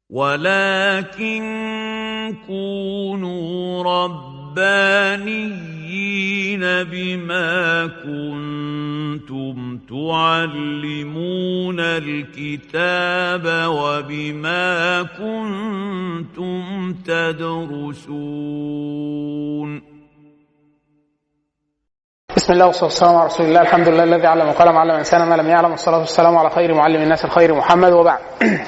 ولكن كونوا ربانيين بما كنتم تعلمون الكتاب وبما كنتم تدرسون بسم الله والصلاه والسلام على رسول الله الحمد لله الذي علم وقلم علم الانسان ما لم يعلم والصلاه والسلام على خير معلم الناس الخير محمد وبعد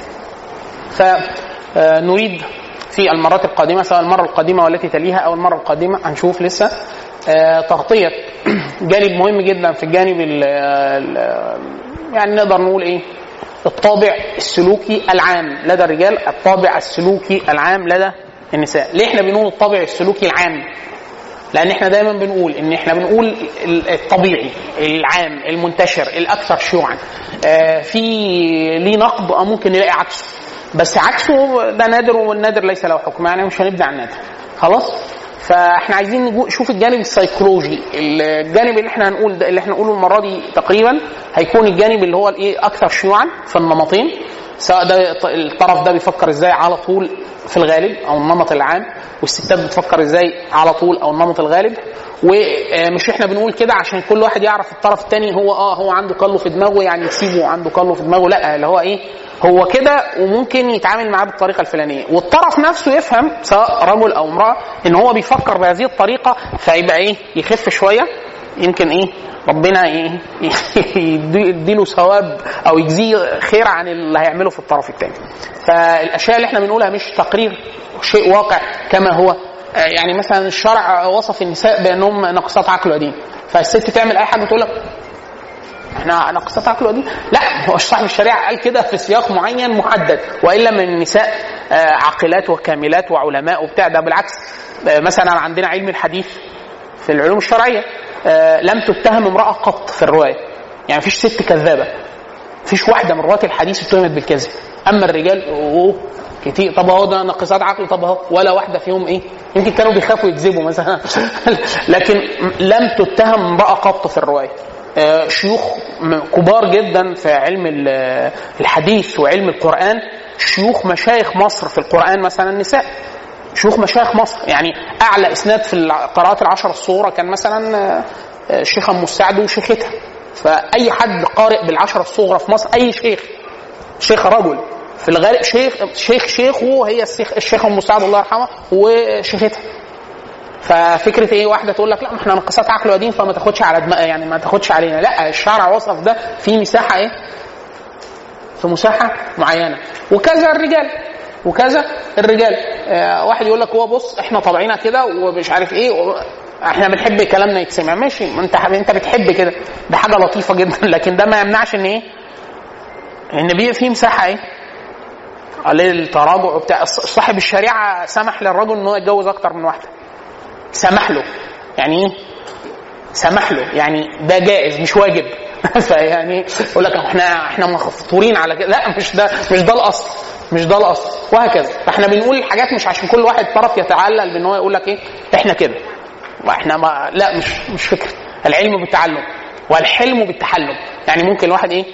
فنريد في المرات القادمه سواء المره القادمه والتي تليها او المره القادمه هنشوف لسه آه، تغطيه جانب مهم جدا في الجانب ال ال- يعني نقدر نقول ايه الطابع السلوكي العام لدى الرجال الطابع السلوكي العام لدى النساء ليه احنا بنقول الطابع السلوكي العام لان احنا دايما بنقول ان احنا بنقول الطبيعي العام المنتشر الاكثر شيوعا آه، في ليه نقد اه ممكن نلاقي عكسه بس عكسه ده نادر والنادر ليس له حكم يعني مش هنبدا عن النادر خلاص فاحنا عايزين نجو- نشوف الجانب السيكولوجي الجانب اللي احنا هنقول ده اللي احنا نقوله المره دي تقريبا هيكون الجانب اللي هو الايه اكثر شيوعا في النمطين سواء ده الطرف ده بيفكر ازاي على طول في الغالب او النمط العام والستات بتفكر ازاي على طول او النمط الغالب ومش احنا بنقول كده عشان كل واحد يعرف الطرف الثاني هو اه هو عنده قلو في دماغه يعني يسيبه عنده قلو في دماغه لا اللي هو ايه هو كده وممكن يتعامل معاه بالطريقه الفلانيه والطرف نفسه يفهم سواء رجل او امراه ان هو بيفكر بهذه الطريقه فيبقى ايه يخف شويه يمكن ايه ربنا ايه يدي- يديله ثواب او يجزيه خير عن اللي هيعمله في الطرف الثاني فالاشياء اللي احنا بنقولها مش تقرير شيء واقع كما هو آه، يعني مثلا الشرع وصف النساء بانهم ناقصات عقل ودين فالست تعمل اي حاجه تقول لك احنا ناقصات عقل ودين لا هو صاحب الشريعه قال كده في سياق معين محدد والا من النساء آه، عاقلات وكاملات وعلماء وبتاع ده بالعكس آه، مثلا عندنا علم الحديث في العلوم الشرعيه آه، لم تتهم امراه قط في الروايه يعني مفيش ست كذابه مفيش واحده من رواه الحديث اتهمت بالكذب اما الرجال اوه كتير طب اهو ده ناقصات عقل طب اهو ولا واحده فيهم ايه يمكن كانوا بيخافوا يكذبوا مثلا لكن لم تتهم امراه قط في الروايه آه، شيوخ م- كبار جدا في علم ال- الحديث وعلم القران شيوخ مشايخ مصر في القران مثلا النساء شيوخ مشايخ مصر يعني اعلى اسناد في القراءات العشر الصغرى كان مثلا آه، آه، الشيخ ام مساعد وشيختها فاي حد قارئ بالعشر الصغرى في مصر اي شيخ شيخ رجل في الغالب شيخ شيخ شيخه هي الشيخ الشيخ ام مساعد الله يرحمها وشيختها ففكره ايه واحده تقول لك لا ما احنا ناقصات عقل ودين فما تاخدش على دماغ يعني ما تاخدش علينا لا الشرع وصف ده في مساحه ايه في مساحه معينه وكذا الرجال وكذا الرجال آه واحد يقول لك هو بص احنا طبعنا كده ومش عارف ايه و... احنا بنحب كلامنا يتسمع ماشي ما انت انت بتحب كده ده حاجه لطيفه جدا لكن ده ما يمنعش ان ايه ان بيبقى في مساحه ايه للتراجع وبتاع صاحب الشريعه سمح للرجل ان هو يتجوز اكتر من واحده سمح له يعني ايه سمح له يعني ده جائز مش واجب فيعني يقول لك احنا احنا مفطورين على كده لا مش ده مش ده الاصل مش ده الاصل وهكذا فاحنا بنقول الحاجات مش عشان كل واحد طرف يتعلل بان هو يقول لك ايه احنا كده واحنا ما لا مش مش فكره العلم بالتعلم والحلم بالتحلم يعني ممكن الواحد ايه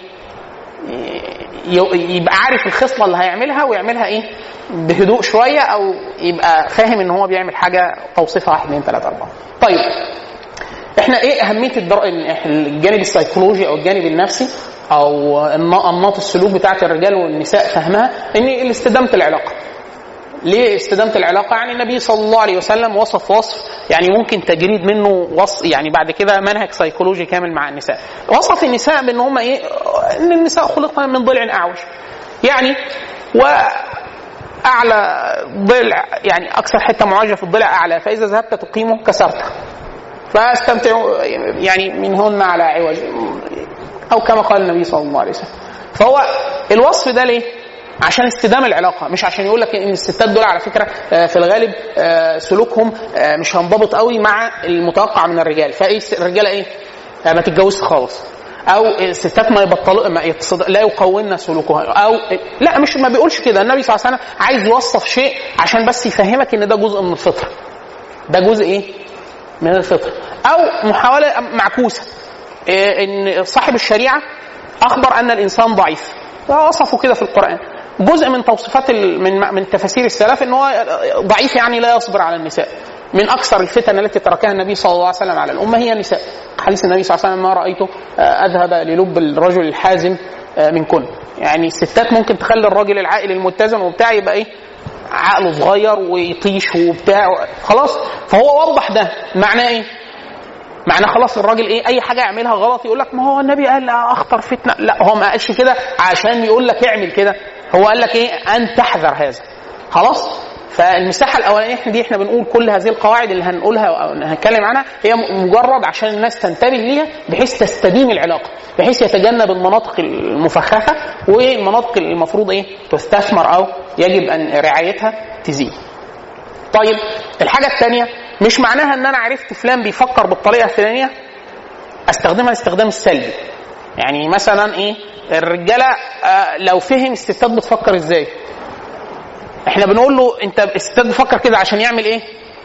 ي- يبقى عارف الخصله اللي هيعملها ويعملها ايه بهدوء شويه او يبقى فاهم ان هو بيعمل حاجه توصيفها 1 2 3 4 طيب احنا ايه اهميه الدر... الجانب السيكولوجي او الجانب النفسي او الن- انماط السلوك بتاعت الرجال والنساء فهمها ان استدامه العلاقه ليه استدامه العلاقه يعني النبي صلى الله عليه وسلم وصف وصف يعني ممكن تجريد منه وصف يعني بعد كده منهج سيكولوجي كامل مع النساء وصف النساء بان هم ايه ان النساء خلقن من ضلع اعوج يعني و اعلى ضلع يعني اكثر حته معوجه في الضلع اعلى فاذا ذهبت تقيمه كسرته فاستمتعوا يعني منهن على عوج او كما قال النبي صلى الله عليه وسلم فهو الوصف ده ليه؟ عشان استدام العلاقه مش عشان يقول لك ان الستات دول على فكره آه، في الغالب آه، سلوكهم آه، مش هينضبط قوي مع المتوقع من الرجال فايه الرجاله ايه؟ آه، ما تتجوزش خالص او الستات ما يبطلوا ما يتصد... لا يقومن سلوكها او لا مش ما بيقولش كده النبي صلى الله عليه وسلم عايز يوصف شيء عشان بس يفهمك ان ده جزء من الفطره ده جزء ايه؟ من الفطره او محاوله معكوسه إيه ان صاحب الشريعه اخبر ان الانسان ضعيف وصفه كده في القران جزء من توصيفات ال- من من تفاسير السلف ان هو ضعيف يعني لا يصبر على النساء من اكثر الفتن التي تركها النبي صلى الله عليه وسلم على الامه هي النساء حديث النبي صلى الله عليه وسلم ما رايته آه، اذهب للب الرجل الحازم آه، من كن يعني الستات ممكن تخلي الراجل العاقل المتزن وبتاع يبقى ايه عقله صغير ويطيش وبتاع خلاص فهو وضح ده معناه ايه معناه خلاص الراجل ايه اي حاجه يعملها غلط يقول لك ما هو النبي قال لا اخطر فتنه لا هو ما قالش كده عشان يقول لك اعمل كده هو قال لك ايه ان تحذر هذا خلاص فالمساحه الاولانيه احنا دي احنا بنقول كل هذه القواعد اللي هنقولها او هنتكلم عنها هي مجرد عشان الناس تنتبه ليها بحيث تستديم العلاقه بحيث يتجنب المناطق المفخخه والمناطق اللي المفروض ايه تستثمر او يجب ان رعايتها تزيد طيب الحاجه الثانيه مش معناها ان انا عرفت فلان بيفكر بالطريقه الفلانيه استخدمها الاستخدام السلبي يعني مثلا ايه الرجاله آه لو فهم الستات بتفكر ازاي احنا بنقول له انت الستات بتفكر كده عشان يعمل ايه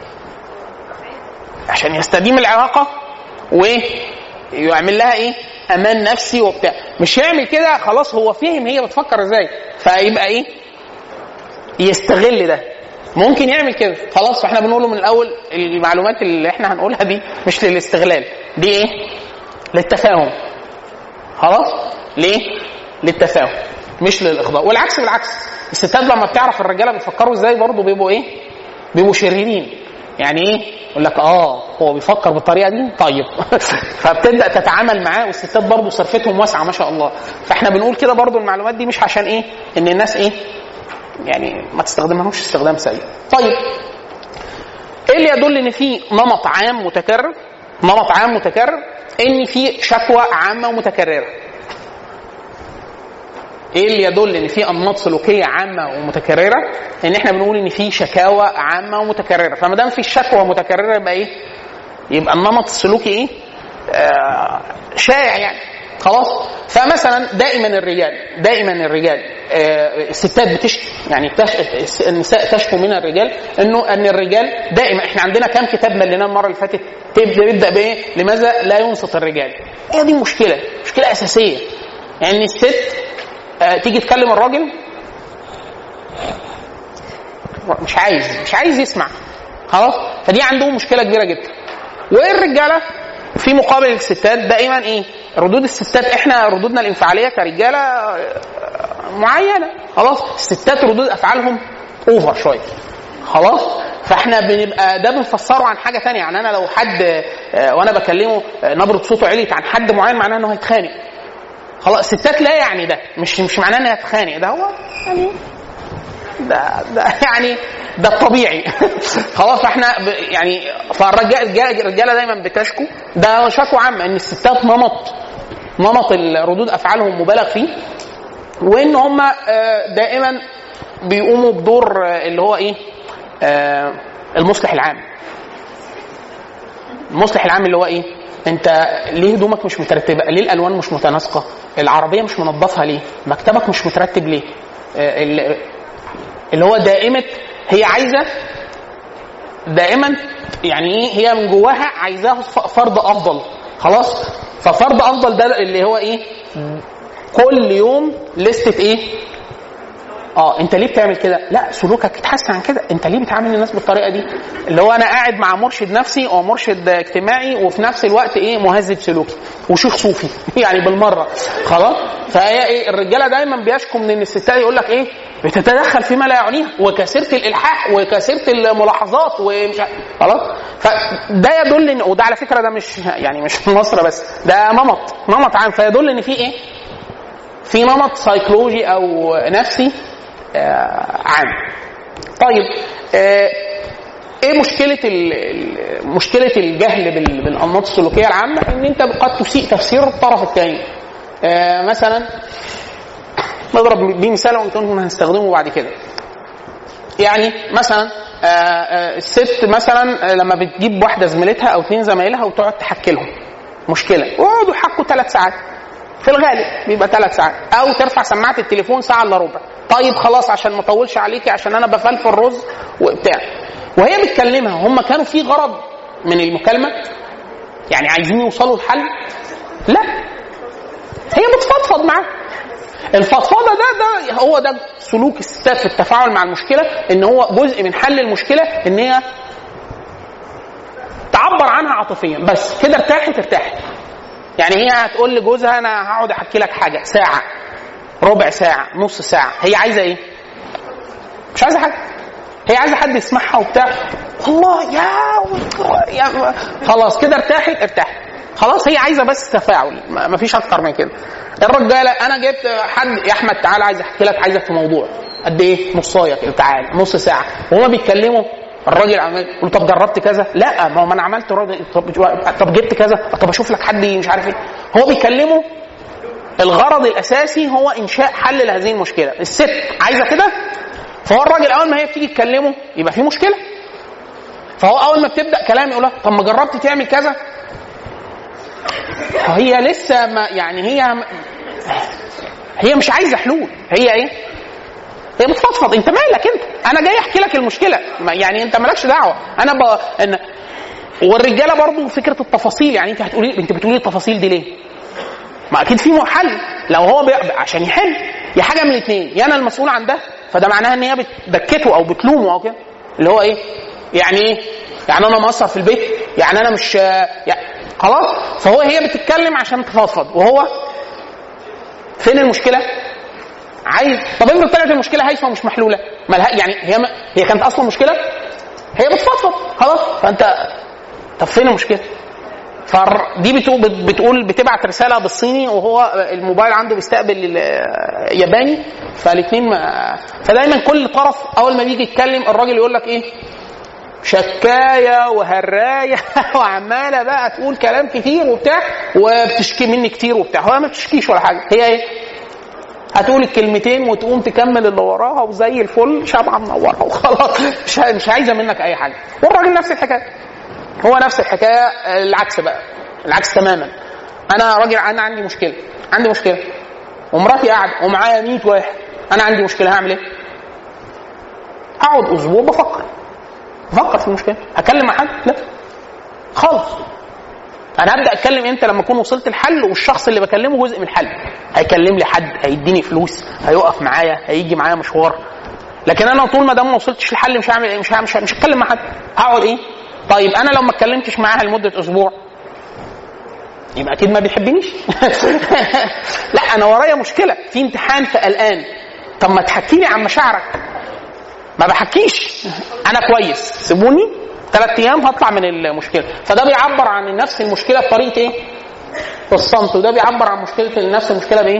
عشان يستديم العلاقه وايه يعمل لها ايه امان نفسي وبتاع مش يعمل كده خلاص هو فهم هي بتفكر ازاي فيبقى ايه يستغل ده ممكن يعمل كده خلاص فاحنا بنقول له من الاول المعلومات اللي احنا هنقولها دي مش للاستغلال دي ايه للتفاهم خلاص ليه للتفاهم مش للاخضاع والعكس بالعكس الستات لما بتعرف الرجاله بيفكروا ازاي برضه بيبقوا ايه بيبقوا شريرين يعني ايه يقول لك اه هو بيفكر بالطريقه دي طيب فبتبدا تتعامل معاه والستات برضه صرفتهم واسعه ما شاء الله فاحنا بنقول كده برضه المعلومات دي مش عشان ايه ان الناس ايه يعني ما تستخدمهاش استخدام سيء طيب ايه اللي يدل ان في نمط عام متكرر نمط عام متكرر ان في شكوى عامه ومتكرره ايه اللي يدل ان في انماط سلوكيه عامه ومتكرره ان احنا بنقول ان في شكاوى عامه ومتكرره فما دام في شكوى متكرره يبقى ايه يبقى النمط السلوكي ايه آه شائع يعني خلاص فمثلا دائما الرجال دائما الرجال آه الستات بتشكي يعني تش... النساء تشكو من الرجال انه ان الرجال دائما احنا عندنا كام كتاب مليناه المره اللي فاتت تبدا يبدا بايه لماذا لا ينصت الرجال هي دي مشكله مشكله اساسيه يعني الست آه تيجي تكلم الراجل مش عايز مش عايز يسمع خلاص فدي عندهم مشكله كبيره جدا والرجاله في مقابل الستات دائما ايه ردود الستات احنا ردودنا الانفعاليه كرجاله معينه خلاص الستات ردود افعالهم اوفر شويه خلاص فاحنا بنبقى ده بنفسره عن حاجه تانية يعني انا لو حد وانا بكلمه نبره صوته عليت عن حد معين معناه انه هيتخانق خلاص الستات لا يعني ده مش مش معناه انها تتخانق ده هو يعني ده ده يعني ده الطبيعي خلاص فاحنا يعني فالرجاله الرجاله دايما بتشكو ده شكوى عامه ان الستات نمط نمط ردود افعالهم مبالغ فيه وان هم دائما بيقوموا بدور اللي هو ايه المصلح العام المصلح العام اللي هو ايه انت ليه هدومك مش مترتبه ليه الالوان مش متناسقه العربيه مش منظفها ليه مكتبك مش مترتب ليه اللي هو دائمه هي عايزه دائما يعني ايه هي من جواها عايزاه فرض افضل خلاص ففرض افضل ده اللي هو ايه كل يوم لستة ايه اه انت ليه بتعمل كده لا سلوكك اتحسن عن كده انت ليه بتعامل الناس بالطريقه دي اللي هو انا قاعد مع مرشد نفسي او مرشد اجتماعي وفي نفس الوقت ايه مهذب سلوكي وشيخ صوفي يعني بالمره خلاص فهي ايه الرجاله دايما بيشكوا من ان الستات يقول لك ايه بتتدخل فيما لا يعنيها وكثيره الالحاح وكثيره الملاحظات ومش خلاص فده يدل ان وده على فكره ده مش يعني مش في مصر بس ده نمط نمط عام فيدل ان في ايه في نمط سيكولوجي او نفسي آه عام طيب آه ايه مشكله مشكله الجهل بالانماط السلوكيه العامه ان انت قد تسيء تفسير الطرف الثاني آه مثلا نضرب بيه مثال وانتم هنستخدمه بعد كده يعني مثلا الست مثلا لما بتجيب واحده زميلتها او اثنين زمايلها وتقعد تحكي لهم مشكله ويقعدوا يحكوا ثلاث ساعات في الغالب بيبقى ثلاث ساعات او ترفع سماعه التليفون ساعه الا ربع طيب خلاص عشان ما اطولش عليكي عشان انا بفلفل الرز وبتاع وهي بتكلمها هم كانوا في غرض من المكالمه يعني عايزين يوصلوا لحل لا هي بتفضفض معاه الفضفضه ده ده هو ده سلوك الستات في التفاعل مع المشكله ان هو جزء من حل المشكله ان هي تعبر عنها عاطفيا بس كده ارتاحت ارتاحت يعني هي هتقول لجوزها انا هقعد احكي لك حاجه ساعه ربع ساعه نص ساعه هي عايزه ايه مش عايزه حاجه هي عايزه حد يسمعها وبتاع والله يا, يا خلاص كده ارتاحت ارتاحت خلاص هي عايزه بس تفاعل ما ما فيش اكتر من كده الرجاله انا جبت حد يا احمد تعالى عايز احكي لك عايزك في موضوع قد ايه نصايه كده تعالى نص ساعه وهما بيتكلموا الراجل عمال يقول طب جربت كذا لا ما هو ما انا عملت راجل طب طب جبت كذا طب اشوف لك حد مش عارف ايه هو بيكلمه الغرض الاساسي هو انشاء حل لهذه المشكله الست عايزه كده فهو الراجل اول ما هي بتيجي تكلمه يبقى في مشكله فهو اول ما بتبدا كلام يقول لها طب ما جربت تعمل كذا فهي لسه ما يعني هي هي مش عايزه حلول هي ايه هي بتفضفض انت مالك انت انا جاي احكي لك المشكله ما- يعني انت مالكش دعوه انا ب... ان والرجاله برضو فكره التفاصيل يعني انت هتقولي انت بتقولي التفاصيل دي ليه ما اكيد في حل لو هو بي... عشان يحل يا حاجه من الاثنين يا انا المسؤول عن ده فده معناها ان هي بتبكته او بتلومه او كده اللي هو ايه يعني ايه يعني انا مقصر في البيت يعني انا مش يعني خلاص فهو هي بتتكلم عشان تفضفض وهو فين المشكله عايز طب افرض طلعت المشكله هايفه ومش محلوله مالها يعني هي ما... هي كانت اصلا مشكله هي بتفضفض خلاص فانت طب فين المشكله فدي بتقول بتقول بتبعت رساله بالصيني وهو الموبايل عنده بيستقبل ياباني فالاثنين ما فدايما كل طرف اول ما بيجي يتكلم الراجل يقول لك ايه شكايه وهرايه وعماله بقى تقول كلام كتير وبتاع وبتشكي مني كتير وبتاع هو ما بتشكيش ولا حاجه هي ايه هتقول الكلمتين وتقوم تكمل اللي وراها وزي الفل شمعة منورة وخلاص مش مش عايزة منك أي حاجة والراجل نفس الحكاية هو نفس الحكاية العكس بقى العكس تماما أنا راجل أنا عندي مشكلة عندي مشكلة ومراتي قاعدة ومعايا 100 واحد أنا عندي مشكلة هعمل إيه؟ أقعد أسبوع بفكر بفكر في المشكلة هكلم مع حد؟ لا خالص انا هبدا اتكلم امتى لما اكون وصلت الحل والشخص اللي بكلمه جزء من الحل هيكلم لي حد هيديني فلوس هيقف معايا هيجي معايا مشوار لكن انا طول ما دام ما وصلتش الحل مش هعمل ايه مش هعمل مش, مش هتكلم مع حد هقعد ايه طيب انا لو ما اتكلمتش معاها لمده اسبوع يبقى اكيد ما بيحبنيش لا انا ورايا مشكله في امتحان فقلقان طب ما تحكي لي عن مشاعرك ما بحكيش انا كويس سيبوني ثلاث ايام هطلع من المشكله فده بيعبر عن نفس المشكله بطريقه ايه؟ بالصمت وده بيعبر عن مشكله نفس المشكله بايه؟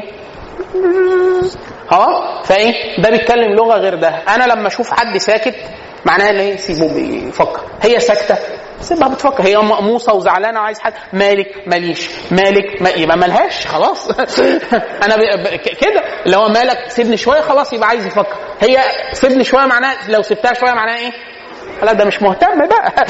خلاص فايه؟ ده بيتكلم لغه غير ده انا لما اشوف حد ساكت معناها ان ايه سيبه بيفكر هي ساكته سيبها بتفكر هي مقموصه وزعلانه وعايز حد مالك ماليش مالك ما يبقى مالهاش خلاص انا ب... ب... كده اللي هو مالك سيبني شويه خلاص يبقى عايز يفكر هي سيبني شويه معناها لو سبتها شويه معناها ايه؟ لا ده مش مهتم بقى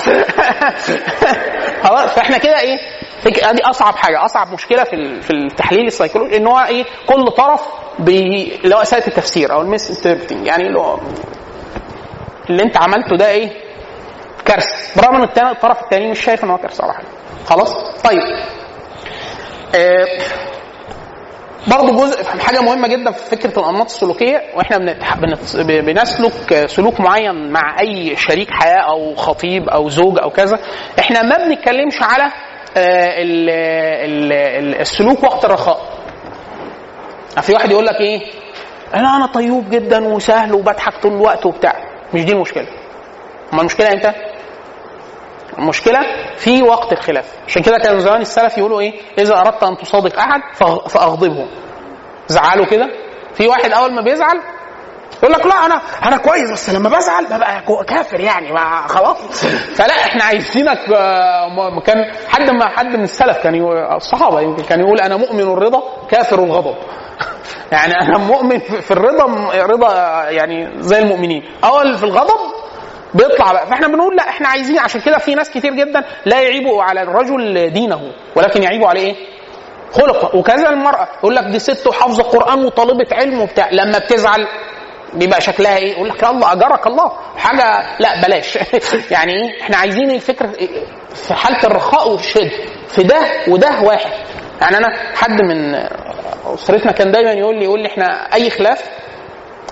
خلاص فاحنا كده ايه دي اصعب حاجه اصعب مشكله في في التحليل السيكولوجي ان هو ايه كل طرف بي اللي هو اساءه التفسير او الميس انتربتنج يعني اللي هو اللي انت عملته ده ايه كارثه برغم ان التاني الطرف الثاني مش شايف ان هو كارثه ولا حاجه خلاص طيب آه برضه جزء حاجه مهمه جدا في فكره الانماط السلوكيه واحنا بنتح... بنت... بنسلك سلوك معين مع اي شريك حياه او خطيب او زوج او كذا احنا ما بنتكلمش على ال... ال... السلوك وقت الرخاء في واحد يقول لك ايه انا انا طيوب جدا وسهل وبضحك طول الوقت وبتاع مش دي المشكله ما المشكله امتى المشكله في وقت الخلاف عشان كده كان زمان السلف يقولوا ايه اذا اردت ان تصادق احد فاغضبه زعله كده في واحد اول ما بيزعل يقول لك لا انا انا كويس بس لما بزعل ببقى كافر يعني ما خلاص فلا احنا عايزينك كان حد ما حد من السلف كان الصحابه يمكن كان يقول انا مؤمن الرضا كافر الغضب يعني انا مؤمن في الرضا رضا يعني زي المؤمنين اول في الغضب بيطلع بقى فاحنا بنقول لا احنا عايزين عشان كده في ناس كتير جدا لا يعيبوا على الرجل دينه ولكن يعيبوا عليه ايه؟ خلقه وكذا المراه يقول لك دي ست وحافظه قران وطالبه علم وبتاع لما بتزعل بيبقى شكلها ايه؟ يقول لك يا الله اجرك الله حاجه لا بلاش يعني ايه؟ احنا عايزين الفكره في حاله الرخاء والشد في ده وده واحد يعني انا حد من اسرتنا كان دايما يقول لي يقول لي احنا اي خلاف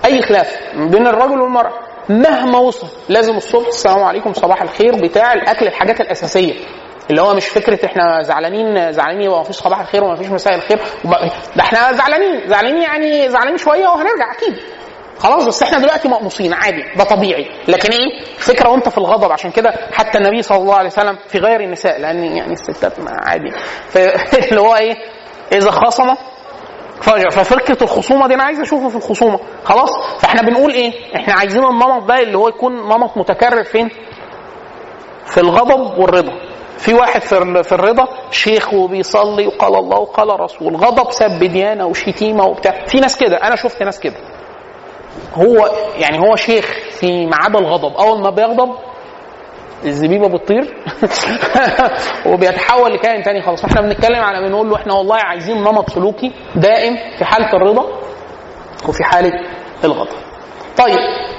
اي خلاف بين الرجل والمراه مهما وصل لازم الصبح السلام عليكم صباح الخير بتاع الاكل الحاجات الاساسيه اللي هو مش فكره احنا زعلانين زعلانين يبقى مفيش صباح الخير ومفيش مساء الخير وما- ده احنا زعلانين زعلانين يعني زعلانين شويه وهنرجع اكيد خلاص بس احنا دلوقتي مقموصين عادي ده طبيعي لكن ايه فكره وانت في الغضب عشان كده حتى النبي صلى الله عليه وسلم في غير النساء لان يعني الستات ما عادي ف- اللي هو ايه اذا خصم فجر ففكره الخصومه دي انا عايز اشوفه في الخصومه خلاص فاحنا بنقول ايه احنا عايزين النمط ده اللي هو يكون نمط متكرر فين في الغضب والرضا في واحد في ال- في الرضا شيخ وبيصلي وقال الله وقال رسول غضب سب ديانه وشتيمه وبتاع في ناس كده انا شفت ناس كده هو يعني هو شيخ في ما عدا الغضب اول ما بيغضب الزبيبه بتطير وبيتحول لكائن تاني خلاص احنا بنتكلم على بنقول له احنا والله عايزين نمط سلوكي دائم في حاله الرضا وفي حاله الغضب طيب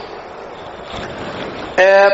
آه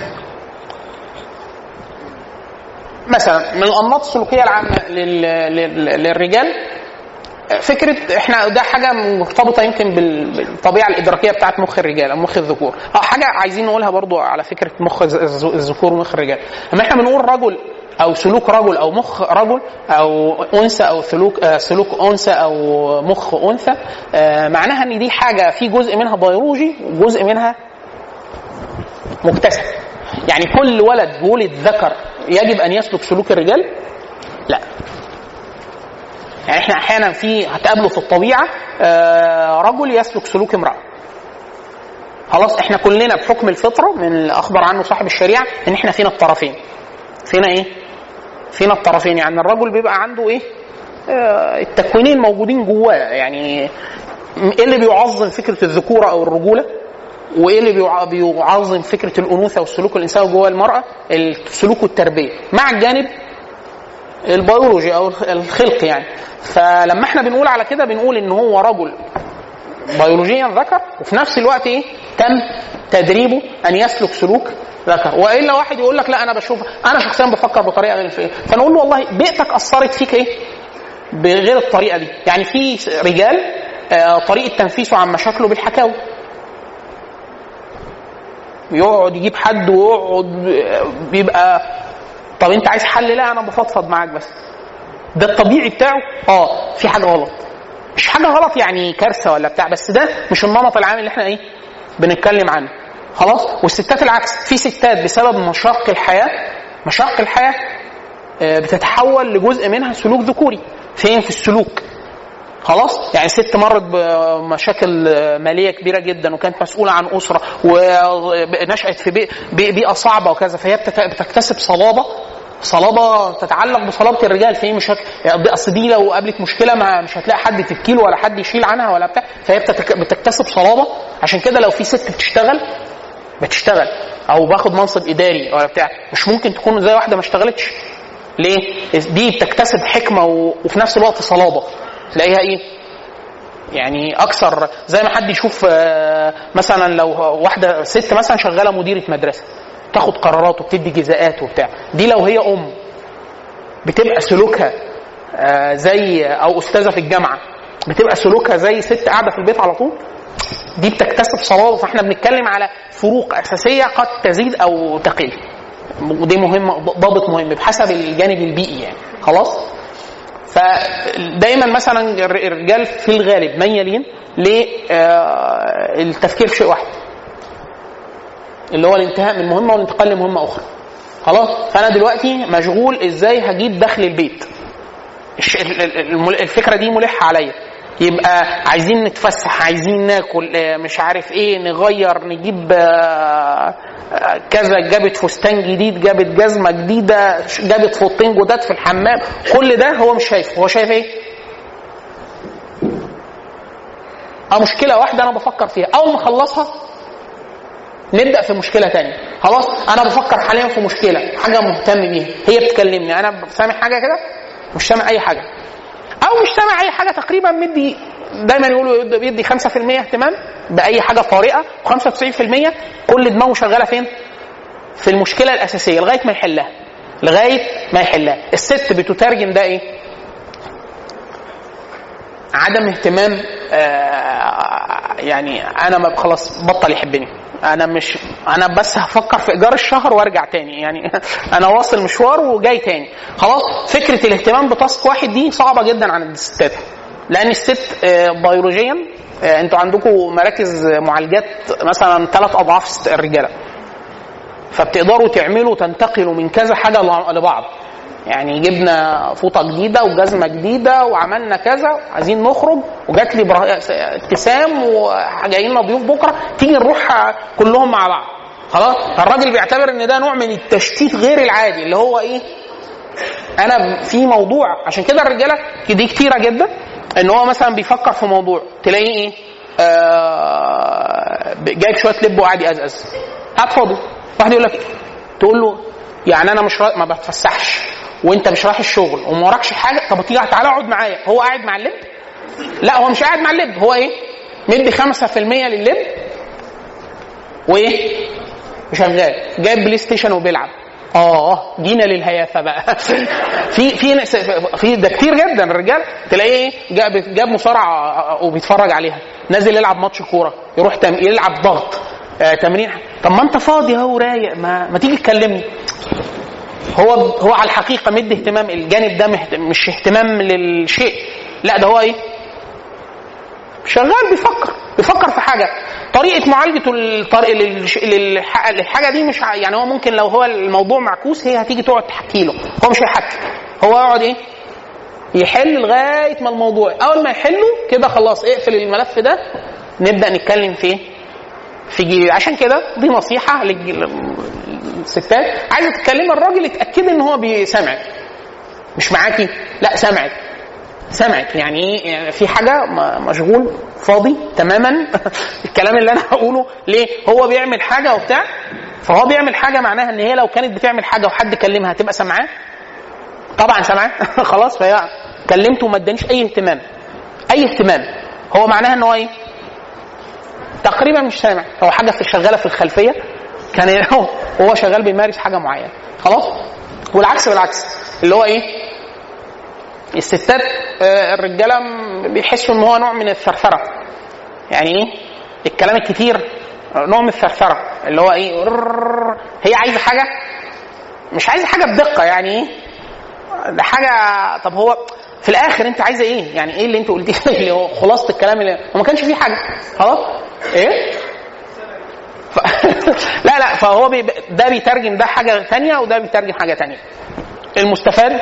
مثلا من الانماط السلوكيه العامه لل- لل- للرجال فكره احنا ده حاجه مرتبطه يمكن بال- بالطبيعه الادراكيه بتاعت مخ الرجال او مخ الذكور اه حاجه عايزين نقولها برضو على فكره مخ الز- الز- الذكور ومخ الرجال اما احنا بنقول رجل او سلوك رجل او مخ رجل او انثى او سلوك آه، سلوك انثى او مخ انثى آه، معناها ان دي حاجه في جزء منها بيولوجي وجزء منها مكتسب يعني كل ولد ولد ذكر يجب ان يسلك سلوك الرجال لا يعني احنا احيانا في هتقابله في الطبيعه آه، رجل يسلك سلوك امراه خلاص احنا كلنا بحكم الفطره من اللي اخبر عنه صاحب الشريعه ان احنا فينا الطرفين فينا ايه فينا الطرفين يعني الرجل بيبقى عنده ايه آه، التكوينين موجودين جواه يعني م- ايه اللي بيعظم فكره الذكوره او الرجوله وايه اللي بيع- بيعظم فكره الانوثه والسلوك الانساني جوه المراه السلوك والتربيه مع الجانب البيولوجي او الخلق يعني فلما احنا بنقول على كده بنقول ان هو رجل بيولوجيا ذكر وفي نفس الوقت ايه تم تدريبه ان يسلك سلوك ذكر والا واحد يقول لك لا انا بشوف انا شخصيا بفكر بطريقه غير الفئة. فنقول له والله بيئتك اثرت فيك ايه بغير الطريقه دي يعني في رجال آه، طريقه تنفيسه عن مشاكله بالحكاوي يقعد يجيب حد ويقعد بيبقى طب انت عايز حل لا انا بفضفض معاك بس ده الطبيعي بتاعه اه في حاجه غلط مش حاجه غلط يعني كارثه ولا بتاع بس ده مش النمط العام اللي احنا ايه بنتكلم عنه خلاص والستات العكس في ستات بسبب مشاق الحياه مشاق الحياه آه، بتتحول لجزء منها سلوك ذكوري فين في السلوك خلاص يعني ست مرت بمشاكل ماليه كبيره جدا وكانت مسؤوله عن اسره ونشات في بيئه بيئة صعبه وكذا فهي بتت- بتكتسب صلابه صلابه تتعلق بصلابه الرجال فهي مش هت- اصل دي لو قابلت مشكله ما مش هتلاقي حد تبكي له ولا حد يشيل عنها ولا بتاع فهي بتتك- بتكتسب صلابه عشان كده لو في ست بتشتغل بتشتغل او باخد منصب اداري ولا بتاع مش ممكن تكون زي واحده ما اشتغلتش ليه؟ دي بتكتسب حكمه و- وفي نفس الوقت صلابه تلاقيها ايه؟ يعني اكثر زي ما حد يشوف آه، مثلا لو واحده ست مثلا شغاله مديره مدرسه تاخد قرارات وبتدي جزاءات وبتاع دي لو هي ام بتبقى سلوكها آه، زي او استاذه في الجامعه بتبقى سلوكها زي ست قاعده في البيت على طول دي بتكتسب صلابه فاحنا بنتكلم على فروق اساسيه قد تزيد او تقل ودي مهمه ضابط مهم بحسب الجانب البيئي يعني خلاص فدايما مثلا الر- الرجال في الغالب ميالين للتفكير في شيء واحد اللي هو الانتهاء من مهمه والانتقال لمهمه اخرى خلاص فانا دلوقتي مشغول ازاي هجيب دخل البيت الش- ال- ال- الم- الفكره دي ملحه عليا يبقى عايزين نتفسح عايزين ناكل آه، مش عارف ايه نغير نجيب آه، آه، كذا جابت فستان جديد جابت جزمه جديده ش- جابت فوطين جداد في الحمام كل ده هو مش شايفه هو شايف ايه؟ اه مشكله واحده انا بفكر فيها اول ما اخلصها نبدا في مشكله تانية خلاص انا بفكر حاليا في مشكله حاجه مهتم بيها هي بتكلمني انا سامع حاجه كده مش سامع اي حاجه او مش سامع اي حاجه تقريبا مدي دايما يقولوا يد- بيدي 5% اهتمام باي حاجه طارئه و95% كل دماغه شغاله فين؟ في المشكله الاساسيه لغايه ما يحلها لغايه ما يحلها الست بتترجم ده ايه؟ عدم اهتمام آه، يعني انا ما خلاص بطل يحبني انا مش انا بس هفكر في ايجار الشهر وارجع تاني يعني انا واصل مشوار وجاي تاني خلاص فكره الاهتمام بتاسك واحد دي صعبه جدا عند الستات لان الست آه، بيولوجيا آه، انتوا عندكم مراكز معالجات مثلا ثلاث اضعاف الست- الرجاله فبتقدروا تعملوا تنتقلوا من كذا حاجه ل- لبعض يعني جبنا فوطه جديده وجزمه جديده وعملنا كذا عايزين نخرج وجات لي برا- ابتسام وجايين ضيوف بكره تيجي نروح كلهم مع بعض خلاص فالراجل بيعتبر ان ده نوع من التشتيت غير العادي اللي هو ايه انا في موضوع عشان كده الرجاله دي كتيره جدا ان هو مثلا بيفكر في موضوع تلاقيه ايه آه جايب شويه لب وقاعد يقزقز قاعد فاضي واحد يقول لك تقول له يعني انا مش را... ما بتفسحش وانت مش رايح الشغل وما وراكش حاجه طب تيجي تعالى اقعد معايا هو قاعد مع اللب لا هو مش قاعد مع اللب هو ايه مدي 5% لللب وايه وشغال جايب بلاي ستيشن وبيلعب اه جينا للهيافه بقى في في ناس- في ده كتير جدا الرجال تلاقيه ايه جاب جاب مصارعه وبيتفرج عليها نازل يلعب ماتش كوره يروح تم يلعب ضغط آه تمرين طب ما انت فاضي اهو رايق ما, ما تيجي تكلمني هو هو على الحقيقه مدي اهتمام الجانب ده مهت- مش اهتمام للشيء لا ده هو ايه شغال بيفكر بيفكر في حاجه طريقه معالجته الطريق للش- للح- للحاجه دي مش ع- يعني هو ممكن لو هو الموضوع معكوس هي هتيجي تقعد تحكي له هو مش هيحكي هو يقعد ايه يحل لغايه ما الموضوع اول ما يحله كده خلاص اقفل الملف ده نبدا نتكلم في ايه في جيل عشان كده دي نصيحه للج- للستات عايزه تتكلمي الراجل اتاكدي ان هو بيسمعك مش معاكي لا سمعك سمعك يعني ايه يعني في حاجه م- مشغول فاضي تماما الكلام اللي انا هقوله ليه هو بيعمل حاجه وبتاع فهو بيعمل حاجه معناها ان هي لو كانت بتعمل حاجه وحد كلمها هتبقى سامعاه طبعا سامعاه خلاص فهي كلمته وما ادانيش اي اهتمام اي اهتمام هو معناها ان هو ايه تقريبا مش سامع هو حاجه في شغاله في الخلفيه كان هو هو شغال بيمارس حاجه معينه خلاص والعكس بالعكس اللي هو ايه الستات آه، الرجاله م- بيحسوا ان هو نوع من الثرثره يعني ايه الكلام الكتير آه، نوع من الثرثره اللي هو ايه رررر. هي عايزه حاجه مش عايزه حاجه بدقه يعني ايه ده حاجه طب هو في الاخر انت عايزه ايه يعني ايه اللي انت قلتيه اللي هو خلاصه الكلام اللي وما كانش فيه حاجه خلاص ايه ف... لا لا فهو بي... ده بيترجم ده حاجه ثانيه وده بيترجم حاجه ثانيه المستفاد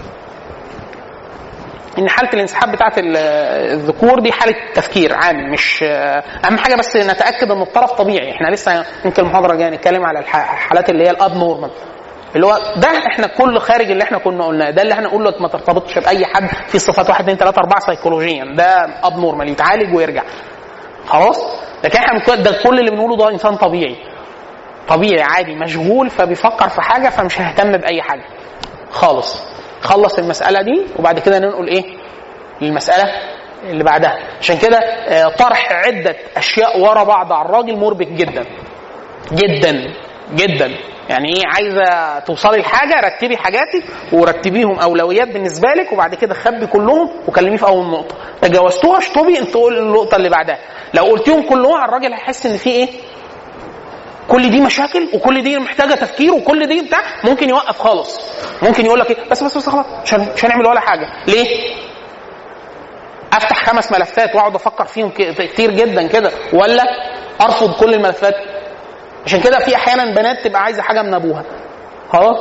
ان حاله الانسحاب بتاعت ال- الذكور دي حاله تفكير عام مش اهم حاجه بس نتاكد ان الطرف طبيعي احنا لسه يمكن المحاضره الجايه نتكلم على الح- الحالات اللي هي الاب نورمال اللي هو ده احنا كل خارج اللي احنا كنا قلناه ده اللي احنا نقول لك ما ترتبطش باي حد في صفات 1 2 3 4 سيكولوجيا ده اب نورمال يتعالج ويرجع خلاص لكن احنا بنقول- ده كل اللي بنقوله ده انسان طبيعي طبيعي عادي مشغول فبيفكر في حاجه فمش هيهتم باي حاجه خالص خلص المساله دي وبعد كده ننقل ايه للمساله اللي بعدها عشان كده آه، طرح عده اشياء ورا بعض على الراجل مربك جدا جدا جدا يعني ايه عايزه توصلي لحاجه رتبي حاجاتك ورتبيهم اولويات بالنسبه لك وبعد كده خبي كلهم وكلميه في اول نقطه تجاوزتوها اشطبي انت قول النقطه اللي بعدها لو قلتيهم كلهم الراجل هيحس ان في ايه كل دي مشاكل وكل دي محتاجه تفكير وكل دي بتاع ممكن يوقف خالص ممكن يقول لك ايه بس بس بس خلاص مش هن- مش هنعمل ولا حاجه ليه افتح خمس ملفات واقعد افكر فيهم ك- كتير جدا كده ولا ارفض كل الملفات عشان كده في احيانا بنات تبقى عايزه حاجه من ابوها خلاص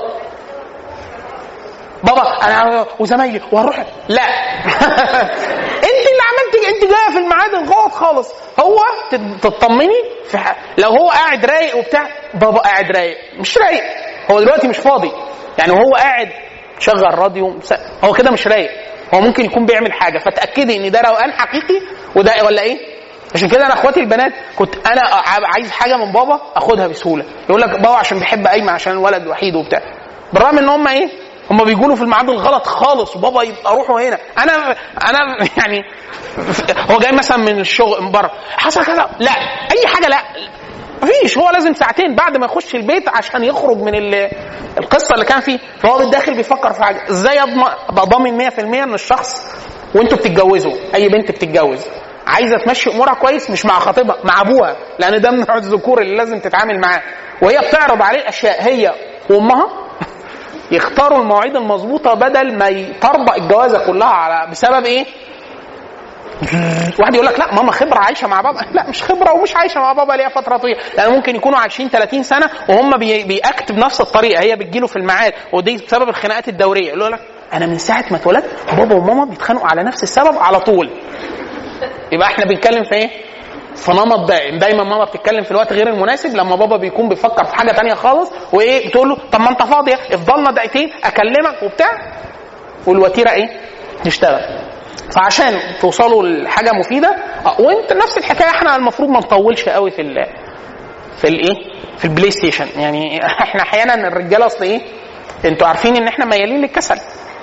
بابا انا وزمايلي وهنروح لا انت اللي عملت انت جايه في الميعاد الغلط خالص هو تت- تطمني في ح... لو هو قاعد رايق وبتاع بابا قاعد رايق مش رايق هو دلوقتي مش فاضي يعني وهو قاعد شغل راديو مس- هو كده مش رايق هو ممكن يكون بيعمل حاجه فتاكدي ان ده روقان حقيقي وده ولا ايه عشان كده انا اخواتي البنات كنت انا ع- عايز حاجه من بابا اخدها بسهوله يقول لك بابا عشان بيحب قايمه عشان الولد وحيد وبتاع بالرغم ان هم ايه هم بيقولوا في الميعاد الغلط خالص وبابا يبقى روحوا هنا انا انا يعني هو جاي مثلا من الشغل من بره حصل كذا لا اي حاجه لا مفيش هو لازم ساعتين بعد ما يخش البيت عشان يخرج من ال- القصه اللي كان فيه فهو بالداخل بيفكر في حاجه ازاي اضمن ابقى ضامن 100% ان الشخص وانتوا بتتجوزوا اي بنت بتتجوز عايزه تمشي امورها كويس مش مع خطيبها مع ابوها لان ده من نوع الذكور اللي لازم تتعامل معاه وهي بتعرض عليه اشياء هي وامها يختاروا المواعيد المظبوطه بدل ما ي- تربط الجوازه كلها على بسبب ايه؟ واحد يقول لك لا ماما خبره عايشه مع بابا لا مش خبره ومش عايشه مع بابا ليها فتره طويله لان ممكن يكونوا عايشين 30 سنه وهم بي- بيأكت بنفس الطريقه هي بتجيله في الميعاد ودي بسبب الخناقات الدوريه يقول لك انا من ساعه ما اتولدت بابا وماما بيتخانقوا على نفس السبب على طول يبقى احنا بنتكلم في ايه؟ في نمط دائم دايما ماما بتتكلم في الوقت غير المناسب لما بابا بيكون بيفكر في حاجه تانية خالص وايه بتقول له طب ما انت فاضيه افضلنا دقيقتين اكلمك وبتاع والوتيره ايه؟ تشتغل فعشان توصلوا لحاجه مفيده اه، وانت نفس الحكايه احنا المفروض ما نطولش قوي في ال في الايه؟ في البلاي ستيشن يعني احنا احيانا الرجاله اصل ايه؟ انتوا عارفين ان احنا ميالين للكسل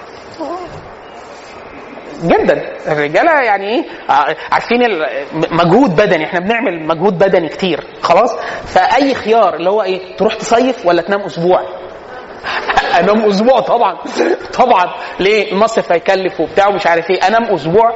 جدا الرجاله يعني ايه ع- عارفين ال- مجهود بدني احنا بنعمل مجهود بدني كتير خلاص فاي خيار اللي هو ايه تروح تصيف ولا تنام اسبوع انام اسبوع طبعا طبعا ليه المصيف هيكلف وبتاع ومش عارف ايه انام اسبوع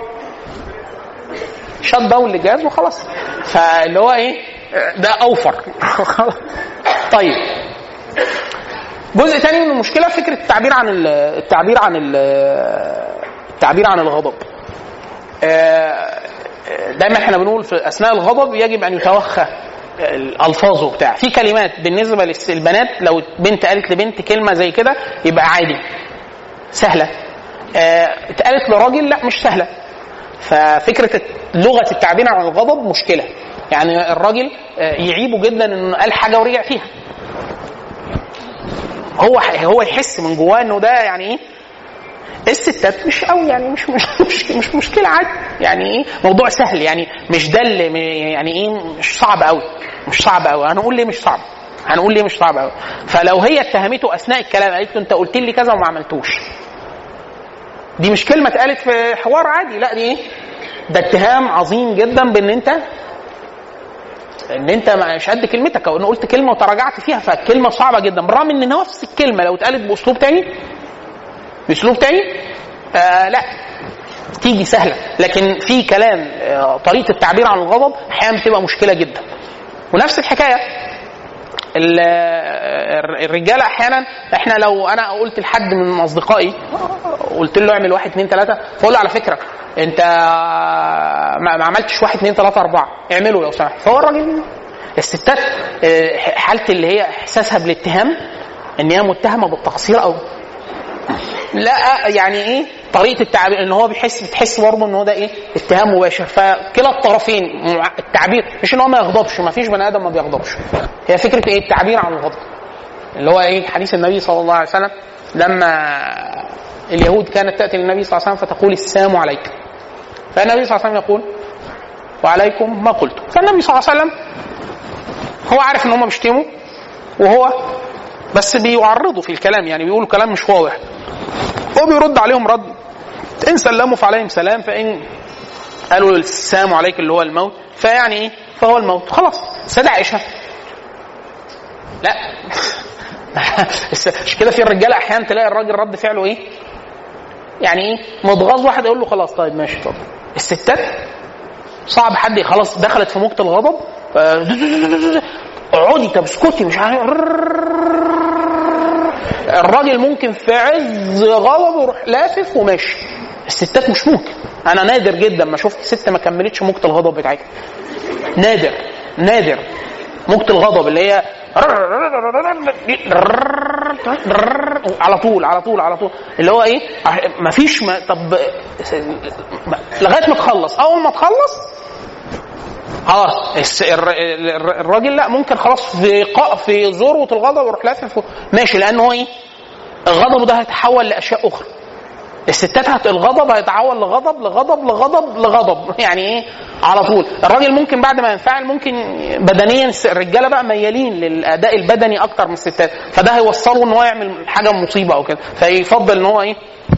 شات داون للجهاز وخلاص فاللي هو ايه ده اوفر طيب جزء تاني من المشكله فكره التعبير عن ال- التعبير عن ال- التعبير عن الغضب آه، دايما احنا بنقول في اثناء الغضب يجب ان يتوخى الالفاظ وبتاع في كلمات بالنسبه للبنات لو بنت قالت لبنت كلمه زي كده يبقى عادي سهله آه، اتقالت لراجل لا مش سهله ففكره لغه التعبير عن الغضب مشكله يعني الراجل آه، يعيبه جدا انه قال حاجه ورجع فيها هو هو يحس من جواه انه ده يعني ايه الستات مش قوي يعني مش مش مش, مش مشكله عادي يعني ايه موضوع سهل يعني مش ده اللي م- يعني ايه مش صعب قوي مش صعب قوي هنقول ليه مش صعب هنقول ليه مش صعب قوي فلو هي اتهمته اثناء الكلام قالت له انت قلت لي كذا وما عملتوش دي مش كلمه اتقالت في حوار عادي لا دي ايه ده اتهام عظيم جدا بان انت ان انت مش قد كلمتك او ان قلت كلمه وتراجعت فيها فالكلمه صعبه جدا بالرغم ان نفس الكلمه لو اتقالت باسلوب تاني باسلوب تاني آه لا تيجي سهله لكن في كلام آه طريقه التعبير عن الغضب احيانا بتبقى مشكله جدا ونفس الحكايه ال- آه، الرجاله احيانا احنا لو انا قلت لحد من اصدقائي قلت له اعمل واحد اثنين ثلاثه فاقول له على فكره انت ما ما عملتش واحد اثنين ثلاثه اربعه اعمله لو سمحت فهو الراجل الستات آه، حاله اللي هي احساسها بالاتهام ان هي متهمه بالتقصير او لا يعني ايه طريقه التعبير ان هو بيحس بتحس برضه ان هو ده ايه اتهام مباشر فكلا الطرفين مع- التعبير مش ان هو ما يغضبش ما فيش بني ادم ما بيغضبش هي فكره ايه التعبير عن الغضب اللي هو ايه حديث النبي صلى الله عليه وسلم لما اليهود كانت تاتي للنبي صلى الله عليه وسلم فتقول السلام عليك فالنبي صلى الله عليه وسلم يقول وعليكم ما قلت فالنبي صلى الله عليه وسلم هو عارف ان هم بيشتموا وهو بس بيعرضوا في الكلام يعني بيقولوا كلام مش واضح هو بيرد عليهم رد ان سلموا فعليهم سلام فان قالوا السلام عليك اللي هو الموت فيعني ايه فهو الموت خلاص سيدة عائشة لا مش كده في الرجاله احيانا تلاقي الراجل رد فعله ايه يعني ايه متغاظ واحد يقول له خلاص طيب ماشي طب الستات صعب حد خلاص دخلت في موجة الغضب آه، اقعدي طب اسكتي مش عارف الراجل ممكن في عز غضبه يروح لافف وماشي الستات مش ممكن انا نادر جدا ما شفت ست ما كملتش موجة الغضب بتاعتها نادر نادر موجة الغضب اللي هي على طول على طول على طول اللي هو ايه مفيش ما طب لغايه ما تخلص اول ما تخلص خلاص الس- الر- الر- الراجل لا ممكن خلاص في قا- في ذروه الغضب يروح لافف و- ماشي لان هو ايه الغضب ده هيتحول لاشياء اخرى الستات هت الغضب هيتحول لغضب لغضب لغضب لغضب يعني ايه على طول الراجل ممكن بعد ما ينفعل ممكن بدنيا الس- الرجاله بقى ميالين للاداء البدني اكتر من الستات فده هيوصله ان هو يعمل حاجه مصيبه او كده فيفضل ان هو ايه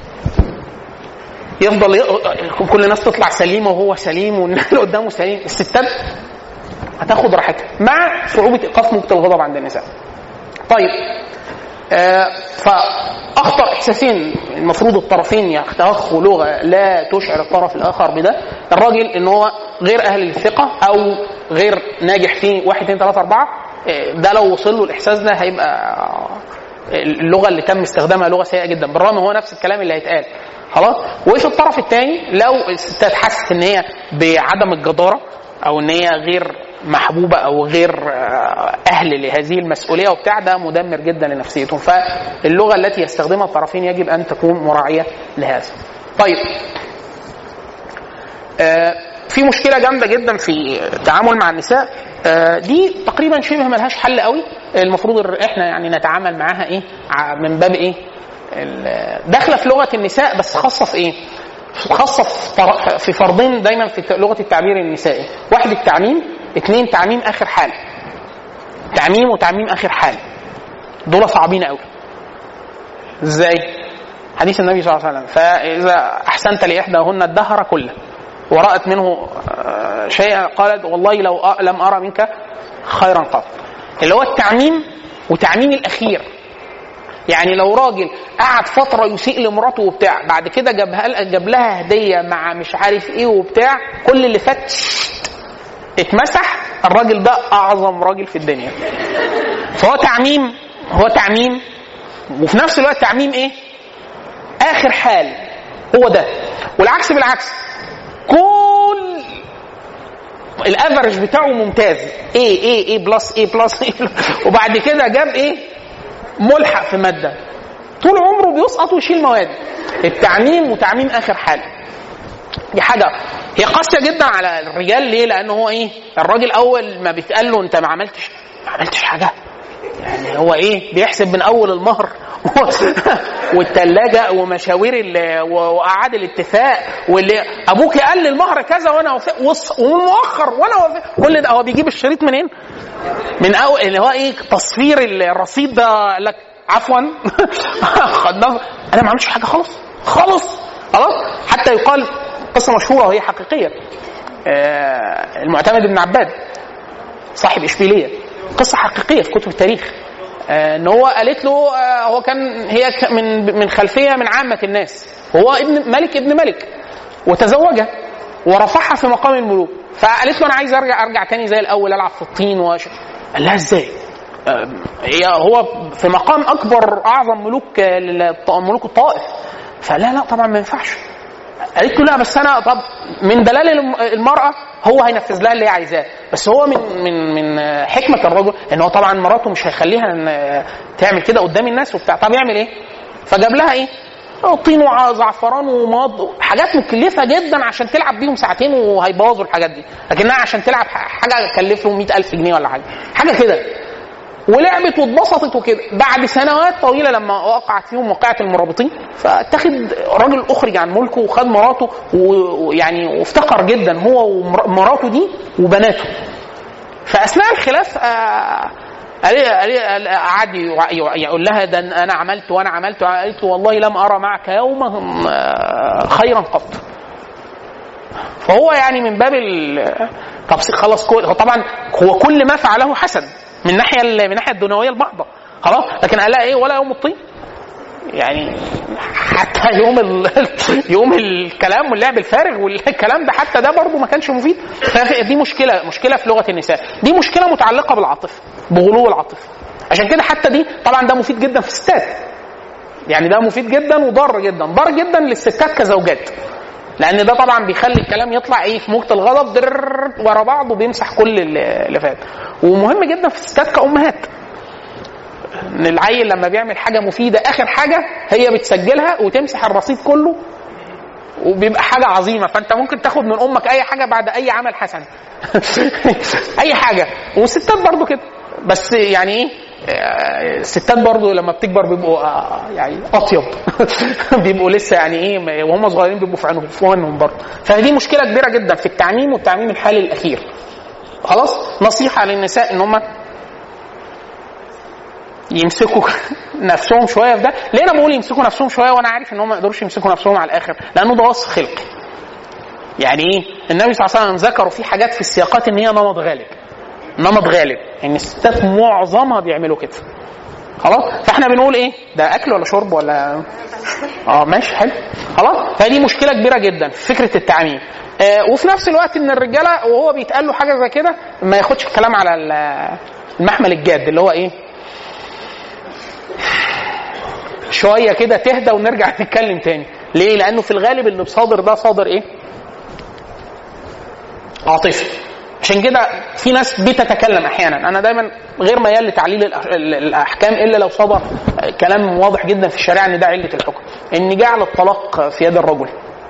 يفضل ي- كل الناس تطلع سليمه وهو سليم والناس اللي قدامه سليم الستات هتاخد راحتها مع صعوبه ايقاف موجه الغضب عند النساء طيب آه، فاخطر احساسين المفروض الطرفين يتوخوا لغه لا تشعر الطرف الاخر بده الراجل ان هو غير اهل للثقه او غير ناجح في واحد اثنين ثلاثه اربعه آه، ده لو وصل له الاحساس ده هيبقى اللغه اللي تم استخدامها لغه سيئه جدا بالرغم هو نفس الكلام اللي هيتقال خلاص وفي الطرف الثاني لو الستات حست ان هي بعدم الجداره او ان هي غير محبوبه او غير آه، اهل لهذه المسؤوليه وبتاع ده مدمر جدا لنفسيتهم فاللغه التي يستخدمها الطرفين يجب ان تكون مراعيه لهذا. طيب آه، في مشكله جامده جدا في التعامل مع النساء آه، دي تقريبا شبه ملهاش حل قوي المفروض إن احنا يعني نتعامل معاها ايه ع- من باب ايه ال- داخله في لغه النساء بس خاصه في ايه خاصه في طر- في فرضين دايما في لغه التعبير النسائي واحد التعميم اثنين تعميم اخر حال تعميم وتعميم اخر حال دول صعبين قوي ازاي حديث النبي صلى الله عليه وسلم فاذا احسنت لاحداهن الدهر كله ورأت منه آه، شيئا قالت والله لو أ- لم أرى منك خيرا قط اللي هو التعميم وتعميم الأخير يعني لو راجل قعد فترة يسيء لمراته وبتاع بعد كده جابها جاب لها هدية مع مش عارف ايه وبتاع كل اللي فات اتمسح الراجل ده أعظم راجل في الدنيا فهو تعميم هو تعميم وفي نفس الوقت تعميم ايه؟ آخر حال هو ده والعكس بالعكس كل الافرج بتاعه ممتاز ايه ايه ايه بلس ايه بلس ايه بلس وبعد كده جاب ايه ملحق في ماده طول عمره بيسقط ويشيل مواد التعميم وتعميم اخر حال دي حاجه هي قاسيه جدا على الرجال ليه؟ لان هو ايه؟ الراجل اول ما بيتقال له انت ما عملتش ما عملتش حاجه يعني هو ايه؟ بيحسب من اول المهر والثلاجه ومشاوير ال- وقعد الاتفاق واللي ابوك قال لي المهر كذا وانا وافق وص- ومؤخر وانا وافق كل ده هو بيجيب الشريط منين؟ من اول اللي هو ايه تصفير الرصيد ده قال لك عفوا خدناه انا ما عملتش حاجه خالص خالص خلاص حتى يقال قصه مشهوره وهي حقيقيه آه، المعتمد بن عباد صاحب اشبيليه قصه حقيقيه في كتب التاريخ آه، ان هو قالت له آه، هو كان هي ك- من من خلفيه من عامه الناس هو ابن ملك ابن ملك وتزوجها ورفعها في مقام الملوك فقالت له انا عايز ارجع ارجع تاني زي الاول العب في الطين وش... قال لها ازاي؟ آه، هي هو في مقام اكبر اعظم ملوك آه، لل- ملوك الطائف فلا لا طبعا ما ينفعش قالت له لا بس انا طب من دلال الم- المراه هو هينفذ لها اللي هي عايزاه بس هو من من من حكمه الرجل ان هو طبعا مراته مش هيخليها ان تعمل كده قدام الناس وبتاع طب يعمل ايه؟ فجاب لها ايه؟ طين وزعفران وماض حاجات مكلفه جدا عشان تلعب بيهم ساعتين وهيبوظوا الحاجات دي لكنها عشان تلعب حاجه تكلف له 100000 جنيه ولا حاجه حاجه كده ولعبت واتبسطت وكده بعد سنوات طويله لما وقعت فيهم وقعت المرابطين فاتخذ راجل اخرج عن ملكه وخد مراته و- ويعني وافتقر جدا هو ومراته دي وبناته فاثناء الخلاف آه، قال- قال- قعد يع- يع- يقول لها ده انا عملت وانا عملت قالت له والله لم ارى معك يوما آه، خيرا قط فهو يعني من باب ال طب خلاص كل هو طبعا هو كل ما فعله حسن من ناحيه ال- من الناحيه الدنيويه البعضه خلاص لكن قال لها ايه ولا يوم الطين يعني حتى يوم ال... يوم الكلام واللعب الفارغ والكلام ده حتى ده برضه ما كانش مفيد فدي مشكله مشكله في لغه النساء دي مشكله متعلقه بالعاطفه بغلو العاطفه عشان كده حتى دي طبعا ده مفيد جدا في الستات يعني ده مفيد جدا وضار جدا ضار جدا للستات كزوجات لان ده طبعا بيخلي الكلام يطلع ايه في موجه الغضب در ورا بعض وبيمسح كل اللي اللي فات ومهم جدا في الستات كامهات ان العيل لما بيعمل حاجه مفيده اخر حاجه هي بتسجلها وتمسح الرصيد كله وبيبقى حاجه عظيمه فانت ممكن تاخد من امك اي حاجه بعد اي عمل حسن اي حاجه والستات برضو كده بس يعني ايه آه، الستات برضو لما بتكبر بيبقوا آه، يعني اطيب بيبقوا لسه يعني ايه وهم صغيرين بيبقوا في عينهم في عينهم برضه فدي مشكله كبيره جدا في التعميم والتعميم الحالي الاخير خلاص نصيحه للنساء ان هم يمسكوا نفسهم شويه في ده ليه انا بقول يمسكوا نفسهم شويه وانا عارف ان هم ما يقدروش يمسكوا نفسهم على الاخر لانه ده وصف خلقي يعني ايه النبي صلى الله عليه وسلم ذكروا في حاجات في السياقات ان هي نمط غالب نمط غالب ان الستات معظمها بيعملوا كده خلاص فاحنا بنقول ايه ده اكل ولا شرب ولا اه ماشي حلو خلاص فدي مشكله كبيره جدا في فكره التعميم آه وفي نفس الوقت ان الرجاله وهو بيتقال له حاجه زي كده ما ياخدش الكلام على ال- المحمل الجاد اللي هو ايه شويه كده تهدى ونرجع نتكلم تاني ليه لانه في الغالب اللي صادر ده صادر ايه عاطفي عشان كده في ناس بتتكلم احيانا انا دايما غير ميال لتعليل الأح- ال- الاحكام الا لو صدر كلام واضح جدا في الشريعه ان ده عله الحكم ان جعل الطلاق في يد الرجل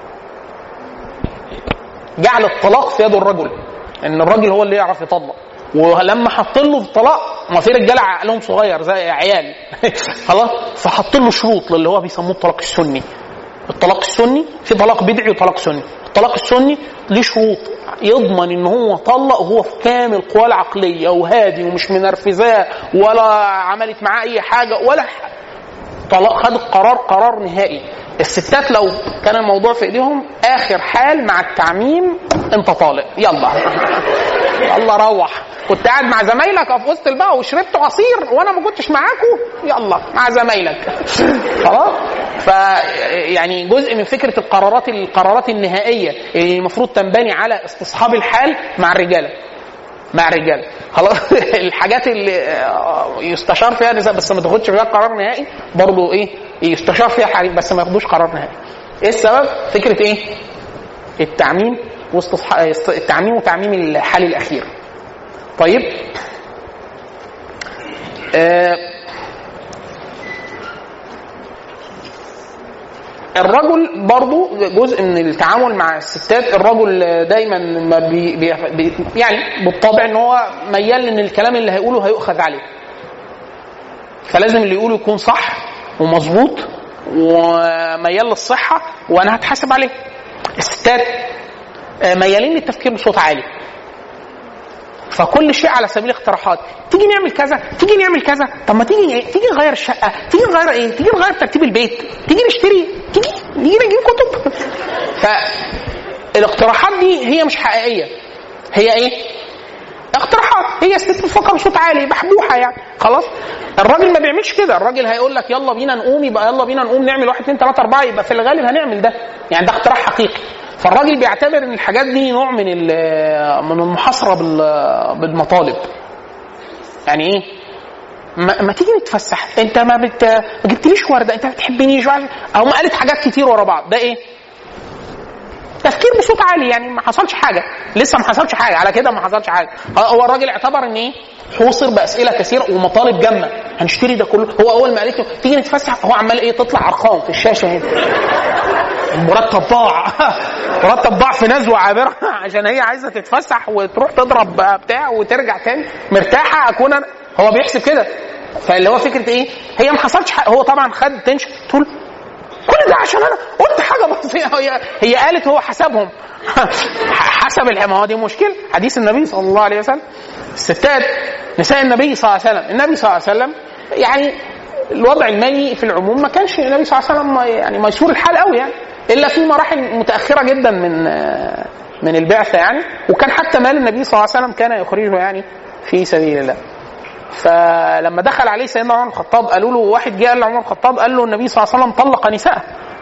جعل الطلاق في يد الرجل ان الراجل هو اللي يعرف يطلق ولما حط له الطلاق ما في رجاله عقلهم صغير زي عيال خلاص فحط له شروط للي هو بيسموه الطلاق السني الطلاق السني في طلاق بدعي وطلاق سني الطلاق السني ليه شروط يضمن ان هو طلق وهو في كامل قواه العقليه وهادي ومش منرفزاه ولا عملت معاه اي حاجه ولا ح- طلاق خد القرار قرار نهائي الستات لو كان الموضوع في ايديهم اخر حال مع التعميم انت طالق يلا يلا روح كنت قاعد مع زمايلك في وسط البقى وشربت عصير وانا ما كنتش معاكم يلا مع زمايلك خلاص ف يعني جزء من فكره القرارات القرارات النهائيه اللي المفروض تنبني على استصحاب الحال مع الرجاله مع الرجاله خلاص الحاجات اللي آه، يستشار فيها النساء بس ما تاخدش فيها قرار نهائي برضه ايه يستشار فيها حريم بس ما ياخدوش قرار نهائي ايه السبب فكره ايه التعميم واستصح... التعميم وتعميم الحال الاخير طيب آه الرجل برضو جزء من التعامل مع الستات الرجل دايما ما بي بي بي يعني بالطبع ان هو ميال ان الكلام اللي هيقوله هيؤخذ عليه فلازم اللي يقوله يكون صح ومظبوط وميال للصحه وانا هتحاسب عليه الستات آه، ميالين للتفكير بصوت عالي فكل شيء على سبيل الاقتراحات تيجي نعمل كذا تيجي نعمل كذا طب ما تيجي ايه تيجي نغير الشقه تيجي نغير ايه تيجي نغير ترتيب البيت تيجي نشتري تيجي نيجي نجيب كتب فالاقتراحات دي هي مش حقيقيه هي ايه اقتراحات هي ست بتفكر بصوت عالي بحبوحه يعني خلاص الراجل ما بيعملش كده الراجل هيقول لك يلا بينا نقوم يبقى يلا بينا نقوم نعمل واحد اتنين تلاته اربعه يبقى في الغالب هنعمل ده يعني ده اقتراح حقيقي فالراجل بيعتبر ان الحاجات دي نوع من ال- من المحاصره بال- بالمطالب يعني ايه ما, ما تيجي نتفسح انت ما بت ما جبتليش ورده انت ما بتحبنيش وعارف- او ما قالت حاجات كتير ورا بعض ده ايه تفكير بصوت عالي يعني ما حصلش حاجه لسه ما حصلش حاجه على كده ما حصلش حاجه هو الراجل اعتبر ان ايه حوصر باسئله كثيره ومطالب جامه هنشتري ده كله هو اول ما قالت له تيجي نتفسح هو عمال ايه تطلع ارقام في الشاشه هنا المرتب ضاع مرتب ضاع في نزوه عابره عشان هي عايزه تتفسح وتروح تضرب بقى بتاع وترجع تاني مرتاحه اكون انا هو بيحسب كده فاللي هو فكره ايه هي ما حصلش حاجه هو طبعا خد تنشن تقول كل ده عشان انا قلت حاجه بسيطه هي هي قالت هو حسبهم حسب الح- ما هو دي مشكله حديث النبي صلى الله عليه وسلم الستات نساء النبي صلى الله عليه وسلم النبي صلى الله عليه وسلم يعني الوضع المالي في العموم ما كانش النبي صلى الله عليه وسلم يعني ميسور الحال قوي يعني الا في مراحل متاخره جدا من من البعثه يعني وكان حتى مال النبي صلى الله عليه وسلم كان يخرجه يعني في سبيل الله فلما دخل عليه سيدنا عمر بن الخطاب قالوا له واحد جه قال لعمر بن الخطاب قال له النبي صلى الله عليه وسلم طلق نساءه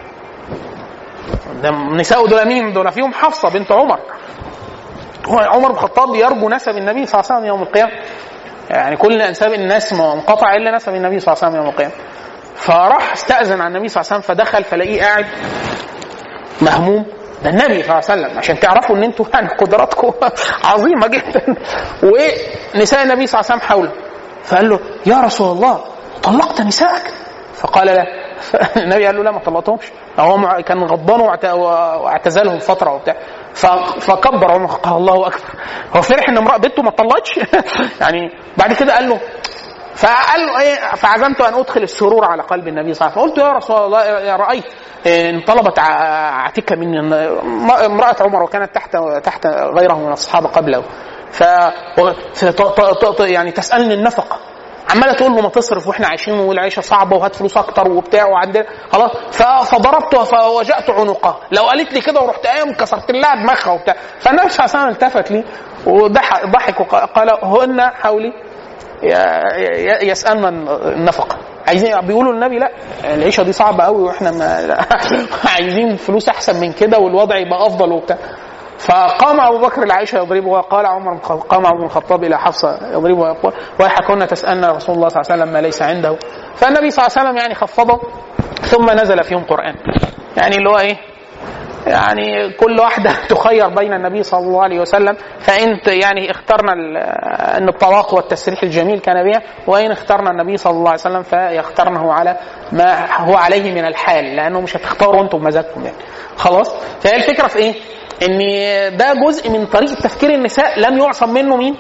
ده نساء دول مين؟ دول فيهم حفصه بنت عمر هو عمر بن الخطاب يرجو نسب النبي صلى الله عليه وسلم يوم القيامه يعني كل انساب الناس منقطع الا نسب النبي صلى الله عليه وسلم يوم القيامه فراح استاذن على النبي صلى الله عليه وسلم فدخل فلاقيه قاعد مهموم ده النبي صلى الله عليه وسلم عشان تعرفوا ان انتوا يعني قدراتكم عظيمه جدا ونساء النبي صلى الله عليه وسلم حوله فقال له يا رسول الله طلقت نسائك فقال لا النبي قال له لا ما طلقتهمش هو مع- كان غضبان واعت- واعتزلهم فتره وبتاع ف- فكبر عمر قال الله اكبر هو فرح ان امراه بنته ما طلقتش يعني بعد كده قال له فقال له ايه فعزمت ان ادخل السرور على قلب النبي صلى الله عليه وسلم قلت يا رسول الله يا رايت ان طلبت ع- عتيكه مني إن امراه عمر وكانت تحت تحت غيره من الصحابه قبله ف و- ف- ط- ط- ط- يعني تسالني النفقه عماله تقول له ما تصرف واحنا عايشين والعيشه صعبه وهات فلوس اكتر وبتاع وعندنا خلاص ف- فضربته فوجأت عنقها لو قالت لي كده ورحت قايم كسرت لها دماغها وبتاع فالنبي صلى الله عليه وسلم التفت لي وضحك ضحك وقال هن حولي ي- يسالنا النفقه عايزين بيقولوا للنبي لا العيشه دي صعبه قوي واحنا ما عايزين فلوس احسن من كده والوضع يبقى افضل وبتاع فقام ابو بكر لعائشه يضربه وقال عمر قام عمر بن الخطاب الى حفصه يضربه ويقول ويحكون تسالنا رسول الله صلى الله عليه وسلم ما ليس عنده فالنبي صلى الله عليه وسلم يعني خفضه ثم نزل فيهم قران يعني اللي هو ايه يعني كل واحدة تخير بين النبي صلى الله عليه وسلم فإن يعني اخترنا ال- أن الطلاق والتسريح الجميل كان بها وإن اخترنا النبي صلى الله عليه وسلم فيخترنه على ما هو عليه من الحال لأنه مش هتختاروا أنتم بمزاجكم يعني خلاص فهي الفكرة في إيه؟ إن ده جزء من طريقة تفكير النساء لم يعصم منه مين؟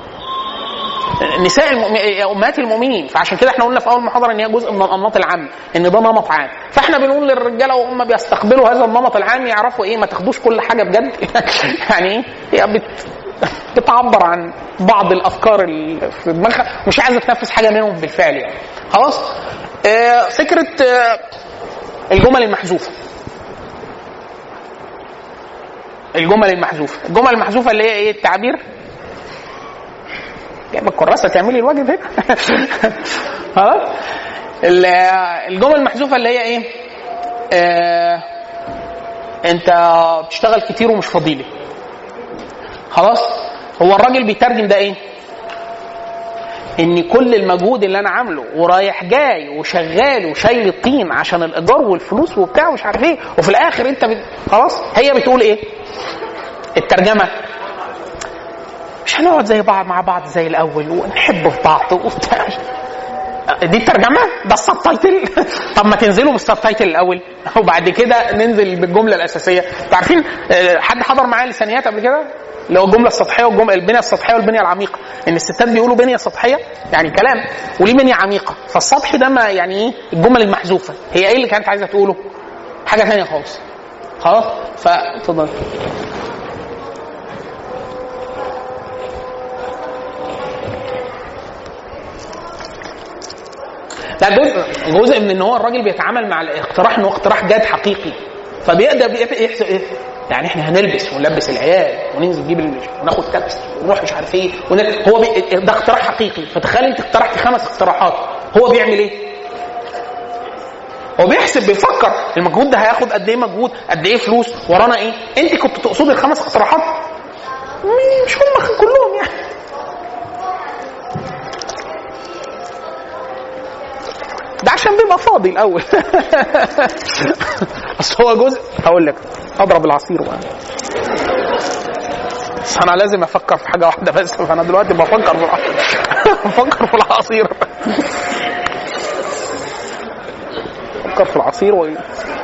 نساء المؤمن... امهات المؤمنين فعشان كده احنا قلنا في اول محاضره ان هي جزء من الانماط العام ان ده نمط عام فاحنا بنقول للرجاله وهم بيستقبلوا هذا النمط العام يعرفوا ايه ما تاخدوش كل حاجه بجد يعني ايه هي بت... بتعبر عن بعض الافكار اللي في دماغها مش عايزه تنفذ حاجه منهم بالفعل يعني خلاص آه فكره آه الجمل المحذوفه الجمل المحذوفه الجمل المحذوفه اللي هي ايه التعبير جايبه الكراسه تعملي الواجب هنا خلاص ال- الجمل المحذوفه اللي هي ايه آه انت بتشتغل كتير ومش فاضيلي خلاص هو الراجل بيترجم ده ايه ان كل المجهود اللي انا عامله ورايح جاي وشغال وشايل الطين عشان الايجار والفلوس وبتاع ومش عارف ايه وفي الاخر انت بت... خلاص هي بتقول ايه الترجمه مش هنقعد زي بعض مع بعض زي الاول ونحب في بعض وبتاع دي الترجمه ده السب تايتل طب ما تنزلوا بالسب تايتل الاول وبعد كده ننزل بالجمله الاساسيه انتوا عارفين آه، حد حضر معايا لسانيات قبل كده اللي هو الجمله السطحيه والجمله البنيه السطحيه والبنيه العميقه ان الستات بيقولوا بنيه سطحيه يعني كلام وليه بنيه عميقه فالسطحي ده ما يعني ايه الجمل المحذوفه هي ايه اللي كانت عايزه تقوله حاجه ثانيه خالص خلاص فاتفضل لا جزء جزء من ان هو الراجل بيتعامل مع الاقتراح ان هو اقتراح جاد حقيقي فبيقدر بيح- يحسب ايه يعني احنا هنلبس ونلبس العيال وننزل نجيب ال- وناخد تاكسي ونروح مش عارف ايه ون... هو بي... ده اقتراح حقيقي فتخيل انت اقترحت خمس اقتراحات هو بيعمل ايه؟ هو بيحسب بيفكر المجهود ده هياخد قد ايه مجهود قد ايه فلوس ورانا ايه انت كنت تقصدي الخمس اقتراحات مش هم كلهم يعني ده عشان بيبقى فاضي الاول اصل هو جزء هقول لك اضرب العصير بقى بس انا لازم افكر في حاجه واحده بس فانا دلوقتي بفكر في العصير بفكر في العصير بفكر في العصير و...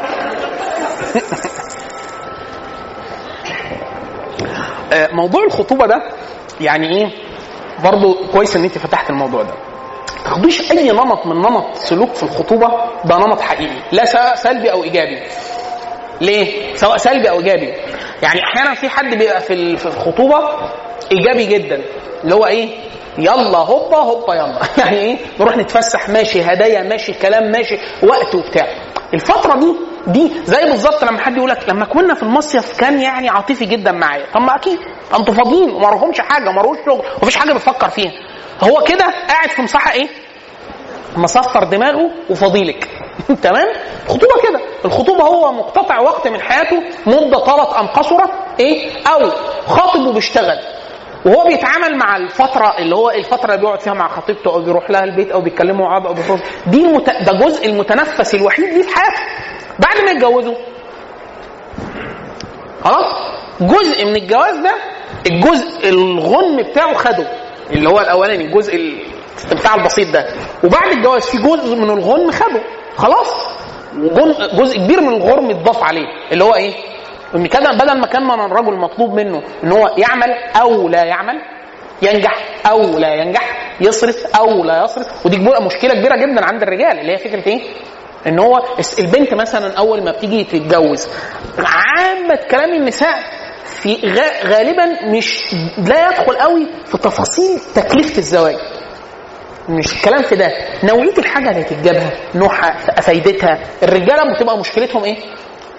آه، موضوع الخطوبه ده يعني ايه برضه كويس ان انت فتحت الموضوع ده تاخدوش اي نمط من نمط سلوك في الخطوبه ده نمط حقيقي لا سواء سلبي او ايجابي ليه سواء سلبي او ايجابي يعني احيانا في حد بيبقى في ال- في الخطوبه ايجابي جدا اللي هو ايه يلا هوبا هوبا يلا يعني ايه نروح نتفسح ماشي هدايا ماشي كلام ماشي وقت وبتاع الفتره دي دي زي بالظبط لما حد يقول لك لما كنا في المصيف كان يعني عاطفي جدا معايا طب ما اكيد انتوا فاضيين وما لهمش حاجه ما لهوش شغل ومفيش حاجه بتفكر فيها هو كده قاعد في مساحه ايه مصفر دماغه وفضيلك تمام الخطوبه كده الخطوبه هو مقتطع وقت من حياته مده طالت ام قصرت ايه او خاطب وبيشتغل وهو بيتعامل مع الفتره اللي هو الفتره اللي بيقعد فيها مع خطيبته او بيروح لها البيت او بيتكلموا مع بعض او بيخرجوا دي المت... ده جزء المتنفس الوحيد ليه في حياته بعد ما يتجوزوا خلاص جزء من الجواز ده الجزء الغنم بتاعه خده اللي هو الاولاني الجزء الاستمتاع البسيط ده وبعد الجواز في جزء من الغنم خده خلاص وجن- جزء كبير من الغرم اتضاف عليه اللي هو ايه؟ ان كده بدل ما كان من الرجل مطلوب منه ان هو يعمل او لا يعمل ينجح او لا ينجح يصرف او لا يصرف ودي كبيرة- مشكله كبيره جدا عند الرجال اللي هي فكره ايه؟ ان هو الس- البنت مثلا اول ما بتيجي تتجوز عامه كلام النساء في غا- غالبا مش لا يدخل قوي في تفاصيل تكلفه الزواج مش الكلام في ده نوعيه الحاجه اللي تتجابها نوعها فايدتها الرجاله بتبقى مشكلتهم ايه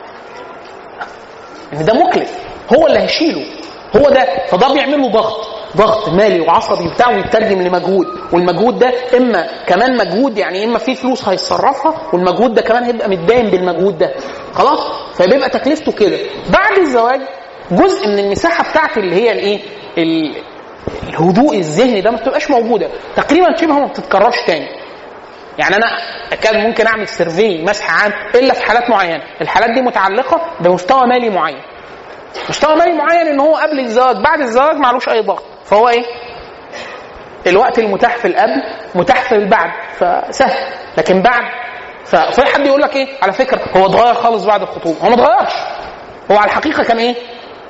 ان ده مكلف هو اللي هيشيله هو ده فده بيعمل له ضغط ضغط مالي وعصبي بتاع ويترجم لمجهود والمجهود ده اما كمان مجهود يعني اما في فلوس هيصرفها والمجهود ده كمان هيبقى متداين بالمجهود ده خلاص فبيبقى تكلفته كده بعد الزواج جزء من المساحه بتاعت اللي هي الايه ال- الهدوء الذهني ده ما بتبقاش موجوده تقريبا شبه ما بتتكررش تاني يعني انا اكاد ممكن اعمل سيرفي مسح عام الا في حالات معينه الحالات دي متعلقه بمستوى مالي معين مستوى مالي معين ان هو قبل الزواج بعد الزواج معلوش اي ضغط فهو ايه الوقت المتاح في القبل متاح في البعد فسهل لكن بعد ف- ففي حد يقول لك ايه على فكره هو اتغير خالص بعد الخطوبه هو ما اتغيرش هو على الحقيقه كان ايه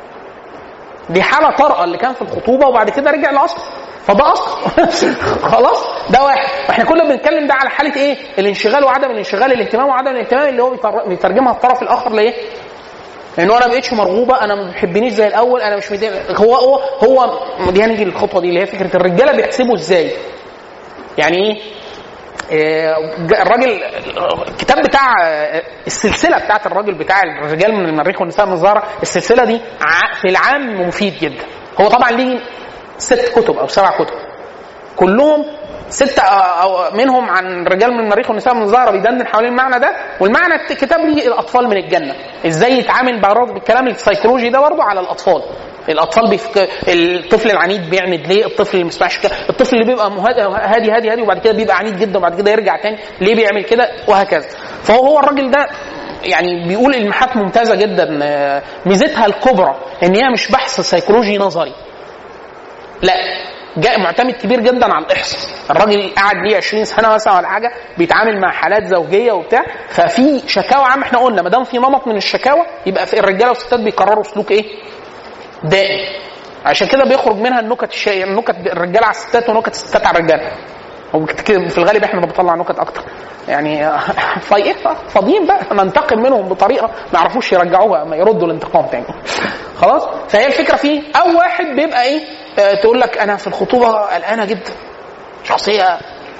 دي حاله طارئه اللي كان في الخطوبه وبعد كده رجع لاصله فده اصل خلاص ده واحد احنا كنا بنتكلم ده على حاله ايه الانشغال وعدم الانشغال الاهتمام وعدم الاهتمام اللي هو بيتر- بيترجمها الطرف الاخر لايه لانه انا ما بقتش مرغوبه انا ما بتحبنيش زي الاول انا مش مدين هو هو هو دي هنيجي للخطوه دي اللي هي فكره الرجاله بيحسبوا ازاي يعني ايه آه، الراجل الكتاب بتاع آه، السلسله بتاعت الراجل بتاع الرجال من المريخ والنساء من الزهره السلسله دي ع- في العام مفيد جدا هو طبعا ليه ست كتب او سبع كتب كلهم ستة أو منهم عن رجال من المريخ والنساء من الزهرة بيدندن حوالين المعنى ده والمعنى الكتاب ليه الأطفال من الجنة إزاي يتعامل برضه بالكلام السيكولوجي ده برضه على الأطفال الأطفال بيفك... الطفل العنيد بيعند ليه الطفل اللي ما بيسمعش كده الطفل اللي بيبقى مهد... هادي هادي هادي وبعد كده بيبقى عنيد جدا وبعد كده يرجع تاني ليه بيعمل كده وهكذا فهو هو الراجل ده يعني بيقول المحات ممتازة جدا آه، ميزتها الكبرى ان هي مش بحث سيكولوجي نظري لا جاء معتمد كبير جدا على الاحصاء الراجل قعد ليه 20 سنه مثلا ولا حاجه بيتعامل مع حالات زوجيه وبتاع ففي شكاوى عام احنا قلنا ما دام في نمط من الشكاوى يبقى في الرجاله والستات بيكرروا سلوك ايه؟ دائم عشان كده بيخرج منها النكت الشائعه نكت الرجاله على الستات ونكت الستات على الرجاله هو كده في الغالب احنا اللي بنطلع نكت اكتر يعني فايه فاضيين بقى ننتقم منهم بطريقه ما يعرفوش يرجعوها ما يردوا الانتقام تاني خلاص فهي الفكره فيه او واحد بيبقى ايه آه تقول لك انا في الخطوبه قلقانه جدا شخصيه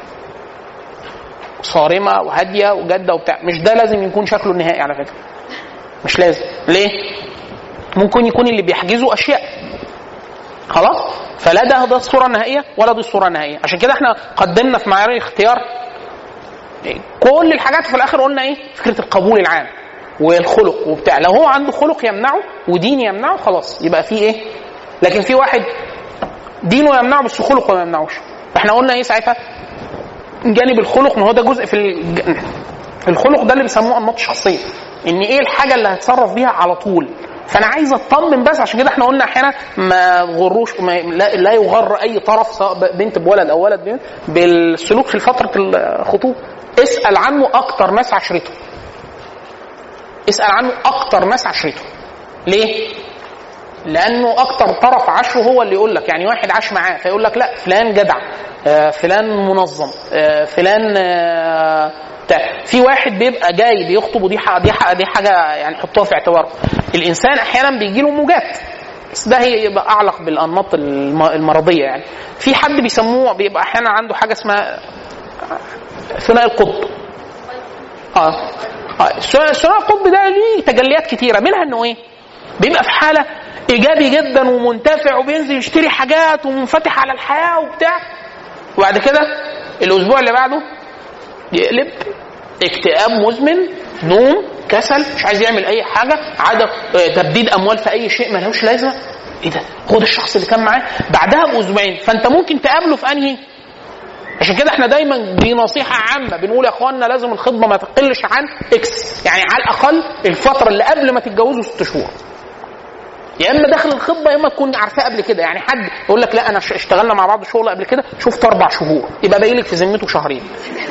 صارمه وهاديه وجاده وبتاع مش ده لازم يكون شكله النهائي على فكره مش لازم ليه ممكن يكون اللي بيحجزه اشياء خلاص فلا ده ده الصوره النهائيه ولا دي الصوره النهائيه عشان كده احنا قدمنا في معيار الاختيار كل الحاجات في الاخر قلنا ايه فكره القبول العام والخلق وبتاع لو هو عنده خلق يمنعه ودين يمنعه خلاص يبقى في ايه لكن في واحد دينه يمنعه بس خلقه ما يمنعوش احنا قلنا ايه ساعتها جانب الخلق ما هو ده جزء في الج... الخلق ده اللي بيسموه انماط شخصيه ان ايه الحاجه اللي هتصرف بيها على طول فانا عايز اطمن بس عشان كده احنا قلنا احيانا ما غروش ما لا, لا يغر اي طرف سواء بنت بولد او ولد بنت بالسلوك في فتره الخطوبه اسال عنه اكتر ناس عشرته اسال عنه اكتر ناس عشرته ليه لانه اكتر طرف عشره هو اللي يقول لك يعني واحد عاش معاه فيقول لك لا فلان جدع آه فلان منظم آه فلان آه بتاع في واحد بيبقى جاي بيخطب ودي حاجه دي حاجه دي حاجه يعني حطوها في اعتبارك الانسان احيانا بيجي له موجات بس ده هي يبقى اعلق بالانماط المرضيه يعني في حد بيسموه بيبقى احيانا عنده حاجه اسمها ثنائي القطب اه اه ثنائي القطب ده ليه تجليات كتيره منها انه ايه بيبقى في حاله ايجابي جدا ومنتفع وبينزل يشتري حاجات ومنفتح على الحياه وبتاع وبعد كده الاسبوع اللي بعده يقلب اكتئاب مزمن نوم كسل مش عايز يعمل اي حاجه عدم تبديد اموال في اي شيء ملوش لازمه ايه ده هو ده الشخص اللي كان معاه بعدها باسبوعين فانت ممكن تقابله في انهي عشان كده احنا دايما دي نصيحه عامه بنقول يا اخواننا لازم الخطبه ما تقلش عن اكس يعني على الاقل الفتره اللي قبل ما تتجوزوا ست شهور يا اما داخل الخطبه يا اما تكون عارفاه قبل كده يعني حد يقول لك لا انا اشتغلنا مع بعض شغل قبل كده شفت اربع شهور يبقى باقي لك في ذمته شهرين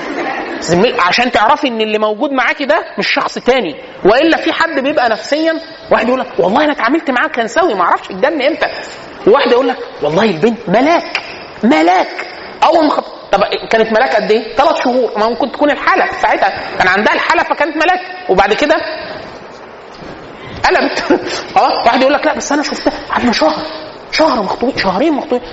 عشان تعرفي ان اللي موجود معاكي ده مش شخص تاني والا في حد بيبقى نفسيا واحد يقول لك والله انا اتعاملت معاه كان سوي ما اعرفش اتجن امتى وواحد يقول لك والله البنت ملاك ملاك اول ما خط... طب كانت ملاك قد ايه؟ ثلاث شهور ما ممكن تكون الحاله ساعتها كان عندها الحاله فكانت ملاك وبعد كده قلبت خلاص واحد يقول لك لا بس انا شفتها قعدنا شهر شهر مخطوبين شهرين مخطوبين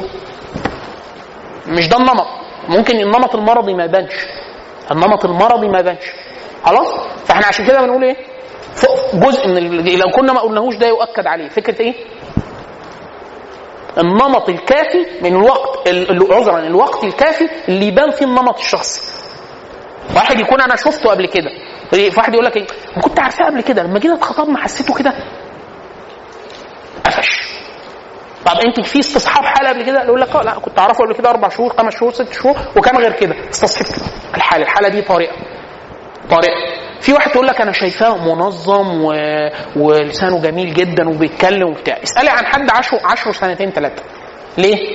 مش ده النمط ممكن النمط المرضي ما يبانش النمط المرضي ما يبانش خلاص فاحنا عشان كده بنقول ايه جزء من ال... لو كنا ما قلناهوش ده يؤكد عليه فكره ايه النمط الكافي من الوقت ال- عذرا الوقت الكافي اللي يبان فيه النمط الشخصي واحد يكون انا شفته قبل كده واحد يقول لك ايه أنا كنت عارفاه قبل كده لما جينا اتخطبنا حسيته كده قفش طب انت في استصحاب حاله قبل كده يقول لك اه لا كنت اعرفه قبل كده اربع شهور خمس شهور ست شهور وكان غير كده استصحبت الحاله الحاله دي طارئه طارئه في واحد تقول لك انا شايفاه منظم و... ولسانه جميل جدا وبيتكلم وبتاع اسالي عن حد عاشره عاشره سنتين ثلاثه ليه؟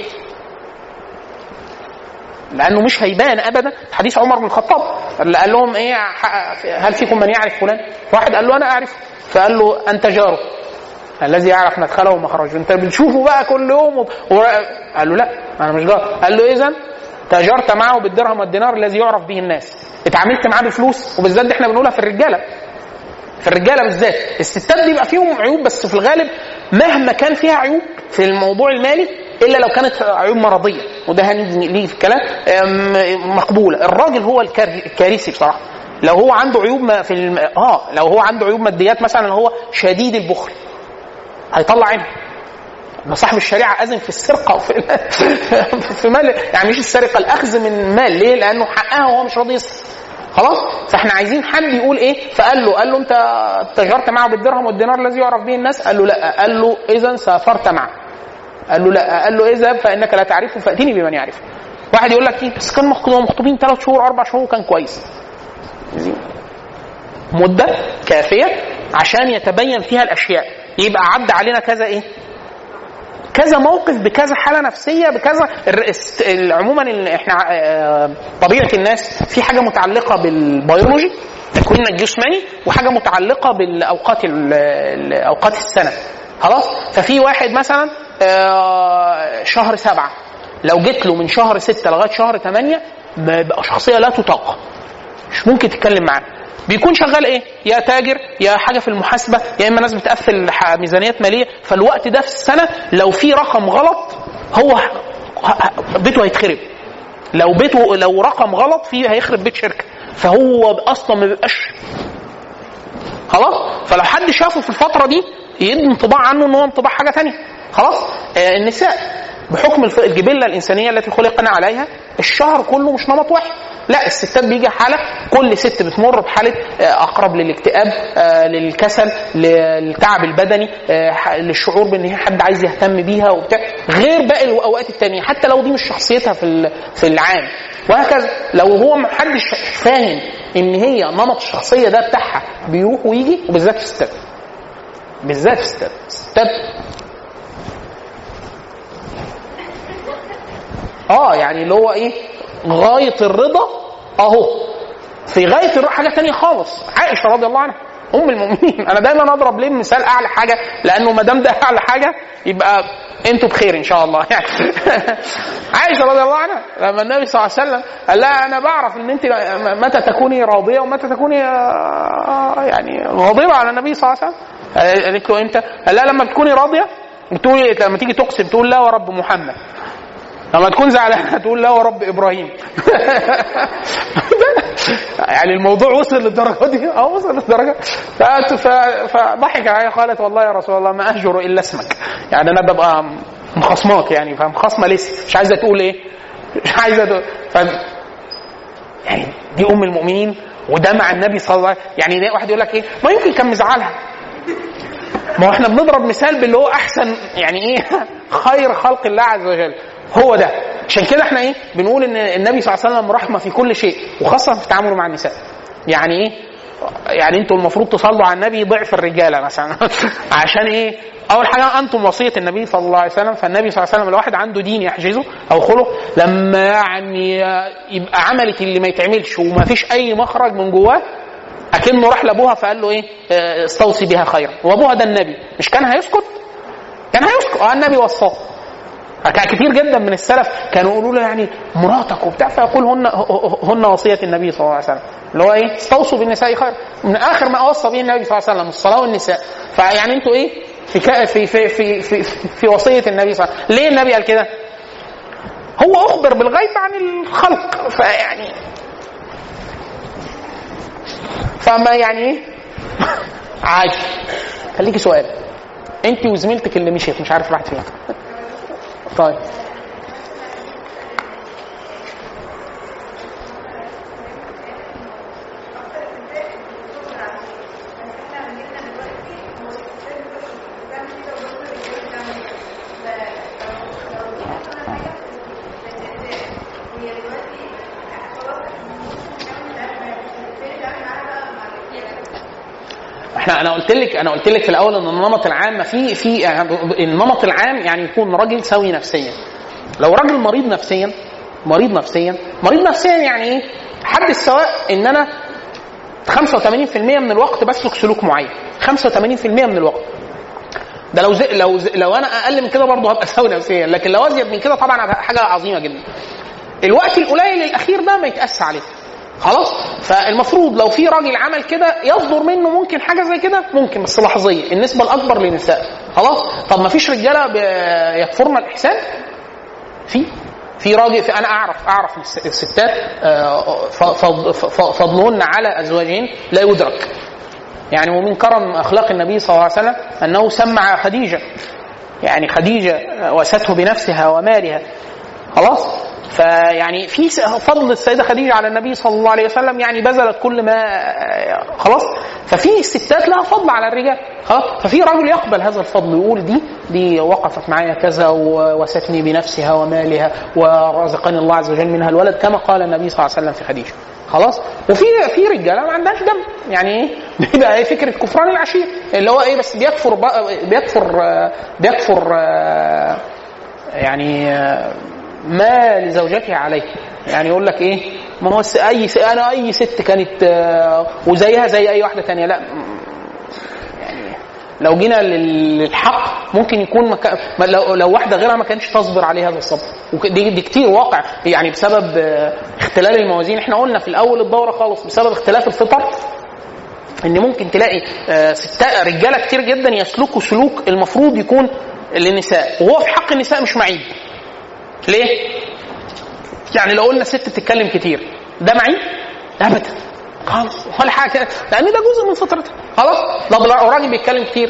لانه مش هيبان ابدا حديث عمر بن الخطاب اللي قال لهم ايه ح- هل فيكم من يعرف فلان؟ واحد قال له انا اعرفه فقال له انت جاره الذي يعرف مدخله ومخرجه انت بتشوفه بقى كل يوم و... و... قال له لا انا مش جار قال له اذا تاجرت معه بالدرهم والدينار الذي يعرف به الناس اتعاملت معاه بفلوس وبالذات دي احنا بنقولها في الرجاله في الرجاله بالذات الستات بيبقى فيهم عيوب بس في الغالب مهما كان فيها عيوب في الموضوع المالي الا لو كانت عيوب مرضيه وده هنيجي ليه في الكلام أم، مقبوله الراجل هو الكار- الكارثي بصراحه لو هو عنده عيوب ما في الم... اه لو هو عنده عيوب ماديات مثلا هو شديد البخل هيطلع عينه ما صاحب الشريعه اذن في السرقه وفي في مال يعني مش السرقه الاخذ من مال ليه؟ لانه حقها وهو مش راضي يصرف خلاص فاحنا عايزين حد يقول ايه فقال له قال له انت تجرت معه بالدرهم والدينار الذي يعرف به الناس قال له لا قال له اذا سافرت معه قال له لا قال له اذهب فانك لا تعرفه فاتني بمن يعرفه واحد يقول لك ايه بس كان مخطوبين مخطوبين ثلاث شهور اربع شهور كان كويس مده كافيه عشان يتبين فيها الاشياء يبقى عدى علينا كذا ايه كذا موقف بكذا حاله نفسيه بكذا الر- است- ال- عموما ال- احنا آه، طبيعه الناس في حاجه متعلقه بالبيولوجي تكويننا الجسماني وحاجه متعلقه بالاوقات ال- ال- اوقات السنه خلاص ففي واحد مثلا آه، شهر سبعه لو جيت له من شهر ستة لغايه شهر ثمانية بقى شخصيه لا تطاق مش ممكن تتكلم معاه بيكون شغال ايه؟ يا تاجر يا حاجه في المحاسبه يا اما ناس بتقفل ح- ميزانيات ماليه فالوقت ده في السنه لو في رقم غلط هو ه- ه- بيته هيتخرب لو بيته لو رقم غلط فيه هيخرب بيت شركه فهو اصلا ما بيبقاش خلاص فلو حد شافه في الفتره دي يدي انطباع عنه ان هو انطباع حاجه تانية خلاص آه النساء بحكم الف- الجبله الانسانيه التي خلقنا عليها الشهر كله مش نمط واحد لا الستات بيجي حاله كل ست بتمر بحاله آه، اقرب للاكتئاب آه، للكسل للتعب البدني آه، ح- للشعور بان هي حد عايز يهتم بيها وبتاع غير باقي الاوقات التانية حتى لو دي مش شخصيتها في ال- في العام وهكذا لو هو محدش فاهم ان هي نمط الشخصيه ده بتاعها بيروح ويجي وبالذات في الستات بالذات في الستات الستات اه يعني اللي هو ايه غايه الرضا اهو في غايه الرضا حاجه تانية خالص عائشه رضي الله عنها ام المؤمنين انا دايما اضرب ليه مثال اعلى حاجه لانه ما دام ده اعلى حاجه يبقى انتوا بخير ان شاء الله يعني عائشه رضي الله عنها لما النبي صلى الله عليه وسلم قال لها انا بعرف ان انت متى تكوني راضيه ومتى تكوني آه، يعني غاضبه على النبي صلى الله عليه وسلم قالت له امتى؟ قال لها لما تكوني راضيه تقولي لما تيجي تقسم تقول لا ورب محمد لما تكون زعلان تقول لا ورب ابراهيم يعني الموضوع وصل للدرجه دي اه وصل للدرجه فقالت- ف- فضحك عليها قالت والله يا رسول الله ما اهجر الا اسمك يعني انا ببقى مخصماك يعني فمخصمه لسه مش عايزه تقول ايه مش عايزه تقول ف يعني دي ام المؤمنين وده مع النبي صلى الله عليه وسلم يعني ده واحد يقول لك ايه ما يمكن كان مزعلها ما هو احنا بنضرب مثال باللي هو احسن يعني ايه خير خلق الله عز وجل هو ده عشان كده احنا ايه بنقول ان النبي صلى الله عليه وسلم رحمه في كل شيء وخاصه في تعامله مع النساء يعني ايه يعني انتوا المفروض تصلوا على النبي ضعف الرجاله مثلا عشان ايه اول حاجه انتم وصيه النبي صلى الله عليه وسلم فالنبي صلى الله عليه وسلم الواحد عنده دين يحجزه او خلق لما يعني يبقى عملت اللي ما يتعملش وما فيش اي مخرج من جواه اكنه راح لابوها فقال له ايه اه، استوصي بها خيرا وابوها ده النبي مش كان هيسكت كان هيسكت اه النبي وصاه كان كتير جدا من السلف كانوا يقولوا له يعني مراتك وبتاع فيقول هن هن وصيه النبي صلى الله عليه وسلم اللي هو ايه استوصوا بالنساء خير من اخر ما اوصى به النبي صلى الله عليه وسلم الصلاه والنساء فيعني انتوا ايه في كا- في في في في, في وصيه النبي صلى الله عليه وسلم ليه النبي قال كده؟ هو اخبر بالغيب عن الخلق فيعني فما يعني ايه عادي خليكي سؤال انت وزميلتك اللي مشيت مش عارف راحت فين طيب احنا انا قلت لك انا قلت لك في الاول ان النمط العام ما في في يعني النمط العام يعني يكون راجل سوي نفسيا لو راجل مريض نفسيا مريض نفسيا مريض نفسيا يعني ايه حد السواء ان انا 85% من الوقت بسلك سلوك معين 85% من الوقت ده لو زي لو زي لو انا اقل من كده برضه هبقى سوي نفسيا لكن لو ازيد من كده طبعا هبقى حاجه عظيمه جدا الوقت القليل الاخير ده ما يتقاس عليه خلاص فالمفروض لو في راجل عمل كده يصدر منه ممكن حاجه زي كده ممكن بس لحظيه النسبه الاكبر للنساء خلاص طب ما فيش رجاله ب- يكفرن الاحسان في في راجل في انا اعرف اعرف الس- الستات آه، ف- فض- ف- فضلهن على ازواجهن لا يدرك يعني ومن كرم اخلاق النبي صلى الله عليه وسلم انه سمع خديجه يعني خديجه واسته بنفسها ومالها خلاص فيعني في س- فضل السيده خديجه على النبي صلى الله عليه وسلم يعني بذلت كل ما خلاص ففي الستات لها فضل على الرجال خلاص ففي رجل يقبل هذا الفضل يقول دي دي وقفت معايا كذا ووستني بنفسها ومالها ورزقني الله عز وجل منها الولد كما قال النبي صلى الله عليه وسلم في خديجه خلاص وفي في رجاله ما عندهاش دم يعني ايه بيبقى ايه فكره كفران العشير اللي هو ايه بس بيكفر بقى- بيكفر آه، بيكفر آه، يعني آه، ما لزوجته عليه يعني يقول لك ايه ما هو الس- اي س- انا اي ست كانت آه، وزيها زي اي واحده تانية لا م- يعني لو جينا لل- للحق ممكن يكون مكا... ما- لو, لو واحده غيرها ما كانتش تصبر عليه هذا الصبر وك- دي, دي كتير واقع يعني بسبب آه، اختلال الموازين احنا قلنا في الاول الدوره خالص بسبب اختلاف الفطر ان ممكن تلاقي آه، ستات رجاله كتير جدا يسلكوا سلوك المفروض يكون للنساء وهو في حق النساء مش معيب ليه؟ يعني لو قلنا ست بتتكلم كتير ده معيب؟ ابدا خالص ولا حاجه لان ده جزء من فطرتها خلاص طب لو راجل بيتكلم كتير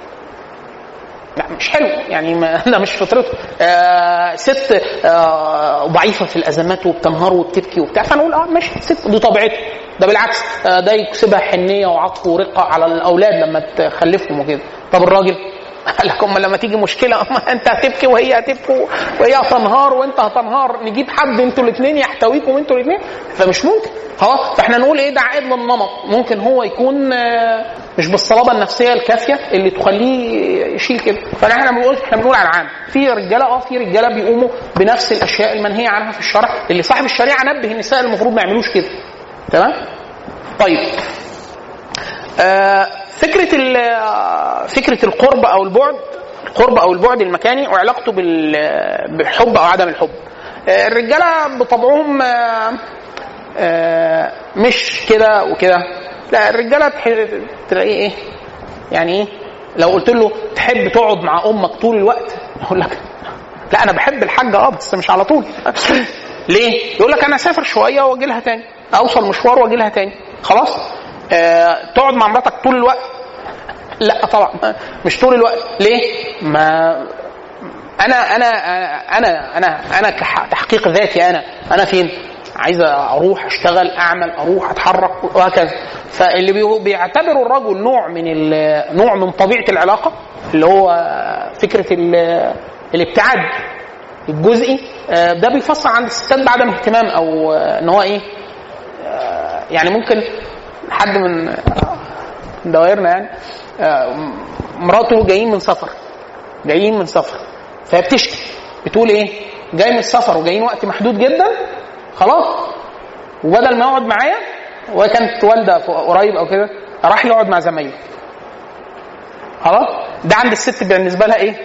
لا مش حلو يعني ما ده مش فطرته آه ست آه ضعيفه في الازمات وبتنهار وبتبكي وبتاع فنقول اه ماشي ست دي طبيعته ده بالعكس آه ده يكسبها حنيه وعطف ورقه على الاولاد لما تخلفهم وكده طب الراجل قال لك أما لما تيجي مشكله أما انت هتبكي وهي هتبكي وهي هتنهار وانت هتنهار نجيب حد انتوا الاثنين يحتويكم انتوا الاثنين فمش ممكن خلاص فاحنا نقول ايه ده عائد للنمط ممكن هو يكون آه، مش بالصلابه النفسيه الكافيه اللي تخليه يشيل كده فاحنا بنقول احنا بنقول على العام في رجاله اه في رجاله بيقوموا بنفس الاشياء المنهيه عنها في الشرع اللي صاحب الشريعه نبه النساء المفروض ما يعملوش كده تمام طيب آه، فكره ال- آه، فكره القرب او البعد القرب او البعد المكاني وعلاقته بال- بالحب او عدم الحب آه، الرجاله بطبعهم آه، آه، مش كده وكده لا الرجاله تح- تلاقيه ايه يعني ايه لو قلت له تحب تقعد مع امك طول الوقت يقول لك لا انا بحب الحاجه اه بس مش على طول ليه يقول لك انا اسافر شويه واجي لها تاني اوصل مشوار واجي لها تاني خلاص آه تقعد مع مراتك طول الوقت لا طبعا مش طول الوقت ليه ما انا انا انا انا انا كتحقيق ذاتي انا انا فين عايز اروح اشتغل اعمل اروح اتحرك وهكذا فاللي بي- بيعتبره الرجل نوع من ال- نوع من طبيعه العلاقه اللي هو فكره ال- الابتعاد الجزئي آه، ده بيفسر عند الستات بعدم اهتمام او آه، ان هو ايه آه، يعني ممكن حد من آه، دوائرنا يعني آه، مراته جايين من سفر جايين من سفر فهي بتشكي بتقول ايه جاي من السفر وجايين وقت محدود جدا خلاص وبدل ما يقعد معايا وهي كانت والده ف- قريب او كده راح يقعد مع زمايله خلاص ده عند الست بالنسبه لها ايه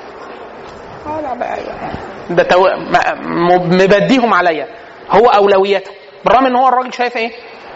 آه لا بقى ده تو... ما- م- مبديهم عليا هو اولوياته بالرغم ان هو الراجل شايف ايه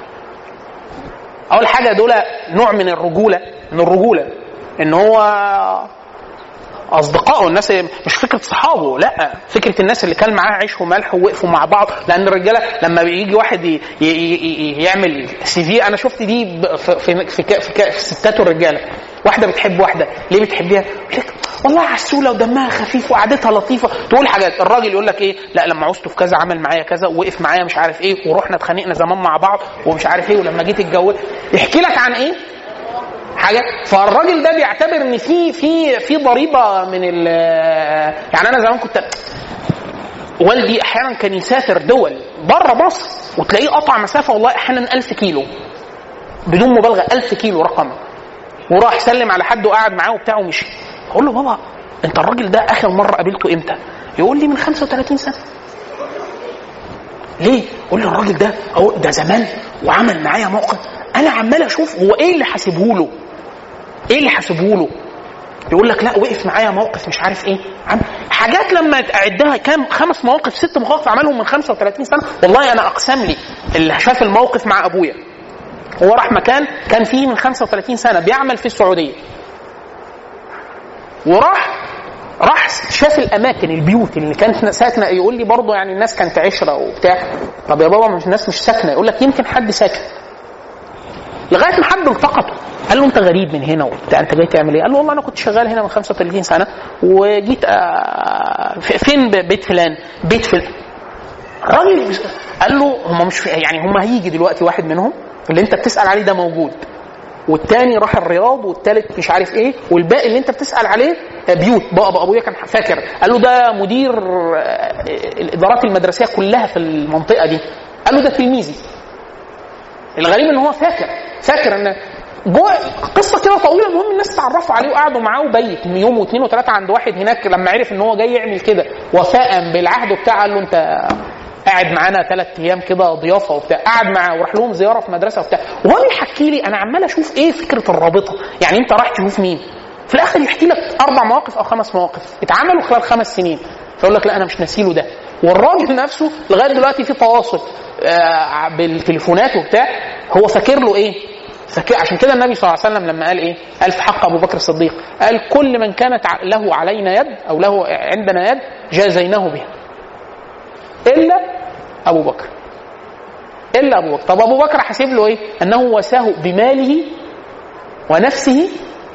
اول حاجه دول نوع من الرجوله من الرجوله ان هو اصدقائه الناس مش فكره صحابه لا فكره الناس اللي كان معاه عيش وملح ووقفوا مع بعض لان الرجاله لما بيجي واحد ي- ي- ي- يعمل سي في انا شفت دي ب- في في في, في, في, في ستات والرجاله واحده بتحب واحده ليه بتحبيها؟ يقول لك والله عسوله ودمها خفيف وقعدتها لطيفه تقول حاجات الراجل يقول لك ايه لا لما عوزته في كذا عمل معايا كذا ووقف معايا مش عارف ايه ورحنا اتخانقنا زمان مع بعض ومش عارف ايه ولما جيت اتجوز يحكي لك عن ايه؟ حاجه فالراجل ده بيعتبر ان في في في ضريبه من ال يعني انا زمان كنت والدي احيانا كان يسافر دول بره مصر وتلاقيه قطع مسافه والله احيانا 1000 كيلو بدون مبالغه 1000 كيلو رقم وراح سلم على حد وقعد معاه وبتاع ومشي اقول له بابا انت الراجل ده اخر مره قابلته امتى؟ يقول لي من 35 سنه ليه؟ قول لي الراجل ده أو ده زمان وعمل معايا موقف انا عمال اشوف هو ايه اللي حاسبه له؟ ايه اللي حاسبه له؟ يقول لك لا وقف معايا موقف مش عارف ايه عم حاجات لما اعدها كام خمس مواقف ست مواقف عملهم من 35 سنه والله انا اقسم لي اللي شاف الموقف مع ابويا هو راح مكان كان فيه من 35 سنه بيعمل في السعوديه وراح راح شاف الاماكن البيوت اللي كانت ساكنه يقول لي برضه يعني الناس كانت عشره وبتاع طب يا بابا مش الناس مش ساكنه يقول لك يمكن حد ساكن لغايه ما حد التقطه قال له انت غريب من هنا وبتاع انت جاي تعمل ايه؟ قال له والله انا كنت شغال هنا من 35 سنه وجيت آه فين بيت فلان؟ بيت فلان الراجل قال له هم مش يعني هم هيجي دلوقتي واحد منهم اللي انت بتسال عليه ده موجود والتاني راح الرياض والتالت مش عارف ايه والباقي اللي انت بتسال عليه بيوت بابا ابويا كان فاكر قال له ده مدير الادارات المدرسيه كلها في المنطقه دي قال له ده تلميذي الغريب ان هو فاكر فاكر ان جوه قصه كده طويله المهم الناس تعرفوا عليه وقعدوا معاه وبيت يوم واثنين وثلاثه عند واحد هناك لما عرف ان هو جاي يعمل كده وفاء بالعهد وبتاع قال له انت قاعد معانا ثلاث ايام كده ضيافه وبتاع قعد معاه وراح لهم زياره في مدرسه وبتاع وهو بيحكي لي انا عمال اشوف ايه فكره الرابطه يعني انت رايح تشوف مين في الاخر يحكي لك اربع مواقف او خمس مواقف اتعملوا خلال خمس سنين فيقول لك لا انا مش ناسيله ده والراجل نفسه لغايه دلوقتي في تواصل آه بالتليفونات وبتاع هو فاكر له ايه فاكر عشان كده النبي صلى الله عليه وسلم لما قال ايه قال في حق ابو بكر الصديق قال كل من كانت له علينا يد او له عندنا يد جازيناه بها الا ابو بكر الا ابو بكر طب ابو بكر حاسب له ايه انه وساه بماله ونفسه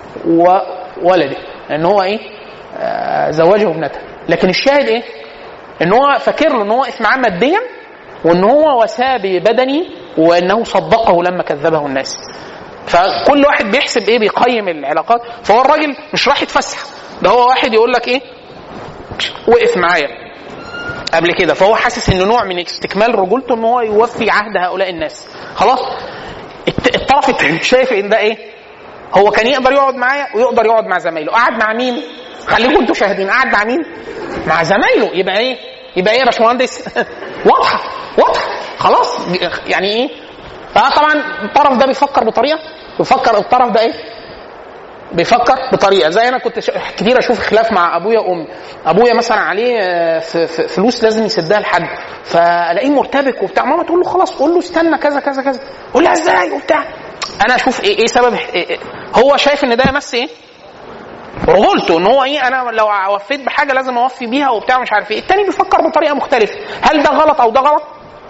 وولده لان هو ايه آه زوجه ابنته لكن الشاهد ايه ان هو فاكر له ان هو وقف معاه ماديا وان هو وساه ببدنه وانه صدقه لما كذبه الناس فكل واحد بيحسب ايه بيقيم العلاقات فهو الراجل مش راح يتفسح ده هو واحد يقول لك ايه وقف معايا قبل كده فهو حاسس انه نوع من استكمال رجولته ان هو يوفي عهد هؤلاء الناس خلاص الطرف الثاني شايف ان ده ايه هو كان يقدر يقعد معايا ويقدر يقعد مع زمايله قعد مع مين خليكم انتوا شاهدين قعد مع مين مع زمايله يبقى ايه يبقى ايه يا باشمهندس واضحه واضحه خلاص يعني ايه فطبعا الطرف ده بيفكر بطريقه بيفكر الطرف ده ايه بيفكر بطريقه زي انا كنت كتير اشوف خلاف مع ابويا وامي ابويا مثلا عليه فلوس لازم يسدها لحد فالاقيه مرتبك وبتاع ماما تقول له خلاص قول له استنى كذا كذا كذا قول لها ازاي وبتاع انا اشوف ايه ايه سبب إيه هو شايف ان ده يمس ايه رجولته ان هو ايه انا لو وفيت بحاجه لازم اوفي بيها وبتاع مش عارف ايه التاني بيفكر بطريقه مختلفه هل ده غلط او ده غلط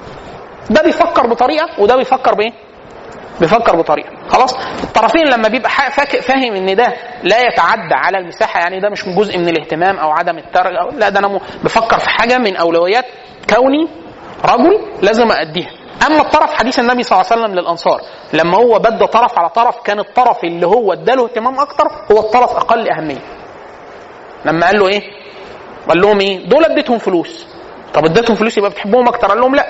ده بيفكر بطريقه وده بيفكر بايه بيفكر بطريقه خلاص الطرفين لما بيبقى فاهم ان ده لا يتعدى على المساحه يعني ده مش جزء من الاهتمام او عدم الترك أو لا ده انا بفكر في حاجه من اولويات كوني رجل لازم اديها اما الطرف حديث النبي صلى الله عليه وسلم للانصار لما هو بدى طرف على طرف كان الطرف اللي هو اداله اهتمام اكتر هو الطرف اقل اهميه لما قال له ايه قال لهم ايه دول اديتهم فلوس طب اديتهم فلوس يبقى بتحبهم اكتر قال لهم لا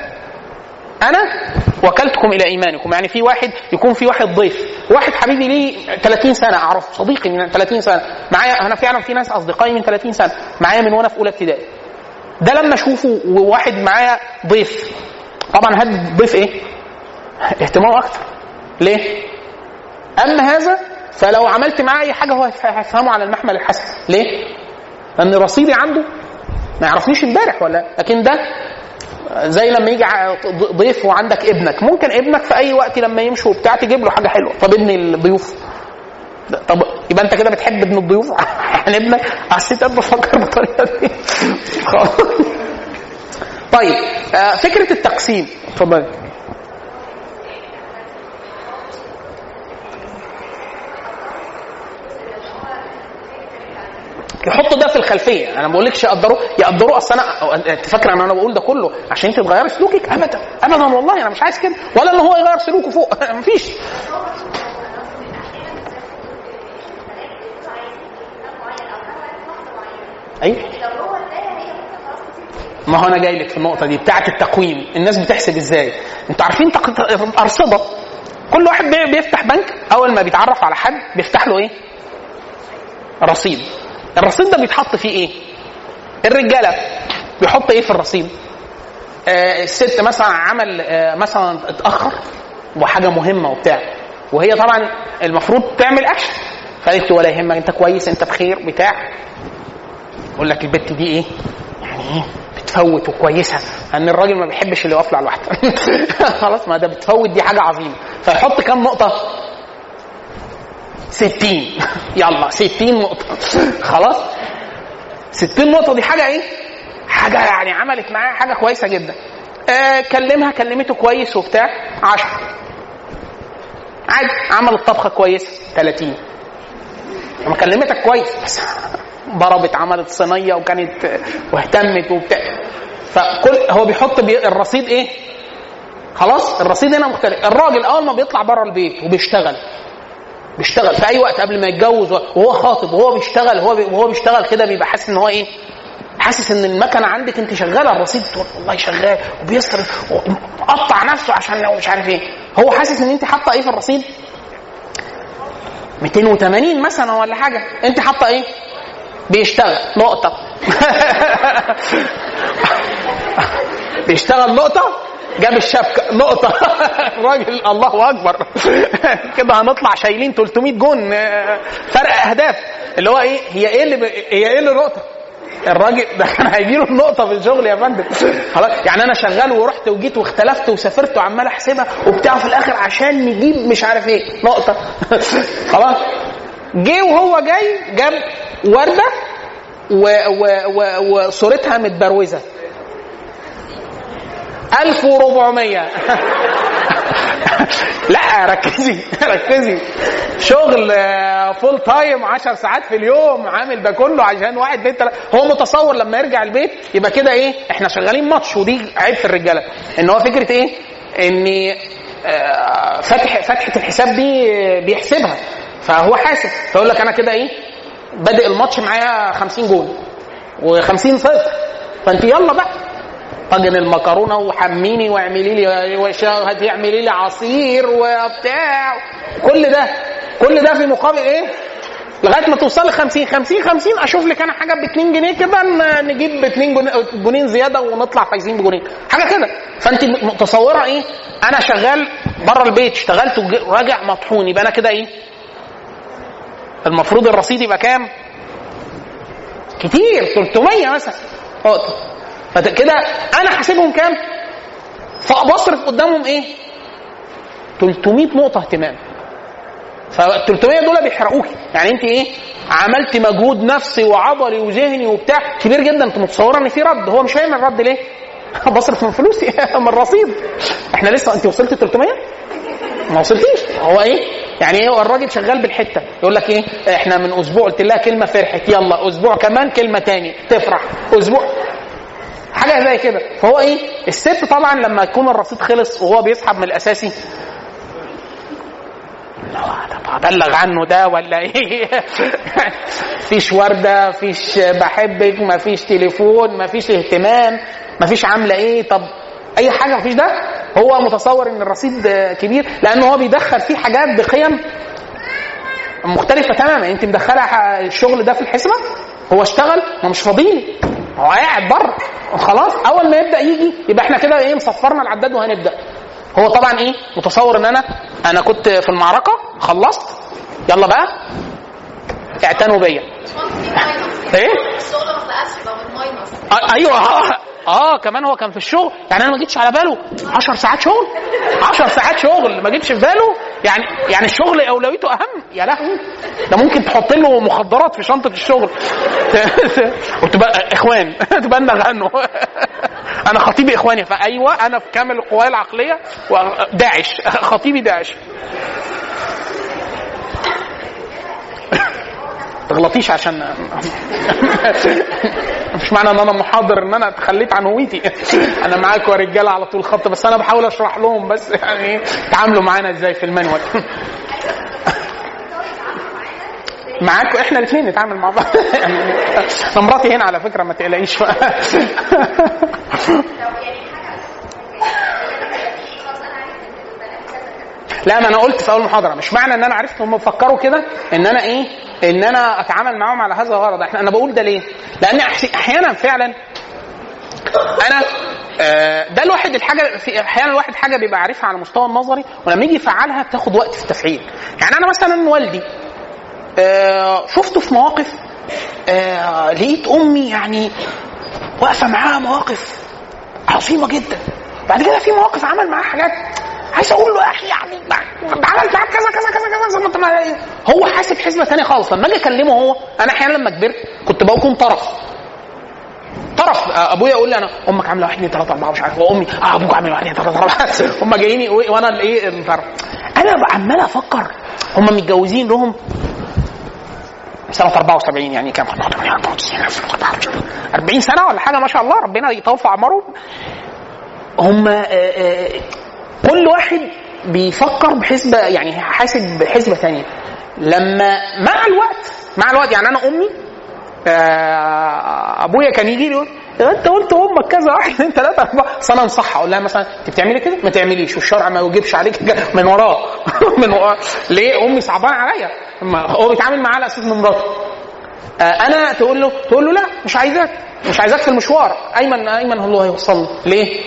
انا وكلتكم الى ايمانكم يعني في واحد يكون في واحد ضيف واحد حبيبي ليه 30 سنه اعرف صديقي من 30 سنه معايا انا فعلا في ناس اصدقائي من 30 سنه معايا من وانا في اولى ابتدائي ده لما اشوفه وواحد معايا ضيف طبعا هاد الضيف ايه اهتمام اكتر ليه اما هذا فلو عملت معاه اي حاجه هو هيفهمه على المحمل الحسن ليه لان رصيدي عنده ما يعرفنيش امبارح ولا لكن ده زي لما يجي ضيف وعندك ابنك ممكن ابنك في اي وقت لما يمشي وبتاع تجيب له حاجه حلوه طب ابن الضيوف طب يبقى يبقى انت كده بتحب ابن الضيوف عن ابنك حسيت انا بفكر بالطريقه دي خلاص. طيب آه، فكره التقسيم اتفضل يحطوا ده في الخلفيه انا ما بقولكش يقدروا يقدروا اصل انا انت فاكره ان انا بقول ده كله عشان انت تغيري سلوكك ابدا ابدا والله انا مش عايز كده ولا ان هو يغير سلوكه فوق مفيش ايوه ما هو انا جاي لك في النقطه دي بتاعه التقويم الناس بتحسب ازاي انتوا عارفين تق... ارصده كل واحد بي- بيفتح بنك اول ما بيتعرف على حد بيفتح له ايه رصيد الرصيد ده بيتحط فيه ايه الرجاله بيحط ايه في الرصيد آه الست مثلا عمل آه مثلا اتاخر وحاجه مهمه وبتاع وهي طبعا المفروض تعمل اكشن فقالت له ولا يهمك انت كويس انت بخير بتاع يقول لك البت دي ايه يعني ايه بتفوت وكويسه ان الراجل ما بيحبش اللي يقف له على الواحده خلاص ما ده بتفوت دي حاجه عظيمه فيحط كام نقطه 60 يلا 60 نقطه خلاص 60 نقطه دي حاجه ايه حاجه يعني عملت معاه حاجه كويسه جدا آه كلمها كلمته كويس وبتاع 10 عادي عملت طبخه كويسه 30 لما كلمتك كويس بس ضربت عملت صينيه وكانت واهتمت وبتاع فكل هو بيحط بي الرصيد ايه؟ خلاص الرصيد هنا مختلف الراجل اول ما بيطلع بره البيت وبيشتغل بيشتغل في اي وقت قبل ما يتجوز وهو خاطب وهو بيشتغل وهو بي وهو بيشتغل كده بيبقى حاسس ان هو ايه؟ حاسس ان المكنه عندك انت شغاله الرصيد تقول والله شغال وبيصرف ومقطع نفسه عشان لو مش عارف ايه هو حاسس ان انت حاطه ايه في الرصيد؟ 280 مثلا ولا حاجه انت حاطه ايه؟ بيشتغل نقطة بيشتغل نقطة جاب الشبكة نقطة راجل الله أكبر كده هنطلع شايلين 300 جون فرق أهداف اللي هو إيه هي إيه اللي ب... هي إيه اللي نقطة الراجل ده كان هيجي له النقطة في الشغل يا فندم خلاص يعني أنا شغال ورحت وجيت واختلفت وسافرت وعمال أحسبها وبتاع في الآخر عشان نجيب مش عارف إيه نقطة خلاص جه وهو جاي جاب ورده و و و وصورتها متبروزه 1400 لا ركزي ركزي شغل فول تايم 10 ساعات في اليوم عامل ده كله عشان واحد بيت هو متصور لما يرجع البيت يبقى كده ايه احنا شغالين ماتش ودي عيب في الرجاله ان هو فكره ايه ان آه، فتح فتحه الحساب دي بيحسبها فهو حاسب فيقول لك انا كده ايه بادئ الماتش معايا 50 جول و50 صفر فانت يلا بقى طاجن المكرونه وحميني واعملي لي وش- هاتي اعملي لي عصير وبتاع كل ده كل ده في مقابل ايه؟ لغايه ما توصل ل 50 50 50 اشوف لك انا حاجه ب 2 جنيه كده ن- نجيب ب 2 جنيه جنين زياده ونطلع فايزين بجنيه حاجه كده فانت متصوره ايه؟ انا شغال بره البيت اشتغلت وج- وراجع مطحون يبقى انا كده ايه؟ المفروض الرصيد يبقى كام؟ كتير 300 مثلا نقطة فكده انا حاسبهم كام؟ فبصرف قدامهم ايه؟ 300 نقطة اهتمام فال 300 دول بيحرقوكي يعني انت ايه؟ عملت مجهود نفسي وعضلي وذهني وبتاع كبير جدا انت متصوره ان في رد هو مش فاهم الرد ليه؟ بصرف من فلوسي من الرصيد احنا لسه انت وصلت 300 ما وصلتيش هو ايه يعني ايه هو الراجل شغال بالحته يقول لك ايه احنا من اسبوع قلت لها كلمه فرحت يلا اسبوع كمان كلمه تاني تفرح اسبوع حاجه زي كده فهو ايه الست طبعا لما يكون الرصيد خلص وهو بيسحب من الاساسي لا، طب هبلغ عنه ده ولا ايه فيش ورده فيش بحبك مفيش تليفون مفيش اهتمام مفيش عامله ايه طب اي حاجه مفيش ده هو متصور ان الرصيد كبير لانه هو بيدخل فيه حاجات بقيم مختلفه تماما انت مدخله الشغل ده في الحسبه هو اشتغل ما مش فاضيلي هو قاعد بره خلاص اول ما يبدا يجي يبقى احنا كده ايه مصفرنا العداد وهنبدا هو طبعا ايه متصور ان انا انا كنت في المعركه خلصت يلا بقى اعتنوا بيا ايه الشغل ما بقاش يبقى بالماينس آه، ايوه اه اه كمان هو كان في الشغل يعني انا ما جيتش على باله 10 ساعات شغل 10 ساعات شغل ما جيتش في باله يعني يعني الشغل اولويته اهم يا لهوي ده ممكن تحط له مخدرات في شنطه الشغل وتبقى اخوان تبقى عنه انا خطيبي اخواني فايوه انا في كامل القواي العقليه داعش خطيبي داعش تغلطيش عشان مش معنى ان انا محاضر ان انا تخليت عن هويتي انا معاكم يا رجاله على طول خط بس انا بحاول اشرح لهم بس يعني تعاملوا معانا ازاي في المانوال معاكم احنا الاثنين نتعامل مع بعض يعني انا مراتي هنا على فكره ما تقلقيش لا ما انا قلت في اول محاضره مش معنى ان انا عرفت هم بيفكروا كده ان انا ايه ان انا اتعامل معاهم على هذا الغرض احنا انا بقول ده ليه؟ لان احيانا فعلا انا آه، ده الواحد الحاجه في احيانا الواحد حاجه بيبقى عارفها على المستوى النظري ولما يجي يفعلها بتاخد وقت في التفعيل يعني انا مثلا والدي آه، شفته في مواقف آه، لقيت امي يعني واقفه معاها مواقف عظيمه جدا بعد كده في مواقف عمل معاها حاجات عايز اقول له يا اخي يعني عملت معاك كذا كذا كذا كذا ما هو حاسب حسبه ثانيه خالص لما اجي اكلمه هو انا احيانا لما كبرت كنت بكون طرف طرف ابويا يقول لي انا امك عامله 1 2 3 4 مش عارف وامي اه ابوك عامل 1 2 3 4 هم جايين وانا الايه الطرف انا عمال افكر هم متجوزين لهم سنة 74 يعني كام 40 سنة ولا حاجة ما شاء الله ربنا يطول في أعمارهم هم كل واحد بيفكر بحسبة يعني حاسب بحسبة ثانية لما مع الوقت مع الوقت يعني أنا أمي ابويا كان يجي لي يقول انت قلت امك كذا واحد اثنين ثلاثه اربعه بس انا انصحها اقول لها مثلا انت بتعملي كده ما تعمليش والشرع ما يوجبش عليك من وراه من وراه ليه امي صعبان عليا هو بيتعامل معاه على اساس من مراته انا تقول له تقول له لا مش عايزاك مش عايزاك في المشوار ايمن ايمن هو هيوصل ليه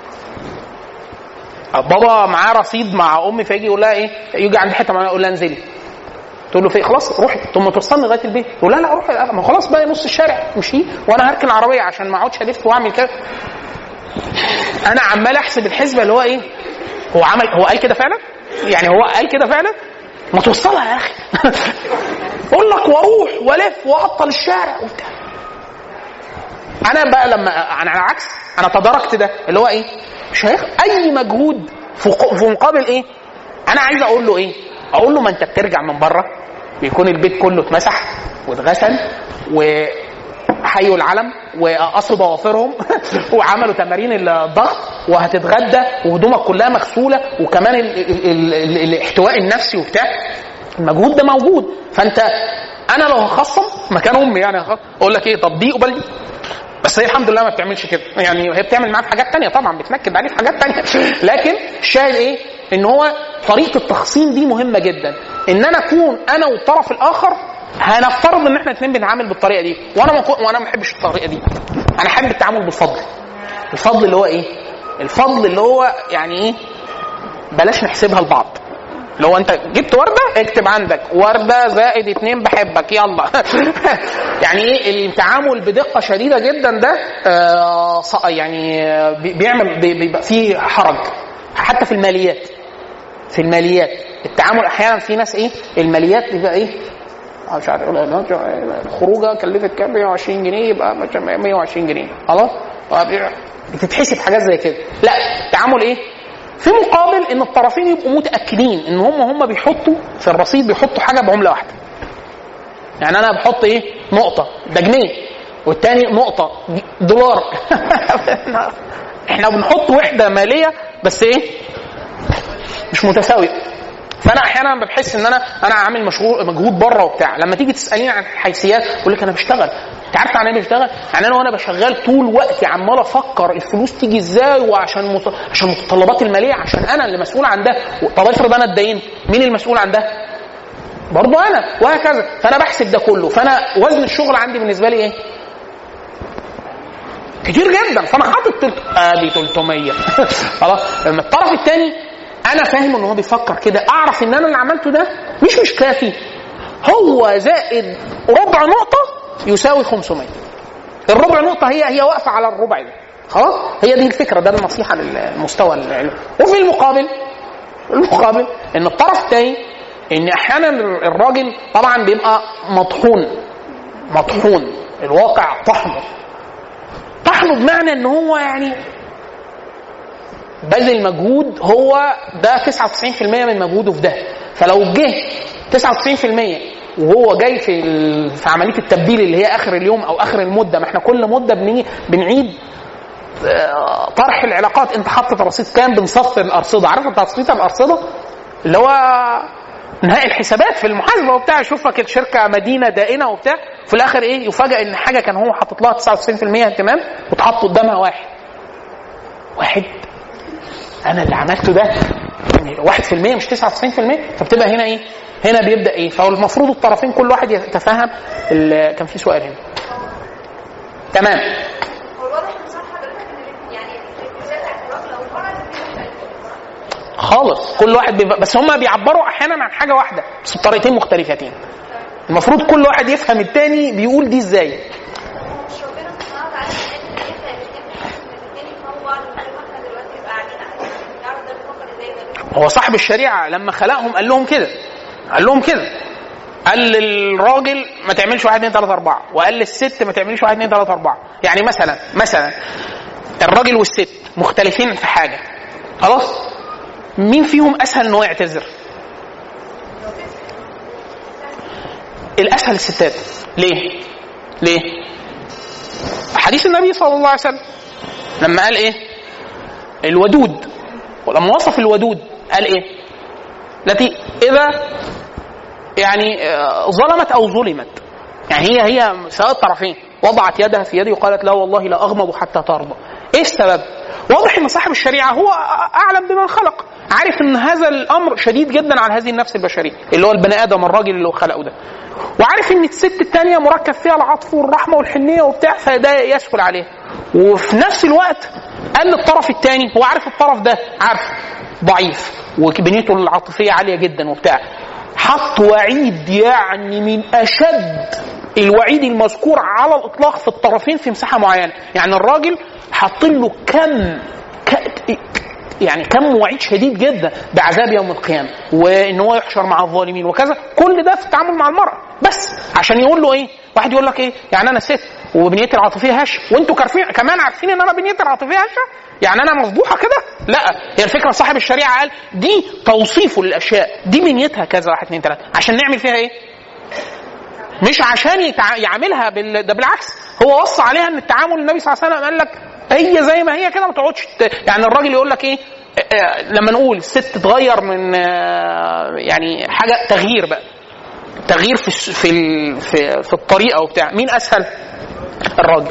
بابا معاه رصيد مع امي فيجي يقول لها ايه يجي عند حته معينه يقول لها انزلي تقول له في خلاص روحي ثم توصلني لغايه البيت يقول لا لا روحي ما خلاص بقى نص الشارع مشي وانا هركن العربيه عشان ما اقعدش الف واعمل كده انا عمال احسب الحسبه اللي هو ايه هو عمل هو قال كده فعلا يعني هو قال كده فعلا ما توصلها يا اخي اقول لك واروح والف واعطل الشارع وبتاع انا بقى لما انا على العكس انا تداركت ده اللي هو ايه مش هياخد اي مجهود في مقابل ايه انا عايز اقول له ايه اقول له ما انت بترجع من بره بيكون البيت كله اتمسح واتغسل وحيوا العلم وقصوا ضوافرهم وعملوا تمارين الضغط وهتتغدى وهدومك كلها مغسوله وكمان ال ال ال ال الاحتواء النفسي وبتاع المجهود ده موجود فانت انا لو هخصم مكان امي يعني اقول لك ايه طب دي قبل دي بس هي الحمد لله ما بتعملش كده يعني هي بتعمل معاه في حاجات تانية طبعا بتنكد عليه في حاجات تانية لكن الشاهد ايه ان هو طريقه التخصيم دي مهمه جدا ان انا اكون انا والطرف الاخر هنفترض ان احنا الاثنين بنتعامل بالطريقه دي وانا ما وانا ما بحبش الطريقه دي انا احب التعامل بالفضل الفضل اللي هو ايه الفضل اللي هو يعني ايه بلاش نحسبها لبعض لو انت جبت ورده اكتب عندك ورده زائد اتنين بحبك يلا يعني ايه التعامل بدقه شديده جدا ده آه يعني بيعمل بيبقى فيه حرج حتى في الماليات في الماليات التعامل احيانا في ناس ايه الماليات بيبقى ايه مش عارف الخروجه كلفت كام 120 جنيه يبقى 120 جنيه خلاص بتتحسب حاجات زي كده لا التعامل ايه في مقابل ان الطرفين يبقوا متاكدين ان هم هم بيحطوا في الرصيد بيحطوا حاجه بعمله واحده يعني انا بحط ايه نقطه ده جنيه والتاني نقطه دولار احنا بنحط وحده ماليه بس ايه مش متساويه فانا احيانا بحس ان انا انا عامل مشغول مجهود بره وبتاع لما تيجي تساليني عن الحيثيات اقول لك انا بشتغل انت عارف يعني ايه بشتغل؟ يعني انا وانا بشغال طول وقتي عمال افكر الفلوس تيجي ازاي وعشان مت... عشان المتطلبات الماليه عشان انا اللي مسؤول عن ده طب افرض انا اتدينت مين المسؤول عن ده؟ برضه انا وهكذا فانا بحسب ده كله فانا وزن الشغل عندي بالنسبه لي ايه؟ كتير جدا فانا حاطط تلت... ادي 300 خلاص لما الطرف الثاني انا فاهم ان هو بيفكر كده اعرف ان انا اللي عملته ده مش مش كافي هو زائد ربع نقطه يساوي 500 الربع نقطه هي هي واقفه على الربع ده خلاص هي دي الفكره ده النصيحه للمستوى العلمي وفي المقابل المقابل ان الطرف الثاني ان احيانا الراجل طبعا بيبقى مطحون مطحون الواقع طحنه طحنه بمعنى ان هو يعني بذل مجهود هو ده 99% من مجهوده في ده فلو جه 99% وهو جاي في ال- في عمليه التبديل اللي هي اخر اليوم او اخر المده ما احنا كل مده بنيجي بنعيد آه، طرح العلاقات انت حاطط رصيد كام بنصفي الارصده عارف انت تصفيه الارصده اللي هو نهائي الحسابات في المحاسبه وبتاع يشوفك الشركه مدينه دائنه وبتاع في الاخر ايه يفاجئ ان حاجه كان هو حاطط لها 99% اهتمام وتحط قدامها واحد واحد انا اللي عملته ده يعني 1% مش 99% فبتبقى هنا ايه؟ هنا بيبدا ايه؟ فهو المفروض الطرفين كل واحد يتفهم ال- كان في سؤال هنا تمام هو الواضح من صح حضرتك ان يعني الاتجاه بتاعت الراجل او المرأة الاثنين مختلفين خالص كل واحد بيبقى بس هم بيعبروا احيانا عن حاجه واحده بس بطريقتين مختلفتين المفروض كل واحد يفهم التاني بيقول دي ازاي مش ربنا سبحانه وتعالى قال ان انت الاثنين بتحس ان الاثنين يفهموا بعض من غير ما احنا دلوقتي نبقى قاعدين احنا نعرف ده بيفكر ازاي وده بيفكر هو صاحب الشريعه لما خلقهم قال لهم كده قال لهم كده قال للراجل ما تعملش واحد اثنين ثلاثة أربعة وقال للست ما تعمليش واحد اثنين ثلاثة أربعة يعني مثلا مثلا الراجل والست مختلفين في حاجة خلاص مين فيهم أسهل إن هو يعتذر؟ الأسهل الستات ليه؟ ليه؟ حديث النبي صلى الله عليه وسلم لما قال إيه؟ الودود ولما وصف الودود قال ايه؟ التي اذا يعني آه، ظلمت او ظلمت يعني هي هي سواء الطرفين وضعت يدها في يدي وقالت لا والله لا اغمض حتى ترضى ايه السبب؟ واضح ان صاحب الشريعه هو اعلم بمن خلق عارف ان هذا الامر شديد جدا على هذه النفس البشريه اللي هو البني ادم الراجل اللي هو خلقه ده وعارف ان الست الثانيه مركب فيها العطف والرحمه والحنيه وبتاع فده يسهل عليها وفي نفس الوقت قال للطرف الثاني هو عارف الطرف ده عارف ضعيف وبنيته العاطفيه عاليه جدا وبتاع حط وعيد يعني من اشد الوعيد المذكور على الاطلاق في الطرفين في مساحه معينه يعني الراجل حاط له كم ك- يعني كم وعيد شديد جدا بعذاب يوم القيامه وان هو يحشر مع الظالمين وكذا كل ده في التعامل مع المراه بس عشان يقول له ايه واحد يقول لك ايه يعني انا ست وبنيتي العاطفيه هشه وانتوا كارفين كمان عارفين ان انا بنيتي العاطفيه هشه يعني انا مفضوحه كده لا هي الفكره صاحب الشريعه قال دي توصيفه للاشياء دي بنيتها كذا واحد اثنين ثلاثه عشان نعمل فيها ايه مش عشان يتع... يعملها بال... ده بالعكس هو وصى عليها ان التعامل النبي صلى الله عليه وسلم قال لك هي زي ما هي كده ما تقعدش ت... يعني الراجل يقول لك ايه آه، آه، لما نقول الست تغير من آه، يعني حاجه تغيير بقى تغيير في الس- في ال- في, في الطريقه وبتاع مين اسهل الراجل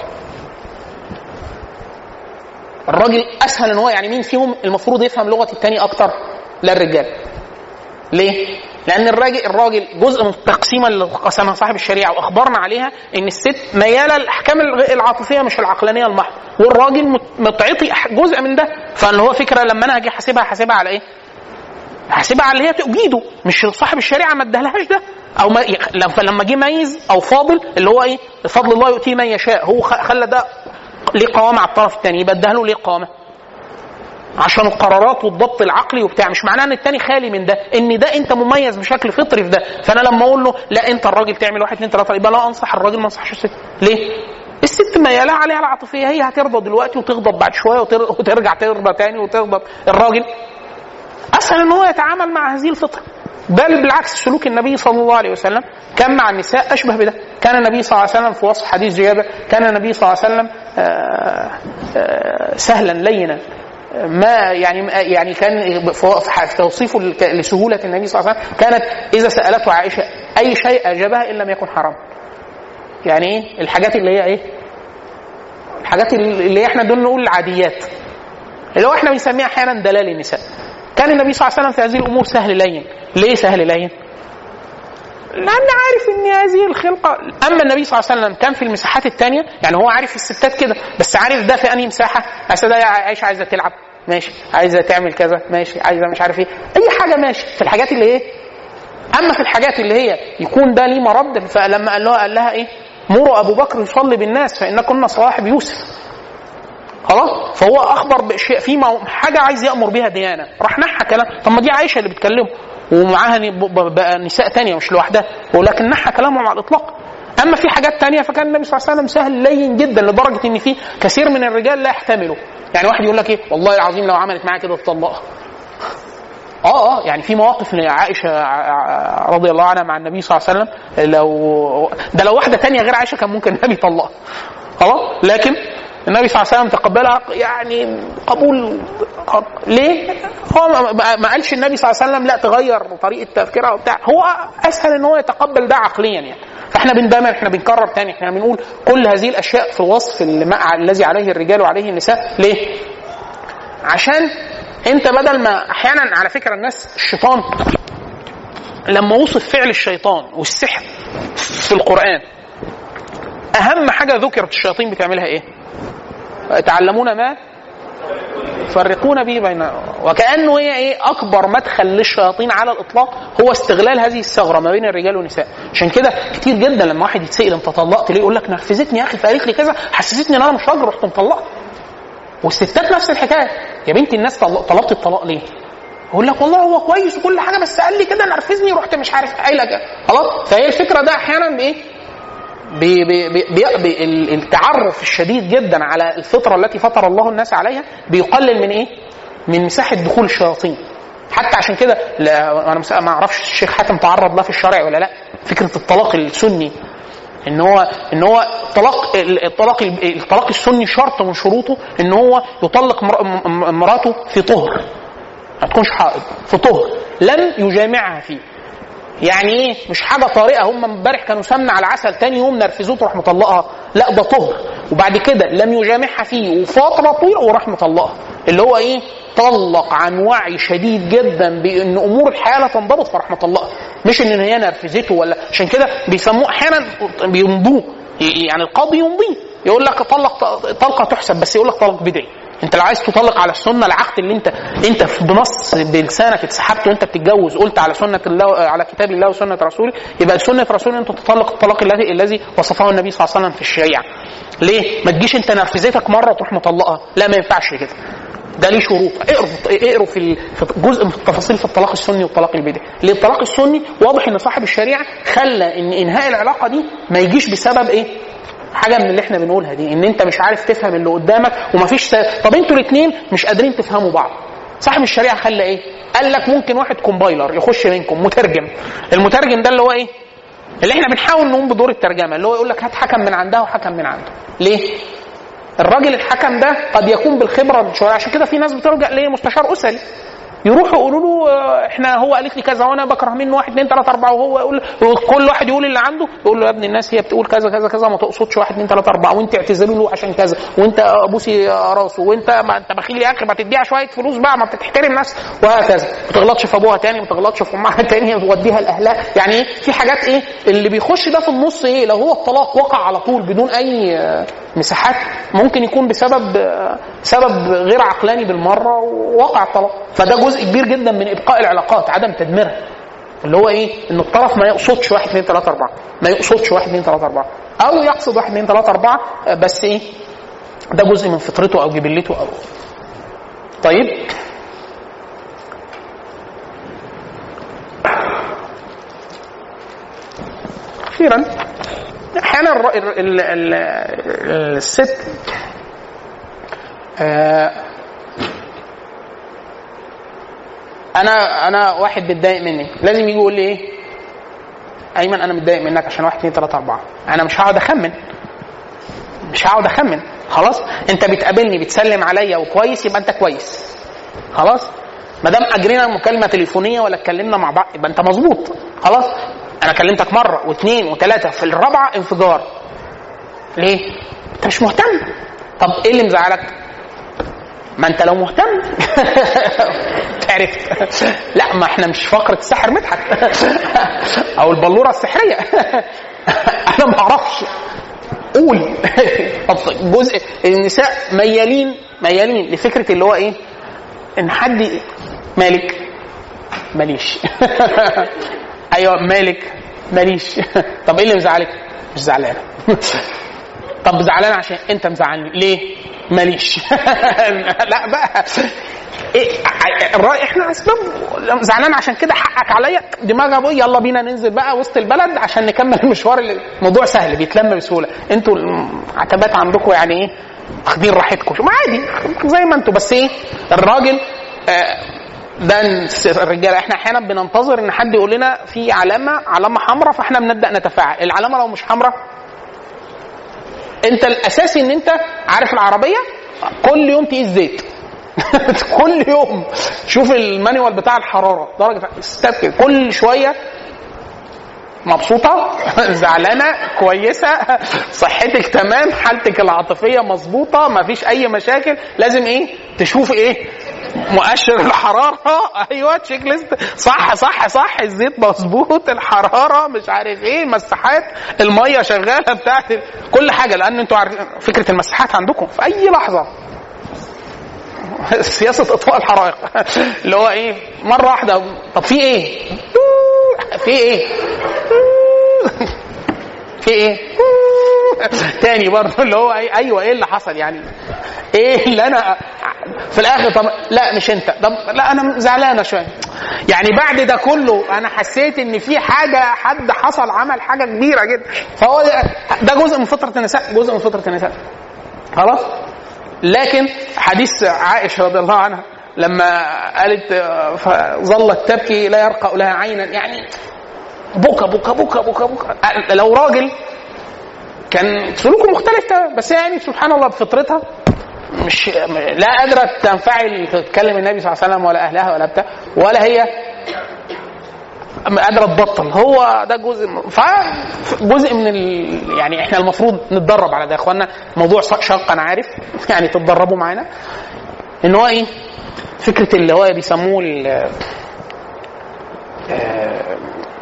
الراجل اسهل ان هو يعني مين فيهم المفروض يفهم لغه التاني اكتر لا الرجال ليه؟ لأن الراجل الراجل جزء من التقسيمة اللي قسمها صاحب الشريعة وأخبرنا عليها إن الست ميالة للأحكام الغ- العاطفية مش العقلانية المحضة، والراجل مت- متعطي أح- جزء من ده، فاللي هو فكرة لما أنا هاجي أحاسبها هحاسبها على إيه؟ هحاسبها على اللي هي تجيده مش صاحب الشريعة ما ادالهاش ده أو ما لما- فلما جه ميز أو فاضل اللي هو إيه؟ فضل الله يؤتيه من يشاء هو خ- خلى ده ليه قوامة على الطرف الثاني يبقى اداها له ليه قوامة؟ عشان القرارات والضبط العقلي وبتاع مش معناه ان التاني خالي من ده ان ده انت مميز بشكل فطري في ده فانا لما اقول له لا انت الراجل تعمل واحد اثنين ثلاثه يبقى لا انصح الراجل ما انصحش الست ليه؟ الست ميالها عليها العاطفيه هي هترضى دلوقتي وتغضب بعد شويه وتر- وترجع ترضى تاني وتغضب الراجل اسهل ان هو يتعامل مع هذه الفطره بل بالعكس سلوك النبي صلى الله عليه وسلم كان مع النساء اشبه بده كان النبي صلى الله عليه وسلم في وصف حديث جابر كان النبي صلى الله عليه وسلم آه، آه، سهلا لينا ما يعني يعني كان في في توصيفه لك- لسهوله النبي صلى الله عليه وسلم كانت اذا سالته عائشه اي شيء اجابها ان لم يكن حرام. يعني ايه؟ الحاجات اللي هي ايه؟ الحاجات اللي احنا دول نقول العاديات. اللي هو احنا بنسميها احيانا دلال النساء. كان النبي صلى الله عليه وسلم في هذه الامور سهل لين. ليه سهل لين؟ لان عارف ان هذه الخلقه اما النبي صلى الله عليه وسلم كان في المساحات الثانيه يعني هو عارف الستات كده بس عارف ده في انهي مساحه اصل ده عايشه عايزه تلعب ماشي عايزه تعمل كذا ماشي عايزه مش عارف ايه اي حاجه ماشي في الحاجات اللي ايه اما في الحاجات اللي هي يكون ده ليه مرد فلما قال لها قال لها ايه مروا ابو بكر يصلي بالناس فان كنا صواحب يوسف خلاص فهو اخبر باشياء في مو- حاجه عايز يامر بها ديانه راح نحى كلام طب ما دي عائشه اللي بتكلمه ومعاها ن- ب- ب- بقى نساء تانية مش لوحدها ولكن نحى كلامه على الاطلاق اما في حاجات تانية فكان النبي صلى الله عليه وسلم سهل لين جدا لدرجه ان في كثير من الرجال لا يحتمله يعني واحد يقول لك ايه والله العظيم لو عملت معايا كده تطلقها اه اه يعني في مواقف لعائشه ع- ع- رضي الله عنها مع النبي صلى الله عليه وسلم لو ده لو واحده تانية غير عائشه كان ممكن النبي يطلقها خلاص لكن النبي صلى الله عليه وسلم تقبلها يعني قبول ليه؟ هو ما- ما ما قالش النبي صلى الله عليه وسلم لا تغير طريقه تفكيرها وبتاع هو اسهل ان هو يتقبل ده عقليا يعني فاحنا بن دايما احنا بنكرر تاني احنا بنقول كل هذه الاشياء في وصف المع- الذي عليه الرجال وعليه النساء ليه؟ عشان انت بدل ما احيانا على فكره الناس الشيطان لما وصف فعل الشيطان والسحر في القران اهم حاجه ذكرت الشياطين بتعملها ايه؟ يتعلمون ما يفرقون به بين وكانه هي ايه اكبر مدخل للشياطين على الاطلاق هو استغلال هذه الثغره ما بين الرجال والنساء عشان كده كتير جدا لما واحد يتسال انت طلقت ليه يقول لك نرفزتني يا اخي فقالت لي كذا حسستني ان انا مش راجل رحت مطلقها والستات نفس الحكايه يا بنتي الناس طل- طلبت الطلاق ليه؟ يقول لك والله هو كويس وكل حاجه بس قال لي كده نرفزني رحت مش عارف قايله كده خلاص فهي الفكره ده احيانا بايه؟ بي بي بي بي بي ال- التعرف الشديد جدا على الفطره التي فطر الله الناس عليها بيقلل من ايه؟ من مساحه دخول الشياطين حتى عشان كده لا انا مس- ما اعرفش الشيخ حاتم تعرض له في الشرع ولا لا فكره الطلاق السني ان هو ان هو الطلاق الطلاق الطلاق السني شرط من شروطه ان هو يطلق مر- م- مراته في طهر ما تكونش حائض في طهر لم يجامعها فيه يعني ايه مش حاجه طارئه هم امبارح كانوا سمنه على عسل تاني يوم نرفزوه تروح مطلقها لا ده طهر وبعد كده لم يجامعها فيه وفتره طويله وراح مطلقها اللي هو ايه طلق عن وعي شديد جدا بان امور الحياه لا تنضبط فراح مطلقها مش ان هي نرفزته ولا عشان كده بيسموه احيانا بيمضوه يعني القاضي يمضيه يقول لك طلق طلقه تحسب بس يقول لك طلق بدعي انت لو عايز تطلق على السنه العقد اللي انت انت في- بنص بلسانك اتسحبت وانت بتتجوز قلت على سنه الله على كتاب الله وسنه رسوله يبقى سنه رسوله انت تطلق الطلاق الذي الذي وصفه النبي صلى الله عليه وسلم في الشريعه. ليه؟ ما تجيش انت نرفزتك مره تروح مطلقها، لا ما ينفعش كده. ده ليه شروط اقروا اقروا في ال- في جزء من التفاصيل في الطلاق السني والطلاق البدعي ليه الطلاق السني واضح ان صاحب الشريعه خلى ان انهاء العلاقه دي ما يجيش بسبب ايه حاجه من اللي احنا بنقولها دي ان انت مش عارف تفهم اللي قدامك ومفيش س... طب انتوا الاثنين مش قادرين تفهموا بعض صاحب الشريعه خلى ايه قال لك ممكن واحد كومبايلر يخش بينكم مترجم المترجم ده اللي هو ايه اللي احنا بنحاول نقوم بدور الترجمه اللي هو يقول لك هات حكم من عندها وحكم من عنده ليه الراجل الحكم ده قد يكون بالخبره شويه عشان كده في ناس بتلجا لمستشار اسري يروحوا يقولوا له آه، احنا هو قالت لي كذا وانا بكره منه واحد اثنين ثلاثه اربعه وهو يقول كل واحد يقول اللي عنده يقول له يا ابن الناس هي بتقول كذا كذا كذا ما تقصدش واحد اثنين ثلاثه اربعه وانت اعتذري له عشان كذا وانت ابوسي راسه وانت ما انت بخيل يا اخي ما تديها شويه فلوس بقى ما بتحترم ناس وهكذا ما تغلطش في ابوها تاني ما تغلطش في امها تاني وتوديها لاهلها يعني ايه في حاجات ايه اللي بيخش ده في النص ايه لو هو الطلاق وقع على طول بدون اي آه، مساحات ممكن يكون بسبب آه، سبب غير عقلاني بالمره ووقع الطلاق فده جزء كبير جدا من ابقاء العلاقات عدم تدميرها اللي هو ايه؟ ان الطرف ما يقصدش واحد اثنين ثلاثة أربعة، ما يقصدش واحد اثنين ثلاثة أربعة، أو يقصد واحد اثنين ثلاثة أربعة آه، بس ايه؟ ده جزء من فطرته أو جبلته أو طيب أخيرا أحيانا الر- ال- ال- ال- الست آه، انا انا واحد بيتضايق مني لازم يجي يقول لي ايه ايمن انا متضايق منك عشان واحد اثنين ثلاثه اربعه انا مش هقعد اخمن مش هقعد اخمن خلاص انت بتقابلني بتسلم عليا وكويس يبقى انت كويس خلاص ما دام اجرينا مكالمه تليفونيه ولا اتكلمنا مع بعض يبقى انت مظبوط خلاص انا كلمتك مره واثنين وثلاثه في الرابعه انفجار ليه؟ انت مش مهتم طب ايه اللي مزعلك؟ ما انت لو مهتم عرفت لا ما احنا مش فقره الساحر مدحت او البلوره السحريه انا ما اعرفش قول طب جزء النساء ميالين ميالين لفكره اللي هو ايه ان حد مالك ماليش ايوه مالك ماليش طب ايه اللي مزعلك مش زعلان طب زعلان عشان انت مزعلني ليه ماليش لا بقى إيه الرأي احنا اسباب زعلان عشان كده حقك عليا دماغ ابوي يلا بينا ننزل بقى وسط البلد عشان نكمل المشوار اللي الموضوع سهل بيتلم بسهوله انتوا العتبات عندكم يعني ايه واخدين راحتكم ما عادي زي ما انتوا بس ايه الراجل آه، ده الرجاله احنا احيانا بننتظر ان حد يقول لنا في علامه علامه حمراء فاحنا بنبدا نتفاعل العلامه لو مش حمراء انت الاساسي ان انت عارف العربيه كل يوم تقيس زيت كل يوم شوف المانيوال بتاع الحراره درجه استبكي كل شويه مبسوطة زعلانة كويسة صحتك تمام حالتك العاطفية مظبوطة مفيش أي مشاكل لازم إيه تشوف إيه مؤشر الحرارة أيوه تشيك ليست صح صح صح الزيت مظبوط الحرارة مش عارف إيه المساحات المية شغالة بتاعت كل حاجة لأن أنتوا عارفين فكرة المساحات عندكم في أي لحظة سياسة إطفاء الحرائق اللي هو إيه مرة واحدة طب في إيه؟ في إيه؟ في ايه؟ تاني برضه اللي هو أي ايوه ايه اللي حصل يعني؟ ايه اللي انا في الاخر طب لا مش انت طب لا انا زعلانه شويه يعني بعد ده كله انا حسيت ان في حاجه حد حصل عمل حاجه كبيره جدا فهو ده, ده جزء من فطره النساء جزء من فطره النساء خلاص لكن حديث عائشه رضي الله عنها لما قالت آه، فظلت تبكي لا يرقى لها عينا يعني بكى بكى بكى بكى بكى لو راجل كان سلوكه مختلف تمام بس يعني سبحان الله بفطرتها مش لا قادره تنفعل تتكلم النبي صلى الله عليه وسلم ولا اهلها ولا بتاع ولا هي قادره تبطل هو ده جزء من- فجزء من ال... يعني احنا المفروض نتدرب على ده يا اخوانا موضوع شاق انا عارف يعني تتدربوا معانا ان هو ايه فكره اللي هو بيسموه ال- آه،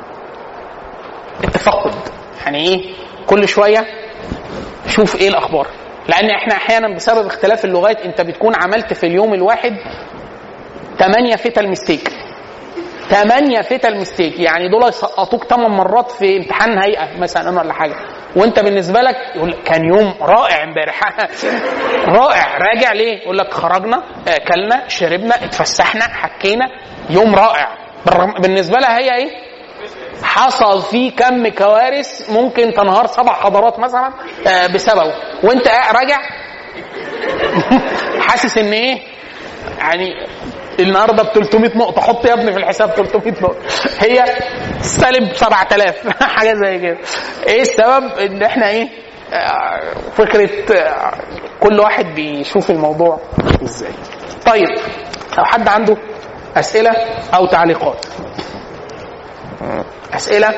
التفقد يعني ايه كل شويه شوف ايه الاخبار لان احنا احيانا بسبب اختلاف اللغات انت بتكون عملت في اليوم الواحد 8 فتل ميستيك 8 فتل ميستيك يعني دول يسقطوك 8 مرات في امتحان هيئه مثلا ولا حاجه وانت بالنسبه لك يقول لك كان يوم رائع امبارح رائع راجع ليه؟ يقول لك خرجنا اكلنا شربنا اتفسحنا حكينا يوم رائع بالرغم- بالنسبه لها هي ايه؟ حصل فيه كم كوارث ممكن تنهار سبع حضارات مثلا آه، بسببه وانت قاعد راجع حاسس ان ايه يعني النهارده ب 300 نقطة حط يا ابني في الحساب 300 نقطة هي سالب 7000 حاجة زي كده ايه السبب ان احنا ايه آه، فكرة آه، كل واحد بيشوف الموضوع ازاي طيب لو حد عنده أسئلة أو تعليقات أسئلة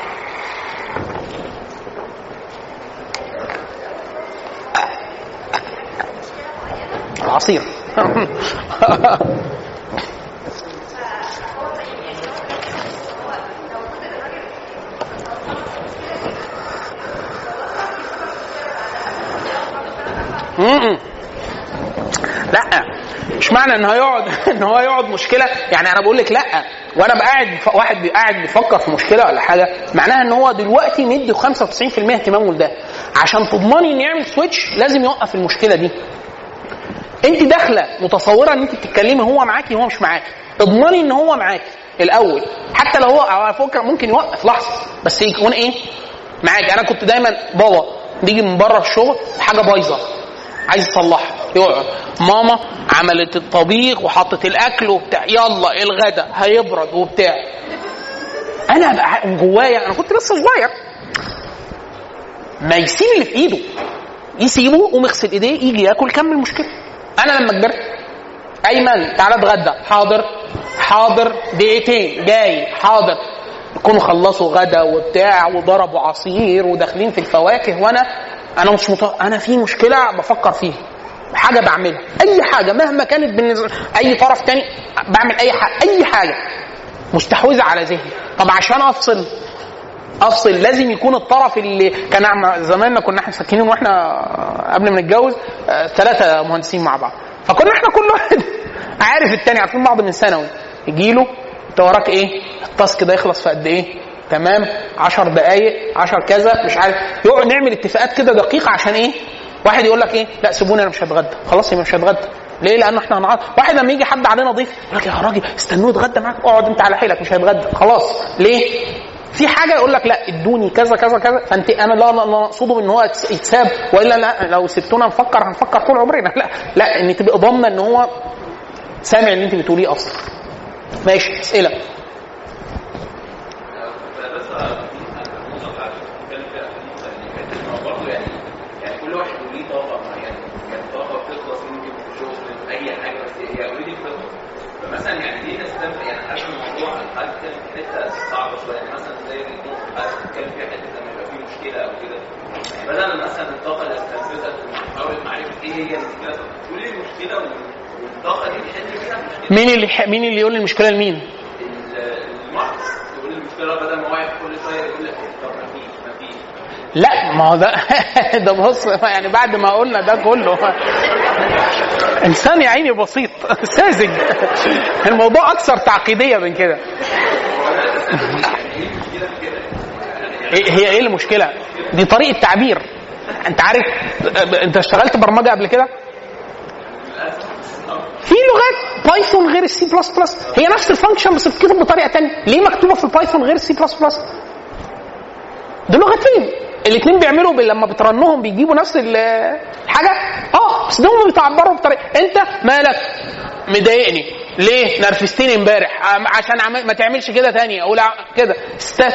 العصير م-م. لا مش معنى ان هو يقعد ان هو يقعد مشكله يعني انا بقول لك لا وانا بقى قاعد ف- واحد قاعد بيفكر في مشكله ولا حاجه معناها ان هو دلوقتي مدي 95% اهتمامه لده عشان تضمني ان يعمل سويتش لازم يوقف المشكله دي انت داخله متصوره ان انت بتتكلمي هو معاكي وهو مش معاكي اضمني ان هو معاكي الاول حتى لو هو على فكره ممكن يوقف لحظه بس يكون ايه معاكي انا كنت دايما بابا بيجي من بره الشغل حاجه بايظه عايز يصلحها يقعد ماما عملت الطبيخ وحطت الاكل وبتاع يلا الغدا هيبرد وبتاع انا بقى جوايا انا كنت لسه صغير ما يسيب اللي في ايده يسيبه ومغسل ايديه يجي ياكل كمل مشكله انا لما كبرت ايمن تعالى اتغدى حاضر حاضر دقيقتين جاي حاضر يكونوا خلصوا غدا وبتاع وضربوا عصير وداخلين في الفواكه وانا انا مش مط... انا في مشكله بفكر فيها حاجه بعملها اي حاجه مهما كانت بالنسبه اي طرف تاني بعمل اي حاجه اي حاجه مستحوذه على ذهني طب عشان افصل افصل لازم يكون الطرف اللي كان عم- زماننا كنا احنا ساكنين واحنا قبل ما نتجوز ثلاثه مهندسين مع بعض فكنا احنا كل واحد عارف التاني عارفين بعض من ثانوي يجي له انت وراك ايه التاسك ده يخلص في قد ايه تمام 10 دقائق 10 كذا مش عارف يقعد نعمل اتفاقات كده دقيقه عشان ايه واحد يقول لك ايه لا سيبوني انا مش هتغدى خلاص يبقى مش هتغدى ليه؟ لانه احنا هنقعد واحد لما يجي حد علينا ضيف يقول لك يا راجل استنوه يتغدى معاك اقعد انت على حيلك مش هيتغدى خلاص ليه؟ في حاجه يقول لك لا ادوني كذا كذا كذا فانت انا لا لا لا اقصده ان هو يتس- يتساب والا لا لو سبتونا نفكر هنفكر طول عمرنا لا لا ان تبقى ضامنه ان هو سامع اللي انت بتقوليه اصلا ماشي اسئله بس النقطة بتاعت بتتكلم فيها في النقطة اللي فاتت إن هو برضه يعني يعني كل واحد وليه طاقة معينة يعني طاقة بتخلص ممكن في الشغل في أي حاجة بس هي اوريدي بتخلص فمثلا يعني ليه نستمتع يعني حاسس الموضوع حاسس بتتكلم في حتة صعبة شوية يعني مثلا زي النقطة حاسس بتتكلم فيها حتة لما يبقى في مشكلة أو كده يعني بدل مثلا الطاقة اللي استنفذت ومحاولة معرفة إيه هي المشكلة طب تقول لي المشكلة والطاقة دي تحل بيها المشكلة مين اللي مين اللي يقول المشكله لمين؟ المحض يقول المشكلة بدل ما واحد كل شوية يقول لك طب ما فيش ما فيش لا ما هو ده ده بص يعني بعد ما قلنا ده كله انسان يا عيني بسيط ساذج الموضوع اكثر تعقيديه من كده إيه- هي ايه المشكله دي طريقه تعبير انت عارف انت اشتغلت برمجه قبل كده في لغات بايثون غير السي بلس بلس هي نفس الفانكشن بس بتتكتب بطريقه تانية ليه مكتوبه في البايثون غير السي بلس بلس دول لغتين الاثنين بيعملوا بال- لما بترنهم بيجيبوا نفس ال- الحاجه اه بس دول بيتعبروا بطريقه انت مالك مضايقني ليه نرفزتني امبارح عم- عشان عم... ما تعملش كده تاني اقول ع- كده است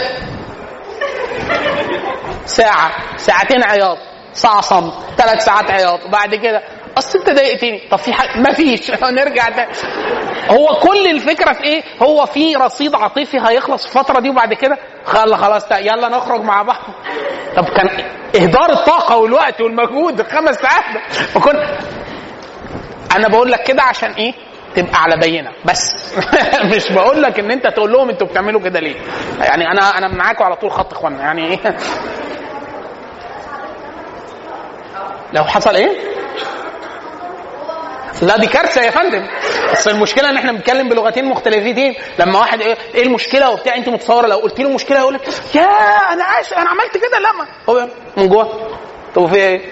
ساعه ساعتين عياط ساعه صمت ثلاث ساعات عياط وبعد كده اصل انت ضايقتني طب في حاجه ما فيش نرجع تاني هو كل الفكره في ايه هو في رصيد عاطفي هيخلص في الفتره دي وبعد كده خلاص خلاص تا- يلا نخرج مع بعض طب كان اهدار الطاقه والوقت والمجهود الخمس ساعات ده وكن انا بقول لك كده عشان ايه تبقى على بينه بس مش بقول لك ان انت تقول لهم انتوا بتعملوا كده ليه يعني انا انا معاكم على طول خط اخوانا يعني ايه لو حصل ايه لا دي كارثه يا فندم بس المشكله ان احنا بنتكلم بلغتين مختلفتين لما واحد ايه ايه المشكله وبتاع انت متصوره لو قلت له مشكله يقول لك يا انا عايش انا عملت كده لا ما هو يقول من جوه طب في ايه؟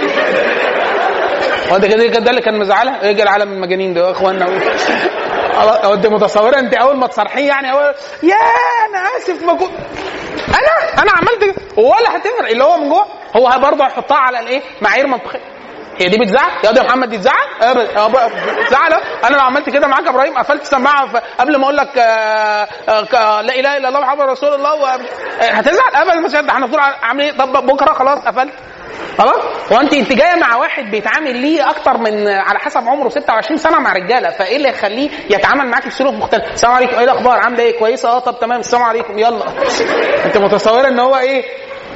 هو انت كده ده اللي كان مزعلها؟ ايه العالم المجانين ده يا اخوانا هو انت متصوره انت اول ما تصرحيه يعني اول يا انا اسف ما كنت انا انا عملت كده ولا هتفرق اللي هو من جوه هو برضه هيحطها على الايه؟ معايير منطقيه هي دي بتزعل؟ يا ده يا محمد دي تزعل؟ أبدا. يا بقى بتزعل انا لو عملت كده معاك يا ابراهيم قفلت السماعه ف- قبل ما اقول لك آه، آه، ك- لا اله الا الله محمد رسول الله و... آه، هتزعل؟ ابدا مش هتزعل احنا طول عامل ايه؟ طب بكره خلاص قفلت خلاص هو انت انت جايه مع واحد بيتعامل ليه اكتر من على حسب عمره 26 سنه مع رجاله فايه اللي يخليه يتعامل معاك بسلوك مختلف السلام عليكم ايه الاخبار عامله ايه كويسه اه طب تمام السلام عليكم يلا انت متصوره ان هو ايه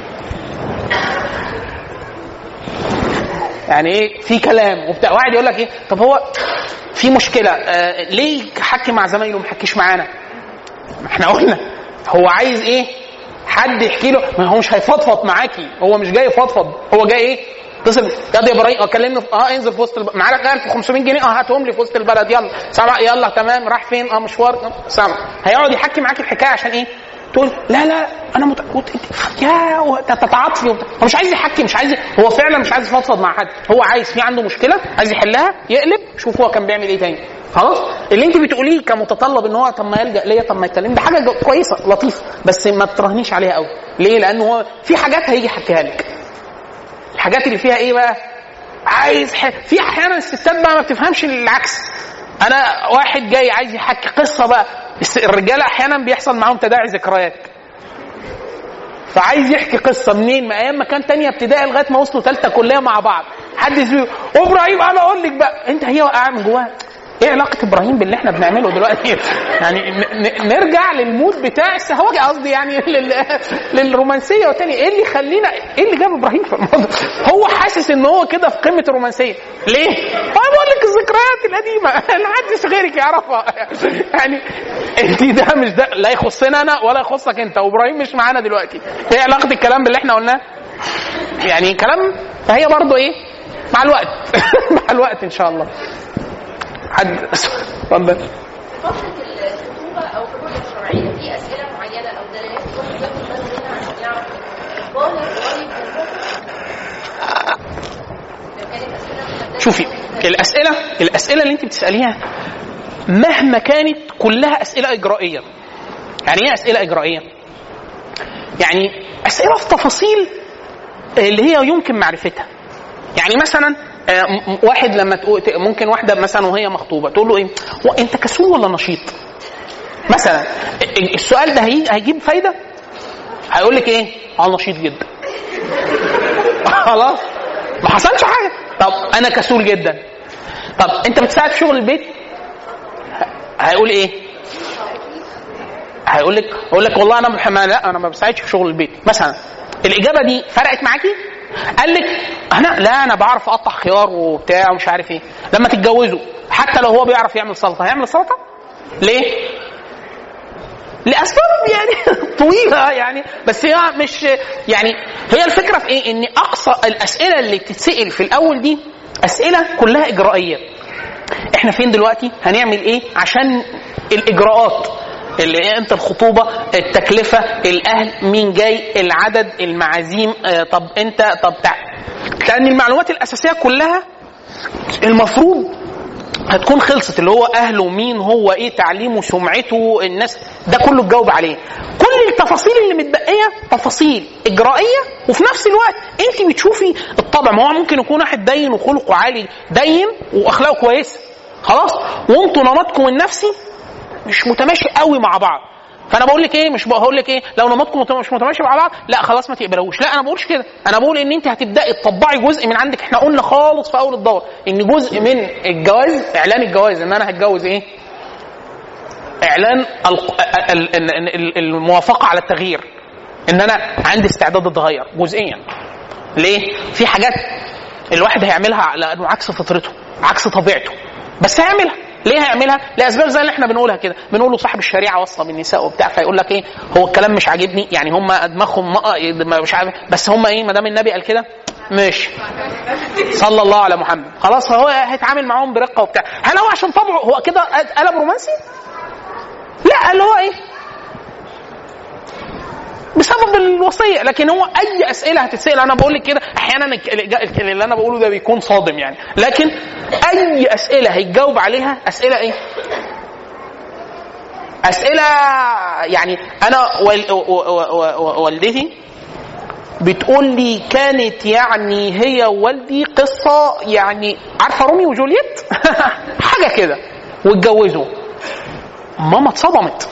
يعني ايه في كلام وبتاع واحد يقول لك ايه طب هو في مشكله آه ليه حكي مع زمايله ما حكيش معانا ما احنا قلنا هو عايز ايه حد يحكي له ما هو مش هيفضفض معاكي هو مش جاي يفضفض هو جاي ايه اتصل يا دي ابراهيم اه كلمني في- اه انزل في وسط الب... معاك 1500 جنيه اه هاتهم لي في وسط البلد يلا سامع يلا تمام راح فين اه مشوار آه، سامع هيقعد يحكي معاك الحكايه عشان ايه تقول لا لا انا مت... وت- يا و- تتعاطفي وبتاع. هو مش عايز يحكي مش عايز هو فعلا مش عايز يفضفض مع حد هو عايز في عنده مشكله عايز يحلها يقلب شوف هو كان بيعمل ايه تاني خلاص اللي انت بتقوليه كمتطلب ان هو طب ما يلجا ليا طب ما يتكلم ده حاجه جو- كويسه لطيفه بس ما تراهنيش عليها قوي ليه لانه هو في حاجات هيجي يحكيها لك الحاجات اللي فيها ايه بقى عايز ح... في احيانا الستات بقى ما بتفهمش العكس انا واحد جاي عايز يحكي قصه بقى الس- الرجاله احيانا بيحصل معاهم تداعي ذكريات فعايز يحكي قصه منين ما ايام ما كان تانية ابتدائي لغايه ما وصلوا ثالثه كليه مع بعض حد يقول ابراهيم انا اقول لك بقى انت هي واقعه من جواها ايه علاقه ابراهيم باللي احنا بنعمله دلوقتي يعني ن- ن- نرجع للمود بتاع السهوجه قصدي يعني لل... للرومانسيه والتاني ايه اللي يخلينا ايه اللي جاب ابراهيم في الموضوع هو حاسس ان هو كده في قمه الرومانسيه ليه؟ انا بقول لك الذكريات القديمه ما حدش غيرك يعرفها يعني انت ده مش ده لا يخصنا انا ولا يخصك انت وابراهيم مش معانا دلوقتي ايه علاقه الكلام باللي احنا قلناه؟ يعني كلام فهي برضه ايه؟ مع الوقت مع الوقت ان شاء الله حد اتفضل فترة الخطوبة أو الخطوبة الشرعية في أسئلة معينة أو دلالات الواحد ياخد باله منها عشان يعرف الظاهر قريب من الباطن شوفي الاسئله الاسئله اللي انت بتساليها مهما كانت كلها اسئله اجرائيه يعني ايه اسئله اجرائيه يعني اسئله في تفاصيل اللي هي يمكن معرفتها يعني مثلا آه، م- م- واحد لما تقول ت- ممكن واحده مثلا وهي مخطوبه تقول له ايه هو انت كسول ولا نشيط مثلا ال- السؤال ده هي- هيجيب فايده هيقول لك ايه اه نشيط جدا خلاص ما حصلش حاجه طب انا كسول جدا طب انت بتساعد في شغل البيت هيقول ايه هيقول لك هيقول لك والله انا بح- ما لا انا ما بساعدش في شغل البيت مثلا الاجابه دي فرقت معاكي قال لك انا لا انا بعرف اقطع خيار وبتاع ومش عارف ايه لما تتجوزوا حتى لو هو بيعرف يعمل سلطه هيعمل سلطه ليه لاسباب يعني طويله يعني بس هي مش يعني هي الفكره في ايه ان اقصى الاسئله اللي بتتسال في الاول دي اسئله كلها اجرائيه احنا فين دلوقتي هنعمل ايه عشان الاجراءات اللي هي امتى الخطوبه التكلفه الاهل مين جاي العدد المعازيم آه، طب انت طب تع... لان المعلومات الاساسيه كلها المفروض هتكون خلصت اللي هو اهله مين هو ايه تعليمه سمعته الناس ده كله تجاوب عليه كل التفاصيل اللي متبقيه تفاصيل اجرائيه وفي نفس الوقت انت بتشوفي الطبع ما هو ممكن يكون واحد دين وخلقه عالي دين واخلاقه كويسه خلاص وانتوا نمطكم النفسي مش متماشي قوي مع بعض فانا بقول لك ايه مش بقول لك ايه لو نمطكم مت- مش متماشي مع بعض لا خلاص ما تقبلوش لا انا ما بقولش كده انا بقول ان انت هتبداي تطبعي جزء من عندك احنا قلنا خالص في اول الدور ان جزء من الجواز اعلان الجواز ان انا هتجوز ايه اعلان ال- ال- ال- ال- الموافقه على التغيير ان انا عندي استعداد اتغير جزئيا ليه في حاجات الواحد هيعملها لانه عكس فطرته عكس طبيعته بس هيعملها ليه هيعملها؟ لاسباب زي اللي احنا بنقولها كده، بنقول له صاحب الشريعه وصى بالنساء وبتاع فيقول لك ايه؟ هو الكلام مش عاجبني يعني هم دماغهم مق- مش عارف بس هم ايه ما دام النبي قال كده ماشي صلى الله على محمد خلاص هو هيتعامل معاهم برقه وبتاع هل هو عشان طبعه هو كده قلب رومانسي؟ لا اللي هو ايه؟ بسبب الوصيه لكن هو اي اسئله هتتسال انا بقول لك كده احيانا الك- الإجا- اللي انا بقوله ده بيكون صادم يعني لكن اي اسئله هيتجاوب عليها اسئله ايه؟ اسئله يعني انا وال- و- و- و- و- والدتي بتقول لي كانت يعني هي ووالدي قصه يعني عارفه روميو وجولييت حاجه كده واتجوزوا ماما اتصدمت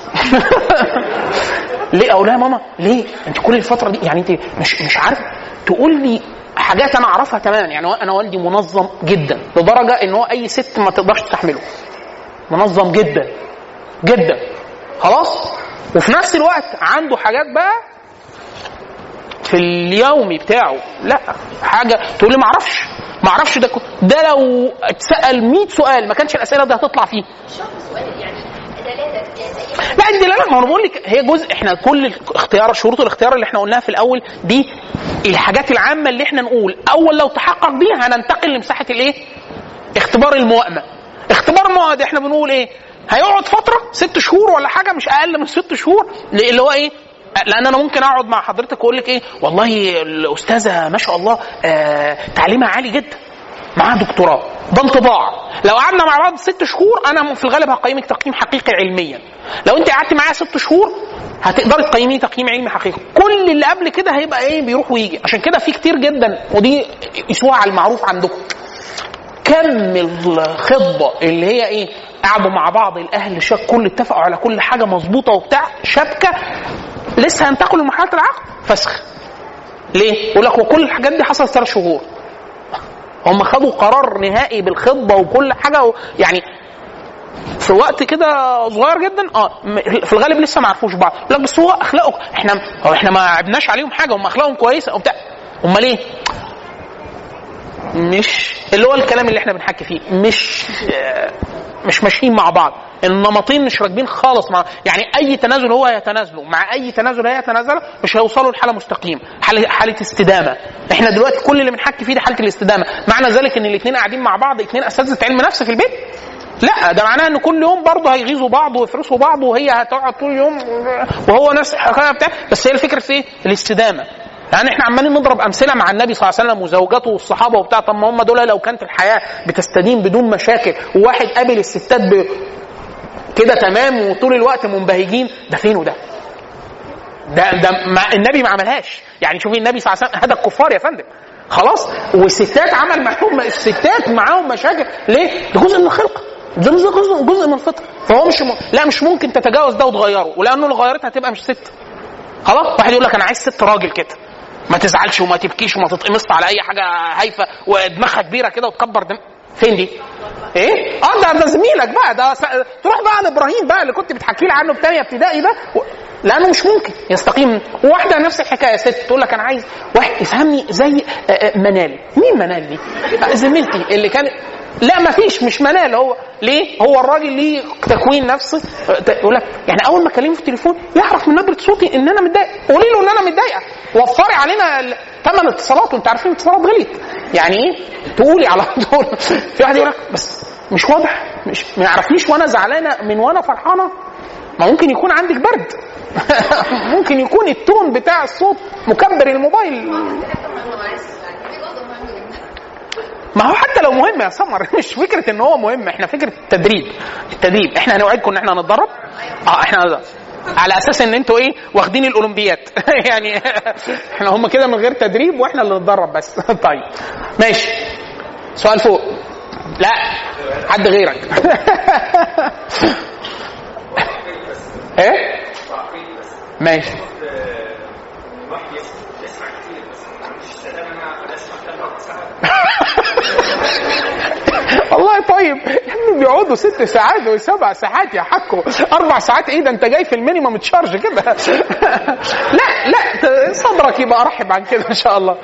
ليه اقول لها يا ماما ليه انت كل الفتره دي يعني انت مش مش عارف تقول لي حاجات انا اعرفها تماما يعني انا والدي منظم جدا لدرجه ان هو اي ست ما تقدرش تستحمله منظم جدا جدا خلاص وفي نفس الوقت عنده حاجات بقى في اليومي بتاعه لا حاجه تقول لي ما اعرفش ما اعرفش ده كو- ده لو اتسال 100 سؤال ما كانش الاسئله دي هتطلع فيه سؤال يعني دلالة يعني أي لا الدلاله ما انا بقول لك هي جزء احنا كل الاختيار شروط الاختيار اللي احنا قلناها في الاول دي الحاجات العامه اللي احنا نقول اول لو تحقق دي هننتقل لمساحه الايه؟ اختبار الموائمه. اختبار الموائمه ده احنا بنقول ايه؟ هيقعد فتره ست شهور ولا حاجه مش اقل من ست شهور اللي هو ايه؟ لان انا ممكن اقعد مع حضرتك واقول لك ايه؟ والله الاستاذه ما شاء الله آه تعليمها عالي جدا. معاها دكتوراه ده انطباع لو قعدنا مع بعض ست شهور انا في الغالب هقيمك تقييم حقيقي علميا لو انت قعدت معايا ست شهور هتقدري تقيميه تقييم علمي حقيقي كل اللي قبل كده هيبقى ايه بيروح ويجي عشان كده في كتير جدا ودي قيسوها على المعروف عندكم كم الخطبه اللي هي ايه قعدوا مع بعض الاهل شاك كل اتفقوا على كل حاجه مظبوطه وبتاع شبكه لسه هينتقلوا لمرحله العقد فسخ ليه؟ يقول لك وكل الحاجات دي حصلت ثلاث شهور هم خدوا قرار نهائي بالخطبه وكل حاجه و... يعني في وقت كده صغير جدا اه م- في الغالب لسه ما عرفوش بعض يقول لك بس هو اخلاقه احنا هو احنا ما عبناش عليهم حاجه هم اخلاقهم كويسه وبتاع امال ايه؟ مش اللي هو الكلام اللي احنا بنحكي فيه مش آه، مش ماشيين مع بعض النمطين مش راكبين خالص مع يعني اي تنازل هو هيتنازله مع اي تنازل هي هيتنازله مش هيوصلوا لحاله مستقيمه حاله حاله استدامه احنا دلوقتي كل اللي بنحكي فيه ده حاله الاستدامه معنى ذلك ان الاثنين قاعدين مع بعض اثنين اساتذه علم نفس في البيت لا ده معناه ان كل يوم برضه هيغيظوا بعض ويفرسوا بعض وهي هتقعد طول اليوم وهو نفس الحكايه بتاع بس هي الفكره في ايه؟ الاستدامه يعني احنا عمالين نضرب امثله مع النبي صلى الله عليه وسلم وزوجاته والصحابه وبتاع طب ما هم دول لو كانت الحياه بتستدين بدون مشاكل وواحد قابل الستات ب... كده تمام وطول الوقت منبهجين ده فين وده؟ ده ده ما النبي ما عملهاش يعني شوفي النبي صلى الله عليه وسلم هذا الكفار يا فندم خلاص والستات عمل معهم الستات معاهم مشاكل ليه؟ ده جزء من الخلقه ده جزء جزء جزء من الفطره فهو مش م... لا مش ممكن تتجاوز ده وتغيره ولانه لو غيرتها هتبقى مش ست خلاص واحد يقول لك انا عايز ست راجل كده ما تزعلش وما تبكيش وما تتقمص على اي حاجه هايفه ودماغها كبيره كده وتكبر دم فين دي؟ ايه؟ اه ده ده زميلك بقى ده س... تروح بقى لابراهيم بقى اللي كنت بتحكي لي عنه في ثانيه ابتدائي ده و... لانه مش ممكن يستقيم وواحده نفس الحكايه ست تقول لك انا عايز واحد يفهمني زي آه، آه، منال مين منال دي؟ آه، زميلتي اللي كانت لا ما فيش مش منال هو ليه؟ هو الراجل ليه تكوين نفسي آه، يقول لك يعني اول ما اكلمه في التليفون يعرف من نبره صوتي ان انا متضايق قولي له ان انا متضايقه وفري علينا ال- ثمن الاتصالات وانت عارفين الاتصالات غليت يعني ايه؟ تقولي على طول في واحد يقول لك بس مش واضح مش ما يعرفنيش وانا زعلانه من وانا فرحانه ما ممكن يكون عندك برد ممكن يكون التون بتاع الصوت مكبر الموبايل ما هو حتى لو مهم يا سمر مش فكره ان هو مهم احنا فكره التدريب التدريب احنا هنوعدكم ان احنا هنتدرب اه احنا هنتدرب. على اساس ان انتوا ايه واخدين الاولمبيات يعني احنا هم كده من غير تدريب واحنا اللي نتدرب بس طيب ماشي سؤال فوق لا حد غيرك ايه ماشي والله طيب يا ابني بيقعدوا ست ساعات وسبع ساعات يا حكو اربع ساعات ايه ده انت جاي في المينيمم تشارج كده لا لا صبرك يبقى ارحب عن كده ان شاء الله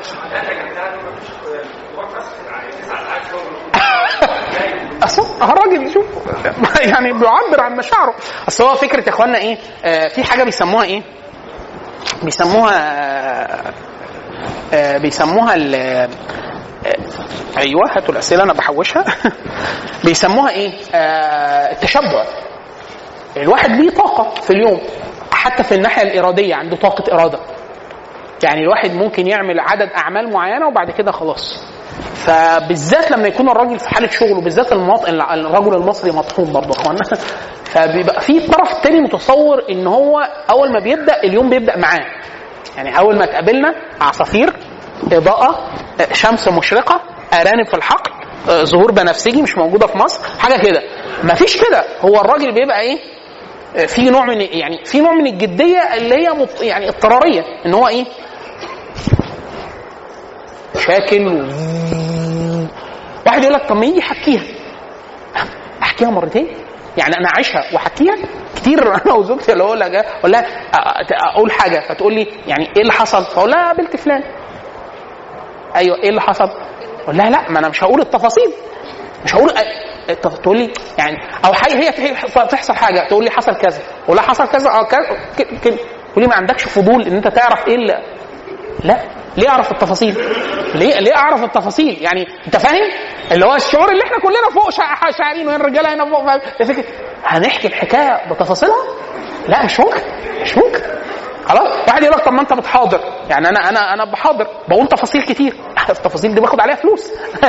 اصل الراجل شوف يعني بيعبر عن مشاعره اصل هو فكره يا اخوانا ايه آه في حاجه بيسموها ايه بيسموها آه آه بيسموها ال آه ايوه هاتوا الاسئله انا بحوشها بيسموها ايه آه التشبع الواحد ليه طاقه في اليوم حتى في الناحيه الاراديه عنده طاقه اراده يعني الواحد ممكن يعمل عدد اعمال معينه وبعد كده خلاص فبالذات لما يكون الراجل في حاله شغل وبالذات المواطن الرجل المصري مطحون برضه يا اخوانا فبيبقى في الطرف الثاني متصور ان هو اول ما بيبدا اليوم بيبدا معاه يعني اول ما تقابلنا عصافير اضاءه شمس مشرقه ارانب في الحقل آه، ظهور بنفسجي مش موجوده في مصر حاجه كده مفيش كده هو الراجل بيبقى ايه آه، في نوع من يعني في نوع من الجديه اللي هي مط... يعني اضطراريه ان هو ايه شاكل و... واحد يقول لك طب ما يجي يحكيها احكيها مرتين يعني انا عايشها واحكيها كتير انا وزوجتي اللي اقول لها اقول لها أ- اقول حاجه فتقول لي يعني ايه اللي حصل؟ فاقول لها قابلت فلان ايوه ايه اللي حصل؟ اقول لها لا ما انا مش هقول التفاصيل مش هقول أ- التف- تقول لي يعني او حاجه هي تح- تحصل حاجه تقول لي حصل كذا اقول لها حصل كذا اه كذا ك- كده تقول لي ما عندكش فضول ان انت تعرف ايه اللي لا ليه اعرف التفاصيل؟ ليه ليه اعرف التفاصيل؟ يعني انت فاهم؟ اللي هو الشعور اللي احنا كلنا فوق شع- شاعرين وهنا الرجاله هنا فوق فاهم؟ ده فكره هنحكي الحكايه بتفاصيلها؟ لا مش ممكن مش ممكن خلاص واحد يقول لك طب ما انت بتحاضر يعني انا انا انا بحاضر بقول تفاصيل كتير التفاصيل دي باخد عليها فلوس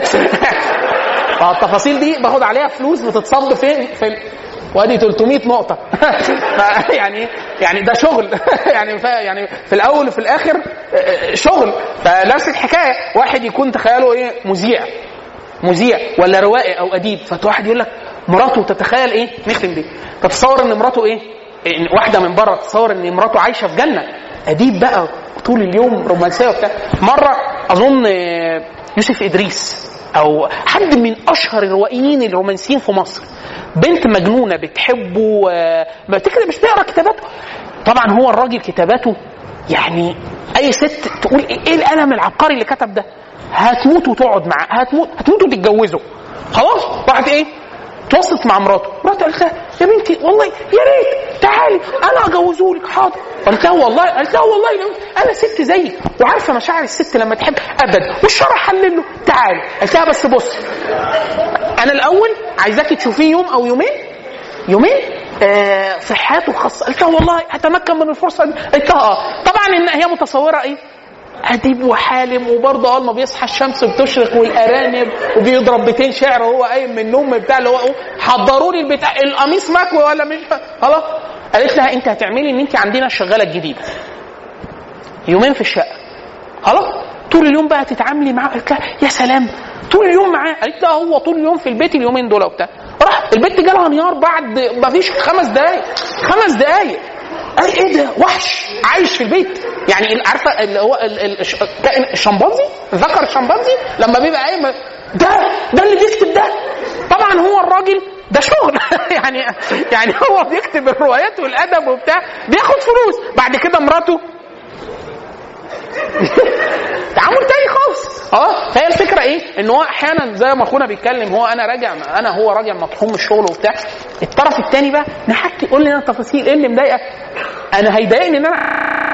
فالتفاصيل دي باخد عليها فلوس بتتصب فين في ال- وادي 300 نقطة ف- يعني يعني ده شغل يعني ف- يعني في الأول وفي الآخر آه، شغل فنفس الحكاية واحد يكون تخيله إيه مذيع مذيع ولا روائي أو أديب فواحد يقول لك مراته تتخيل إيه نختم دي تتصور إن مراته إيه إن واحدة من بره تتصور إن مراته عايشة في جنة أديب بقى طول اليوم رومانسية وبتاع مرة أظن آه، يوسف إدريس او حد من اشهر الروائيين الرومانسيين في مصر بنت مجنونه بتحبه آه، بتكتب مش تقرا كتاباته طبعا هو الراجل كتاباته يعني اي ست تقول ايه إيه القلم العبقري اللي كتب ده هتموت وتقعد معاه هتموت هتموت وتتجوزه خلاص راحت ايه تواصلت مع مراته مراته قالت لها يا بنتي والله يا ريت تعالي انا اجوزهولك حاضر قالت لها والله قالت لها والله يا بنتي انا ست زيك وعارفه مشاعر الست لما تحب ابدا والشرع حلل له تعالي قالت لها بس بص انا الاول عايزاكي تشوفيه يوم او يومين يومين آه في حياته الخاصه قالت لها والله هتمكن من الفرصه دي قالت لها اه طبعا ان هي متصوره ايه اديب وحالم وبرضه اول ما بيصحى الشمس بتشرق والارانب وبيضرب بيتين شعر وهو قايم من النوم بتاع اللي هو حضروا لي البتاع القميص مكوي ولا مش خلاص قالت لها انت هتعملي ان انت عندنا الشغاله الجديده يومين في الشقه خلاص طول اليوم بقى تتعاملي معاه قالت لها يا سلام طول اليوم معاه قالت لها هو طول اليوم في البيت اليومين دول وبتاع راح البيت جالها انهيار بعد ما فيش خمس دقايق خمس دقايق قال ايه ده وحش عايش في البيت يعني ال- عارفه اللي هو ال- ال- الش- كائن الشمبانزي ذكر الشمبانزي لما بيبقى قايم ده ده اللي بيكتب ده طبعا هو الراجل ده شغل يعني يعني هو بيكتب الروايات والادب وبتاع بياخد فلوس بعد كده مراته تعامل تاني خالص اه فهي الفكره ايه ان هو احيانا زي ما اخونا بيتكلم هو انا راجع انا هو راجع مطحون من الشغل وبتاع الطرف الثاني بقى نحكي قول لي انا تفاصيل ايه اللي مضايقك انا هيضايقني ان انا